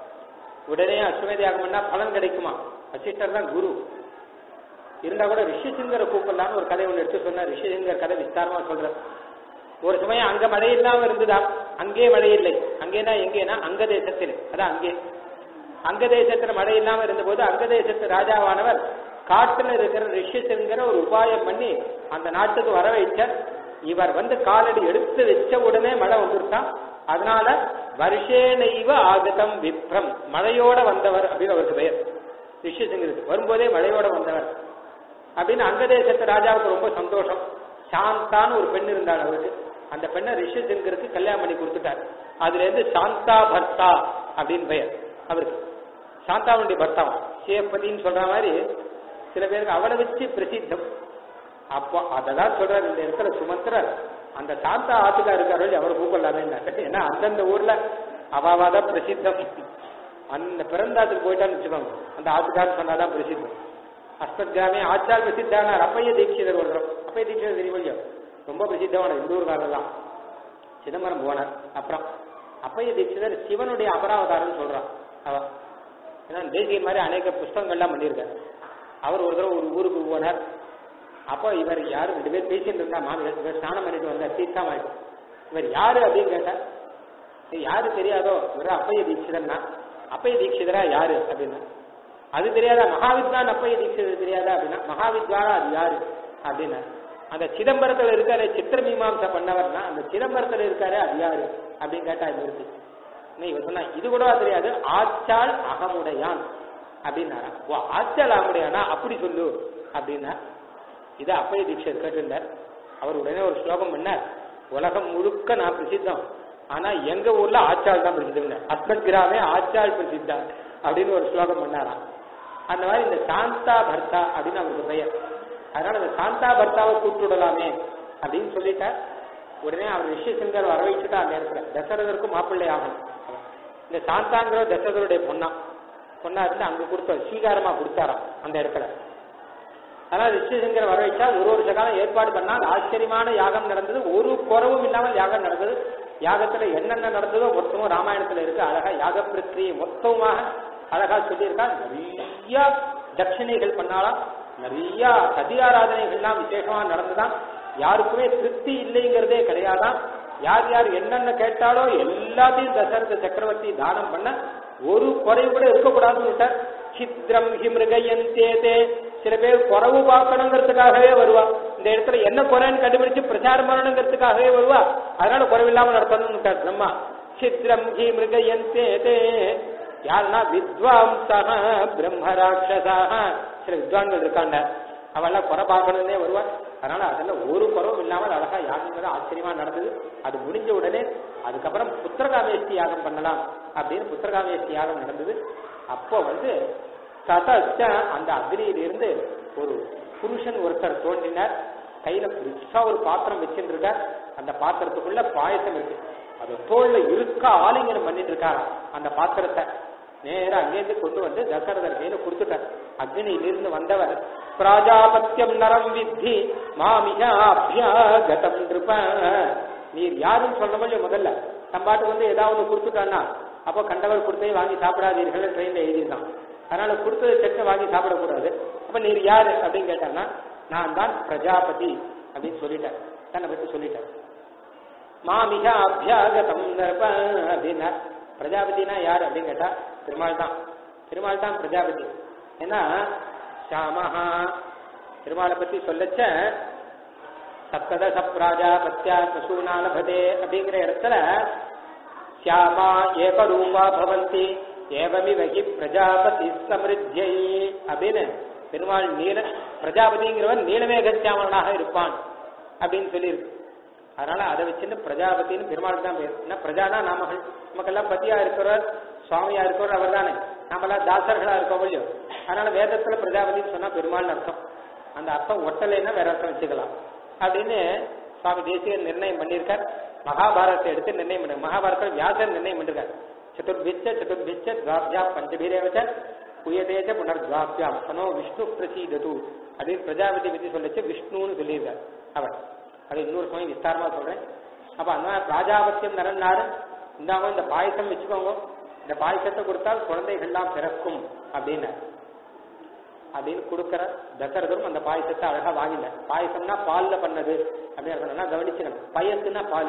உடனே அஸ்வமேத யாகம் பண்ணா பலன் கிடைக்குமா வசிஷ்டர் தான் குரு இருந்தா கூட ரிஷிசிங்கரை கூப்பிடலாம்னு ஒரு கதை ஒன்று எடுத்து சொன்னார் ரிஷிசிங்கர் கதை விஸ்தாரமா சொல்றார் ஒரு சமயம் அங்க மழை இல்லாம இருந்ததா அங்கே மழை இல்லை அங்கேனா எங்கேனா அங்க தேசத்தில் அதான் அங்கே அங்க தேசத்துல மழை இல்லாம இருந்தபோது அங்க தேசத்து ராஜாவானவர் காட்டுல இருக்கிற ரிஷிசிங்கர ஒரு உபாயம் பண்ணி அந்த நாட்டுக்கு வர வைச்சார் இவர் வந்து காலடி எடுத்து வச்ச உடனே மழை வந்துருட்டான் அதனால வருஷேனைவ ஆகதம் விப்ரம் மழையோட வந்தவர் அப்படின்னு அவருக்கு பெயர் ரிஷிசிங்கருக்கு வரும்போதே மழையோட வந்தவர் அப்படின்னு அங்க தேசத்து ராஜாவுக்கு ரொம்ப சந்தோஷம் சாந்தான்னு ஒரு பெண் இருந்தாள் அவருக்கு அந்த பெண்ணை ரிஷிசங்கருக்கு கல்யாணம் பண்ணி கொடுத்துட்டார் அதுல இருந்து சாந்தா பர்த்தா அப்படின்னு பெயர் அவருக்கு சாந்தாவுடைய பர்த்தாவும் சிவபதின்னு சொல்ற மாதிரி சில பேருக்கு அவளை வச்சு பிரசித்தம் அப்போ அததான் சொல்றாரு இந்த இடத்துல சுமந்திரர் அந்த சாந்தா ஆத்துக்கா இருக்காரு அவர் கூப்பிடலாமே ஏன்னா அந்தந்த ஊர்ல அவாவாதான் பிரசித்தம் அந்த பிறந்த ஆத்துக்கு போயிட்டான்னு வச்சுக்கோங்க அந்த ஆத்துக்காரன் சொன்னாதான் பிரசித்தம் அஸ்மத்கிராமே ஆச்சால் பிரசித்தான அப்பைய தீட்சிதர் வருகிறோம் அப்பைய தீட்சிதர் தெரியும் இல்லையோ ரொம்ப பிரசித்தமான இந்த ஊர்காரெல்லாம் சிதம்பரம் போனார் அப்புறம் அப்பைய தீட்சிதர் சிவனுடைய அபராவதாரம்னு சொல்றான் அவ ஏன்னா தேசியன் மாதிரி அநேக புஸ்தகங்கள்லாம் பண்ணியிருக்காரு அவர் ஒரு தடவை ஒரு ஊருக்கு போனார் அப்போ இவர் யாரு ரெண்டு பேர் பேசிட்டு இருந்தா மாமி இவர் ஸ்நானம் பண்ணிட்டு வந்தார் தீர்த்தமாயிட்டு இவர் யாரு அப்படின்னு கேட்டார் "இது யாரு தெரியாதோ இவர் அப்பைய தீட்சிதர்னா அப்பைய தீட்சிதரா யாரு அப்படின்னா அது தெரியாதா மகாவித்வான் அப்பைய தீட்சிதர் தெரியாதா அப்படின்னா மகாவித்வானா அது யாரு அப்படின்னா அந்த சிதம்பரத்துல இருக்காரு சித்திர மீமாம்சை பண்ணவர்னா அந்த சிதம்பரத்துல இருக்காரு அது யாரு அப்படின்னு கேட்டா நிறுத்தி இன்னும் இவர் சொன்னா இது கூட தெரியாது ஆச்சாள் அகமுடையான் அப்படின்னாரா ஓ ஆச்சாள் அகமுடையானா அப்படி சொல்லு அப்படின்னா இதை அப்பைய தீட்சர் கேட்டிருந்தார் அவர் உடனே ஒரு ஸ்லோகம் பண்ணார் உலகம் முழுக்க நான் பிரசித்தம் ஆனா எங்க ஊர்ல ஆச்சாள் தான் பிரசித்தம் அஸ்மத் கிராமே ஆச்சாள் பிரசித்தா அப்படின்னு ஒரு ஸ்லோகம் பண்ணாராம் அந்த மாதிரி இந்த சாந்தா பர்த்தா அப்படின்னு அவருக்கு பெயர் அதனால இந்த சாந்தா பர்த்தாவை கூப்பிட்டு விடலாமே அப்படின்னு சொல்லிட்டார் உடனே அவர் ரிஷிசங்கர் வர வச்சுட்டா அந்த இடத்துல தசரதருக்கும் மாப்பிள்ளை ஆகணும் இந்த சாந்தாங்கிற தசரதருடைய பொண்ணா பொண்ணா இருந்து அங்க கொடுத்த ஸ்வீகாரமா கொடுத்தாராம் அந்த இடத்துல அதனால ரிஷிசங்கர் வர வச்சா ஒரு வருஷ காலம் ஏற்பாடு பண்ணால் ஆச்சரியமான யாகம் நடந்தது ஒரு குறவும் இல்லாமல் யாகம் நடந்தது யாகத்துல என்னென்ன நடந்ததோ மொத்தமும் ராமாயணத்துல இருக்கு அழகா யாக பிரக்கிரியை மொத்தமாக அழகா சொல்லியிருக்கா நிறைய தட்சிணைகள் பண்ணாலாம் நிறைய சதியாராதனைகள்லாம் விசேஷமா நடந்துதான் யாருக்குமே திருப்தி இல்லைங்கிறதே கிடையாதான் யார் யார் என்னென்ன கேட்டாலோ எல்லாத்தையும் தசரத சக்கரவர்த்தி தானம் பண்ண ஒரு குறை கூட இருக்கக்கூடாதுன்னு விட்டார் சித்ரம் ஹி மிருகயந்தேதே சில பேர் குறவு பார்க்கணுங்கிறதுக்காகவே வருவா இந்த இடத்துல என்ன குறைன்னு கண்டுபிடிச்சு பிரச்சாரம் பண்ணணுங்கிறதுக்காகவே வருவா அதனால குறைவில்லாம நடத்தணும்னு விட்டார் பிரம்மா சித்ரம் ஹி மிருகயந்தேதே யாருன்னா வித்வாம்சக பிரம்ம ராட்சசாக சில வித்வான்கள் இருக்காங்க அவெல்லாம் குறை பார்க்கணும்னே வருவா அதனால அதெல்லாம் ஒரு குறவும் இல்லாமல் அழகா யாகங்கள் ஆச்சரியமா நடந்தது அது முடிஞ்ச உடனே அதுக்கப்புறம் புத்திரகாமேஷ்டி யாகம் பண்ணலாம் அப்படின்னு புத்திரகாமேஷ்டி யாகம் நடந்தது அப்போ வந்து சதச்ச அந்த அக்னியிலிருந்து ஒரு புருஷன் ஒருத்தர் தோன்றினார் கையில புதுசா ஒரு பாத்திரம் வச்சுட்டு இருக்கார் அந்த பாத்திரத்துக்குள்ள பாயசம் இருக்கு அது தோல்ல இருக்க ஆலிங்கனம் பண்ணிட்டு இருக்காராம் அந்த பாத்திரத்தை நேரா அங்கேருந்து கொண்டு வந்து தசரதர் கையில கொடுத்துட்டார் அக்னியிலிருந்து வந்தவர் பிராஜாபத்தியம் நரம் வித்தி மாமிகா அபியாகதம் நிருப நீர் யாருன்னு சொல்ல முடியும் முதல்ல தம்பாட்டு வந்து ஏதாவது ஒன்று கொடுத்துட்டான்னா அப்போ கண்டவர் கொடுத்தே வாங்கி சாப்பிடாதீர்கள் ட்ரெயின்ல எழுதியிருக்கான் அதனால கொடுத்தது செக்க வாங்கி சாப்பிடக்கூடாது அப்ப நீர் யாரு அப்படின்னு கேட்டான்னா நான் தான் பிரஜாபதி அப்படின்னு சொல்லிட்டார் தன்னை பத்தி சொல்லிட்டார் மாமிக அபியாகதம் நிருப அப்படின்னா பிரஜாபதினா யார் அப்படின்னு கேட்டா பெருமாள் தான் பெருமாள் தான் பிரஜாபதி ஏன்னா ஷாமஹா பெருமாளை பத்தி சொல்லச்ச சப்ததச பிராஜாபத்யா பசூனா லபதே அப்படிங்கிற இடத்துல சியாமா ஏகரூபா பவந்தி ஏவமிவகி பிரஜாபதி சமிருத்தியை அப்படின்னு பெருமாள் நீல பிரஜாபதிங்கிறவன் நீலமேகசியாமனாக இருப்பான் அப்படின்னு சொல்லியிருக்கு அதனால அதை வச்சுட்டு பிரஜாபதினு பெருமாளுக்கு தான் பேர் ஏன்னா பிரஜானா நாமகள் நமக்கெல்லாம் பத்தியா இருக்கிறவர் சுவாமியா இருக்கிறவர் அவர் தானே நாமெல்லாம் தாசர்களா இருக்கோம் இல்லையோ அதனால வேதத்துல பிரஜாபதினு சொன்னா பெருமாள்னு அர்த்தம் அந்த அர்த்தம் ஒட்டலைன்னா வேற அர்த்தம் வச்சுக்கலாம் அப்படின்னு சுவாமி தேசிகர் நிர்ணயம் பண்ணியிருக்கார் மகாபாரதத்தை எடுத்து நிர்ணயம் பண்ண மகாபாரதத்தில் வியாசர் நிர்ணயம் பண்ணிருக்கார் சதுர்பிச்ச சதுர்பிச்ச துவாபியா பஞ்சபீரேவச்ச புயதேச்ச புனர்துவாபியாம் சனோ விஷ்ணு பிரசீதது அப்படின்னு பிரஜாபதி பத்தி சொல்லிச்சு விஷ்ணுன்னு சொல்லியிருக்கார் அவர் அது இன்னொரு சமயம் விஸ்தாரமா சொல்றேன் அப்ப அந்த மாதிரி ராஜாபத்தியம் நரன்னாரு இந்தாங்க இந்த பாயசம் வச்சுக்கோங்க இந்த பாயசத்தை கொடுத்தால் குழந்தைகள்லாம் பிறக்கும் அப்படின்னாரு அப்படின்னு கொடுக்கிற தசரதரும் அந்த பாயசத்தை அழகா வாங்கின பாயசம்னா பால்ல பண்ணது அப்படின்னு சொன்னா கவனிச்சுக்கணும் பயசுனா பால்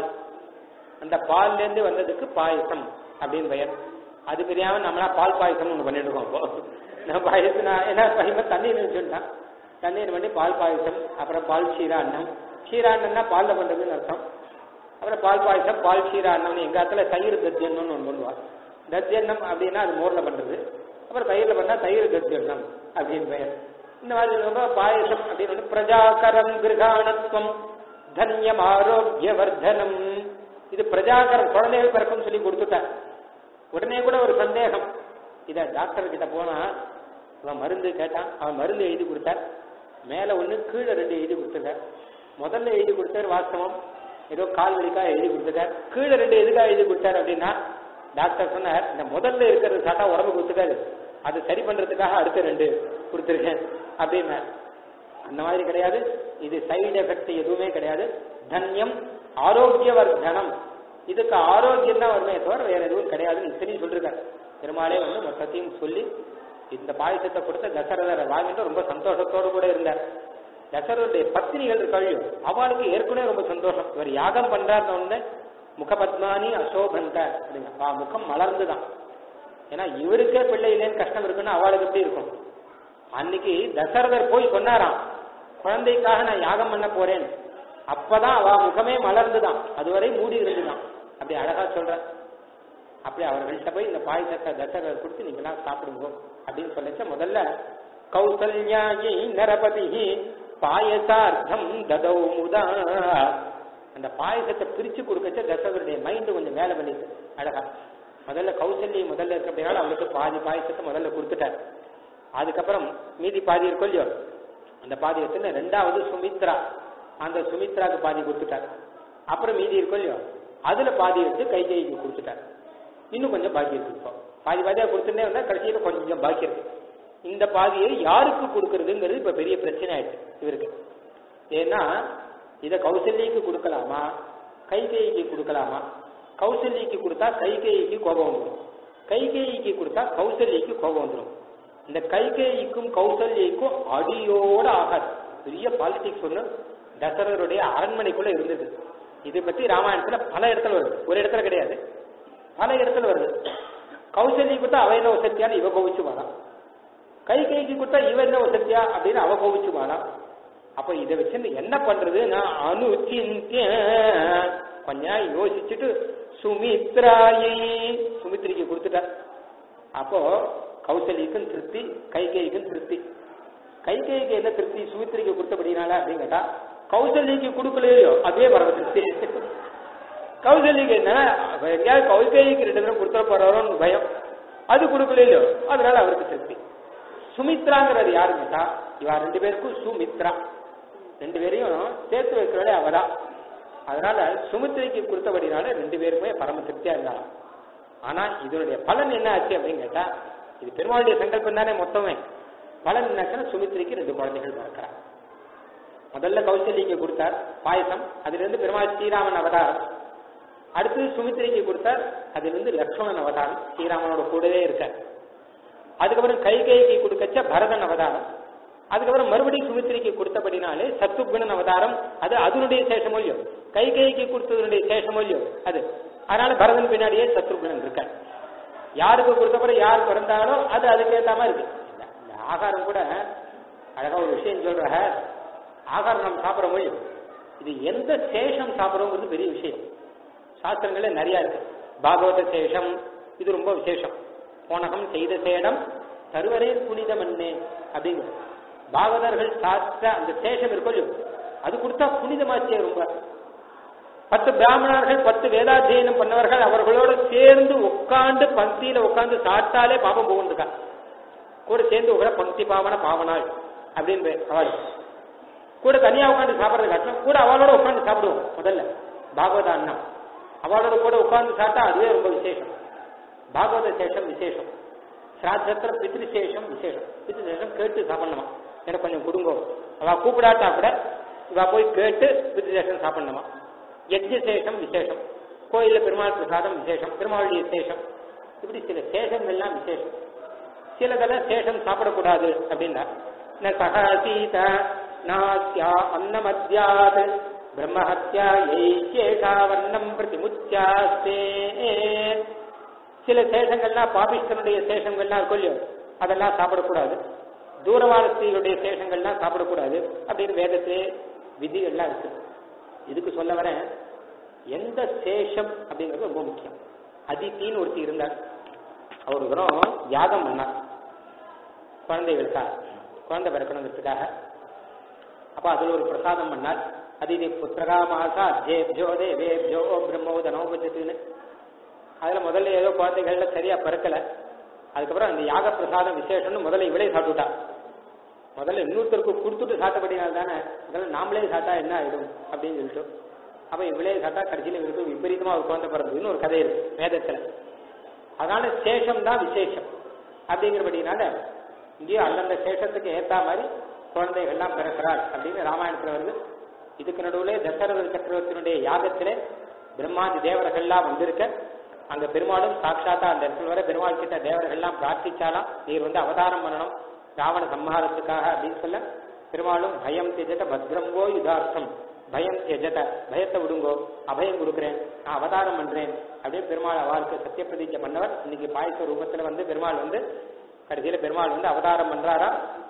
அந்த பால்ல இருந்து வந்ததுக்கு பாயசம் அப்படின்னு பெயர் அது தெரியாம நம்மளா பால் பாயசம் ஒண்ணு பண்ணிட்டு இருக்கோம் இப்போ நம்ம பாயசம்னா என்ன பையன் தண்ணீர் வச்சுட்டான் தண்ணீர் பண்ணி பால் பாயசம் அப்புறம் பால் சீரா அன்னம் சீரா அன்னம்னா பால்ல பண்றதுன்னு அர்த்தம் அப்புறம் பால் பாயசம் பால் சீரா அன்னம்னு எங்க இடத்துல தயிர் தத்தியன்னு ஒன்று பண்ணுவா தத்தியன்னம் அப்படின்னா அது மோர்ல பண்றது அப்புறம் தயிர்ல பண்ணா தயிர் தத்தியன்னம் அப்படின்னு பெயர் இந்த மாதிரி ரொம்ப பாயசம் அப்படின்னு ஒண்ணு பிரஜாகரம் கிரகாணத்துவம் தன்யம் ஆரோக்கிய வர்தனம் இது பிரஜாகரம் குழந்தைகள் பிறக்கும் சொல்லி கொடுத்துட்டார் உடனே கூட ஒரு சந்தேகம் இத டாக்டர் கிட்ட போனா அவன் மருந்து கேட்டான் அவன் மருந்து எழுதி கொடுத்தார் மேல ஒண்ணு கீழே ரெண்டு எழுதி கொடுத்துருக்கார் முதல்ல எழுதி கொடுத்தார் வாஸ்தவம் ஏதோ கால் வலிக்காக எழுதி கொடுத்துட்டார் கீழே ரெண்டு எதுக்காக எழுதி கொடுத்தார் அப்படின்னா டாக்டர் சொன்னார் இந்த முதல்ல இருக்கிறது சாட்டா உடம்புக்கு ஒத்துக்காது அது சரி பண்றதுக்காக அடுத்த ரெண்டு கொடுத்துருக்கேன் அப்படின்னா அந்த மாதிரி கிடையாது இது சைடு எஃபெக்ட் எதுவுமே கிடையாது தன்யம் ஆரோக்கியவர்தனம் இதுக்கு ஆரோக்கியம் தான் வருமே தவிர வேற எதுவும் கிடையாதுன்னு இத்தனையும் சொல்லிருக்காரு பெருமாளே வந்து மொத்தத்தையும் சொல்லி இந்த பாயசத்தை கொடுத்த தசரதரை வாங்கிட்டு ரொம்ப சந்தோஷத்தோடு கூட இருந்தார் தசரருடைய பத்தினிகள் இருக்காளியோ அவளுக்கு ஏற்கனவே ரொம்ப சந்தோஷம் இவர் யாகம் பண்றாருன்னு உடனே முகபத்மானி அசோபந்த அப்படிங்க ஆ, முகம் மலர்ந்துதான் ஏன்னா இவருக்கே பிள்ளை இல்லைன்னு கஷ்டம் இருக்குன்னு அவளுக்கு எப்படி இருக்கும் அன்னைக்கு தசரதர் போய் சொன்னாராம் குழந்தைக்காக நான் யாகம் பண்ண போறேன் அப்பதான் அவ முகமே மலர்ந்துதான் அதுவரை மூடி இருந்துதான் அப்படி அழகா சொல்ற அப்படி அவர்கள்ட்ட போய் இந்த பாயசத்தை தசரதர் கொடுத்து நீங்களாம் சாப்பிடுங்க அப்படின்னு சொல்லச்ச முதல்ல கௌசல்யாயை நரபதி பாயசார்த்தம் ததௌ முதா அந்த பாயசத்தை பிரிச்சு கொடுக்கச்ச தசரதருடைய மைண்ட் கொஞ்சம் மேல பண்ணிட்டு அழகா முதல்ல கௌசல்யை முதல்ல இருக்க அப்படினால அவளுக்கு பாதி பாயசத்தை முதல்ல கொடுத்துட்டார் அதுக்கப்புறம் மீதி பாதி இருக்கும் இல்லையோ அந்த பாதி எடுத்துன்னு ரெண்டாவது சுமித்ரா அந்த சுமித்ராக்கு பாதி கொடுத்துட்டார் அப்புறம் மீதி இருக்கும் இல்லையோ அதுல பாதி எடுத்து கைகேயிக்கு கொடுத்துட்டார் இன்னும் கொஞ்சம் பாக்கி இருக்கு இப்போ பாதி பாதியா கொடுத்துட்டே வந்தா கடைசியில கொஞ்சம் பாக்கி இருக்கு இந்த பாதியை யாருக்கு கொடுக்கறதுங்கிறது இப்ப பெரிய பிரச்சனை ஆயிடுச்சு இவருக்கு ஏன்னா இத கௌசல்யக்கு கொடுக்கலாமா கைகேயிக்கு கொடுக்கலாமா கௌசல்யக்கு கொடுத்தா கைகேயிக்கு கோபம் வந்துடும் கைகேயிக்கு கொடுத்தா கௌசல்யக்கு கோபம் வந்துடும் இந்த கைகேயிக்கும் கௌசல்யக்கும் அடியோட ஆகாது பெரிய பாலிடிக்ஸ் ஒண்ணு தசரருடைய அரண்மனைக்குள்ள இருந்தது இதை பத்தி ராமாயணத்துல பல இடத்துல வருது ஒரு இடத்துல கிடையாது பல இடத்துல வருது கௌசல்யை கொடுத்தா அவ என்ன வசத்தியான்னு இவ கோவிச்சு வாழாம் கை கைக்கு கொடுத்தா இவ என்ன வசத்தியா அப்படின்னு அவ கோவிச்சு வாழாம் அப்ப இதை வச்சு என்ன பண்றது நான் அனுச்சிந்திய கொஞ்ச நாள் யோசிச்சுட்டு சுமித்ராயை சுமித்ரிக்கு கொடுத்துட்டா அப்போ கௌசல்யக்கும் திருப்தி கைகேயிக்கும் திருப்தி கைகேயிக்கு என்ன திருப்தி சுமித்ரிக்கு கொடுத்தபடினால அப்படின்னு கேட்டா கௌசல்யக்கு கொடுக்கலையோ அதுவே பரவ திருப்தி கௌசல்யக்கு என்ன அவ எங்கேயாவது கௌசல்யக்கு ரெண்டு பேரும் கொடுத்துட போறாரோன்னு பயம் அது கொடுக்கலையோ அதனால அவருக்கு திருப்தி சுமித்ராங்கிறது யாருன்னு கேட்டா இவா ரெண்டு பேருக்கும் சுமித்ரா ரெண்டு பேரையும் சேர்த்து வைக்கிறவளே அவதான் அதனால சுமித்ரைக்கு கொடுத்தபடினால ரெண்டு பேருமே பரம திருப்தியா இருந்தாலும் ஆனா இதனுடைய பலன் என்ன ஆச்சு அப்படின்னு கேட்டா இது பெருமாளுடைய சங்கல்பம் தானே மொத்தமே பலன் என்னாச்சுன்னா சுமித்ரிக்கு ரெண்டு குழந்தைகள் பிறக்கிறார் முதல்ல கௌசல்யக்கு கொடுத்தார் பாயசம் அதுல இருந்து பெருமாள் ஸ்ரீராமன் அவதாரம் அடுத்து சுமித்ரிக்கு கொடுத்தார் அதுல இருந்து லக்ஷ்மணன் அவதாரம் ஸ்ரீராமனோட கூடவே இருக்கார் அதுக்கப்புறம் கைகைக்கு கொடுக்கச்ச பரதன் அவதாரம் அதுக்கப்புறம் மறுபடியும் சுமித்ரிக்கு கொடுத்தபடினாலே சத்துகுணன் அவதாரம் அது அதனுடைய சேஷமொழியோ கைகைக்கு கொடுத்ததனுடைய சேஷமொழியோ அது அதனால பரதன் பின்னாடியே சத்ருகுணன் இருக்கார் யாருக்கு கொடுத்தப்பறம் யார் பிறந்தாங்களோ அது அதுக்கு ஏத்த மாதிரி இருக்கு இந்த- இந்த ஆகாரம் கூட அழகா ஒரு விஷயம் சொல்ற ஆகாரம் நம்ம சாப்பிட முடியும் இது எந்த சேஷம் சாப்பிடுறோங்கிறது பெரிய விஷயம் சாஸ்திரங்களே நிறைய இருக்கு பாகவத சேஷம் இது ரொம்ப விசேஷம் போனகம் செய்த சேடம் தருவரே புனித மண்ணே அப்படிங்கிற பாகவதர்கள் சாஸ்திர அந்த சேஷம் இருக்கும் இல்லையோ அது கொடுத்தா புனிதமாச்சே ரொம்ப பத்து பிராமணர்கள் பத்து வேதாத்தியனம் பண்ணவர்கள் அவர்களோட சேர்ந்து உட்கார்ந்து பந்தியில உட்கார்ந்து சாப்பிட்டாலே பாபம் போகுதுக்கா கூட சேர்ந்து உட்கார பங்கி பாவன பாவனாள் அப்படின்னு அவள் கூட தனியா உட்காந்து சாப்பிட்றது காட்டணும் கூட அவளோட உட்காந்து சாப்பிடுவோம் முதல்ல பாகவத அண்ணா அவளோட கூட உட்கார்ந்து சாப்பிட்டா அதுவே ரொம்ப விசேஷம் பாகவத சேஷம் விசேஷம் சிராத்தத்துல பித்ருசேஷம் விசேஷம் பித்ருசேஷம் கேட்டு சாப்பிடணுமா எனக்கு கொஞ்சம் கொடுங்கோ அவ கூப்பிடாட்டா கூட இவ போய் கேட்டு பித்ருசேஷம் சாப்பிடணுமா யஜ்யசேஷம் விசேஷம் கோயில்ல பெருமாள் பிரசாதம் விசேஷம் பெருமாளுடைய சேஷம் இப்படி சில சேஷங்கள்லாம் விசேஷம் சிலதெல்லாம் சேஷம் சாப்பிடக்கூடாது அப்படின்னா ந சக சீத நாஸ்யா அன்னமத்யாத் பிரம்மஹத்யா ஏஷா வண்ணம் பிரதிமுச்சாஸ்தே சில சேஷங்கள்லாம் பாபிஷ்டனுடைய சேஷங்கள்லாம் இருக்கும் இல்லையோ அதெல்லாம் சாப்பிடக்கூடாது தூரவாளஸ்திகளுடைய சேஷங்கள்லாம் சாப்பிடக்கூடாது அப்படின்னு வேதத்திலே விதிகள்லாம் இருக்கு இதுக்கு சொல்ல வரேன் எந்த சேஷம் அப்படிங்கிறது ரொம்ப முக்கியம் அதித்தின்னு ஒருத்தி இருந்தார் அவர் ஒரு தரம் யாகம் பண்ணார் குழந்தைகளுக்காக குழந்தை பிறக்கணுங்கிறதுக்காக அப்ப அதுல ஒரு பிரசாதம் பண்ணார் அதிதி புத்திரகா மாசா ஜேப்ஜோ தேவேப்ஜோ பிரம்மோதனோபஜத்துன்னு அதுல முதல்ல ஏதோ குழந்தைகள்ல சரியா பிறக்கல அதுக்கப்புறம் அந்த யாக பிரசாதம் விசேஷம்னு முதல்ல இவளே சாப்பிட்டுட்டா முதல்ல இன்னொருத்தருக்கு கொடுத்துட்டு சாப்பிட்டபடினால தானே இதெல்லாம் நாமளே சாப்பிட்டா என்ன ஆயிடும் அப்படின்னு சொல்லிட்டு அப்ப இவளே சாப்பிட்டா கடைசியில இவருக்கு விபரீதமா ஒரு குழந்தை பிறந்ததுன்னு ஒரு கதை இருக்கு வேதத்துல அதனால சேஷம் தான் விசேஷம் அப்படிங்கிறபடினால இங்கேயும் அந்தந்த சேஷத்துக்கு ஏத்தா மாதிரி குழந்தைகள்லாம் பிறக்கிறாள் அப்படின்னு ராமாயணத்துல வருது இதுக்கு நடுவுல தசரத சக்கரவர்த்தியினுடைய யாகத்திலே பிரம்மாதி தேவர்கள்லாம் வந்திருக்க அங்க பெருமாளும் சாட்சாத்தா அந்த இடத்துல வர பெருமாள் கிட்ட தேவர்கள்லாம் பிரார்த்திச்சாலாம் நீர் வந்து அவதாரம் பண்ணணும் ராவண சம்ஹாரத்துக்காக அப்படின்னு சொல்ல பெருமாளும் பயம் திஜத பத்ரங்கோ யுதார்த்தம் பயம் தியஜத பயத்தை விடுங்கோ அபயம் கொடுக்குறேன் நான் அவதாரம் பண்றேன் அப்படியே பெருமாள் அவளுக்கு சத்திய பிரதிஜை பண்ணவர் இன்னைக்கு பாயச ரூபத்துல வந்து பெருமாள் வந்து கடைசியில பெருமாள் வந்து அவதாரம் பண்றாரா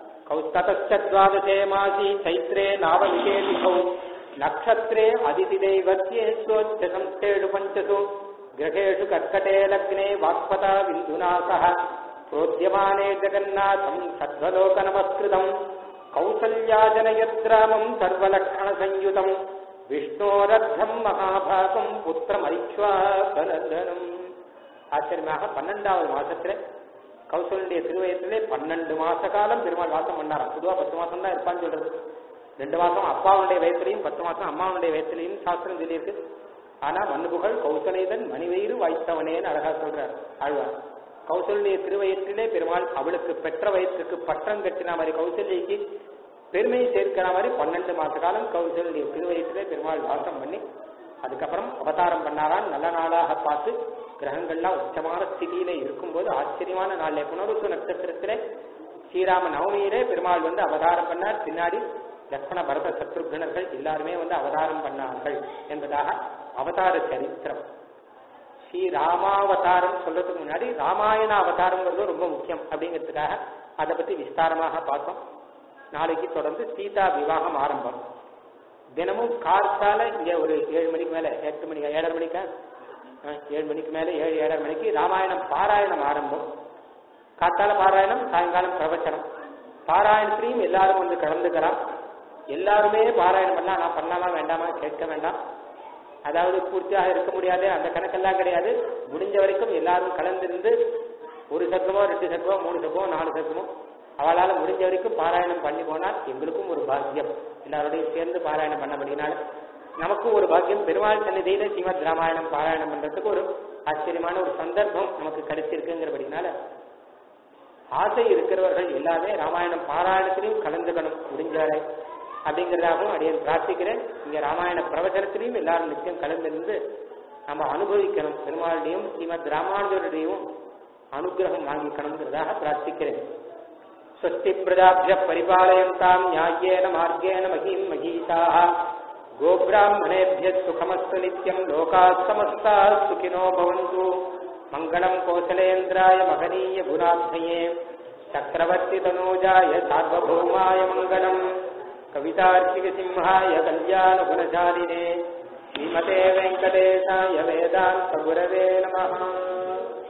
கௌஸ்ததே மாசி சைத்ரே நாவலிகேதிகௌ நக்ஷத்ரே அதிதி தெய்வத்தியே சோச்சசம்ஸ்தேடு பஞ்சசு கிரகேஷு கர்க்கடே லக்னே வாக்பதா விந்துனா சக प्रोद्यमाने जगन्नाथम् सद्वलोक नमस्कृतम् कौसल्याजनयद्रामम् सर्वलक्षणसंयुतम् விஷ்ணோரத்தம் மகாபாகம் புத்திரம் ஐஸ்வாசனந்தனம் ஆச்சரியமாக பன்னெண்டாவது மாசத்துல கௌசலுடைய திருவயத்திலே பன்னெண்டு மாச காலம் பெருமாள் வாசம் பண்ணாராம் பொதுவா பத்து மாசம் தான் இருப்பான்னு சொல்றது ரெண்டு மாசம் அப்பாவுடைய வயத்திலையும் பத்து மாசம் அம்மாவுடைய வயத்திலையும் சாஸ்திரம் சொல்லியிருக்கு ஆனா மண்புகள் கௌசலேதன் மணிவயிறு வாய்த்தவனேன்னு அழகா சொல்றார் ஆழ்வார் கௌசல்ய திருவயத்திலே பெருமாள் அவளுக்கு பெற்ற வயசுக்கு பற்றம் கட்டின மாதிரி கௌசல்யக்கு பெருமையை சேர்க்கிற மாதிரி பன்னெண்டு மாச காலம் கௌசல்ய திருவயத்திலே பெருமாள் வாசம் பண்ணி அதுக்கப்புறம் அவதாரம் பண்ணாரான் நல்ல நாளாக பார்த்து கிரகங்கள்லாம் உச்சமான ஸ்திதியில இருக்கும்போது ஆச்சரியமான நாள்ல புனருசு நட்சத்திரத்திலே ஸ்ரீராம நவமியிலே பெருமாள் வந்து அவதாரம் பண்ணார் பின்னாடி லக்ஷ்மண பரத சத்ருகணர்கள் எல்லாருமே வந்து அவதாரம் பண்ணார்கள் என்பதாக அவதார சரித்திரம் ஸ்ரீ ராமாவதாரம் சொல்றதுக்கு முன்னாடி ராமாயண அவதாரங்கிறது ரொம்ப முக்கியம் அப்படிங்கிறதுக்காக அதை பத்தி விஸ்தாரமாக பார்த்தோம் நாளைக்கு தொடர்ந்து சீதா விவாகம் ஆரம்பம் தினமும் கார்த்தால இங்க ஒரு ஏழு மணிக்கு மேல எட்டு மணி ஏழரை மணிக்கா ஆ, ஏழு மணிக்கு மேல ஏழு ஏழரை மணிக்கு ராமாயணம் பாராயணம் ஆரம்பம் காத்தால பாராயணம் சாயங்காலம் பிரவச்சனம் பாராயணத்திலையும் எல்லாரும் வந்து கலந்துக்கலாம் எல்லாருமே பாராயணம் பண்ணா நான் பண்ணலாமா வேண்டாமா கேட்க வேண்டாம் அதாவது பூர்த்தியாக இருக்க முடியாது அந்த கணக்கெல்லாம் கிடையாது முடிஞ்ச வரைக்கும் எல்லாரும் கலந்திருந்து ஒரு சத்தமோ ரெண்டு சத்தமோ மூணு சத்தமோ நாலு சத்தமோ அவளால முடிஞ்ச வரைக்கும் பாராயணம் பண்ணி போனால் எங்களுக்கும் ஒரு பாக்கியம் எல்லாரோடையும் சேர்ந்து பாராயணம் பண்ணபடினால நமக்கும் ஒரு பாக்கியம் பெருமாள் சன்னிதியில ஸ்ரீமத் ராமாயணம் பாராயணம் பண்றதுக்கு ஒரு ஆச்சரியமான ஒரு சந்தர்ப்பம் நமக்கு கிடைச்சிருக்குங்கிறபடினால ஆசை இருக்கிறவர்கள் எல்லாமே ராமாயணம் பாராயணத்திலையும் கலந்துக்கணும் முடிஞ்ச வரை அப்படிங்கிறதாகவும் அடியன் பிரார்த்திக்கிறேன் இங்க ராமாயண பிரவச்சனத்திலையும் எல்லாரும் நிச்சயம் கலந்திருந்து நம்ம அனுபவிக்கணும் பெருமாளுடையும் ஸ்ரீமத் ராமானுஜருடையும் அனுகிரகம் வாங்கிக்கணுங்கிறதாக பிரார்த்திக்கிறேன் स्वस्ति प्रजाभ्यः परिपालयन्ताम् न्याय्येन मार्गेण महीम् महीषाः गोब्राह्मणेभ्यः सुखमस्तु नित्यम् लोकाः समस्ताः सुखिनो भवन्तु मङ्गलम् कोसलेन्द्राय महनीय गुणाध्मये चक्रवर्तितनूजाय सार्वभौमाय मङ्गलम् कवितार्किकसिंहाय कल्याणगुणशालिने श्रीमते वेङ्कटेशाय वेदान्तगुरवे नमः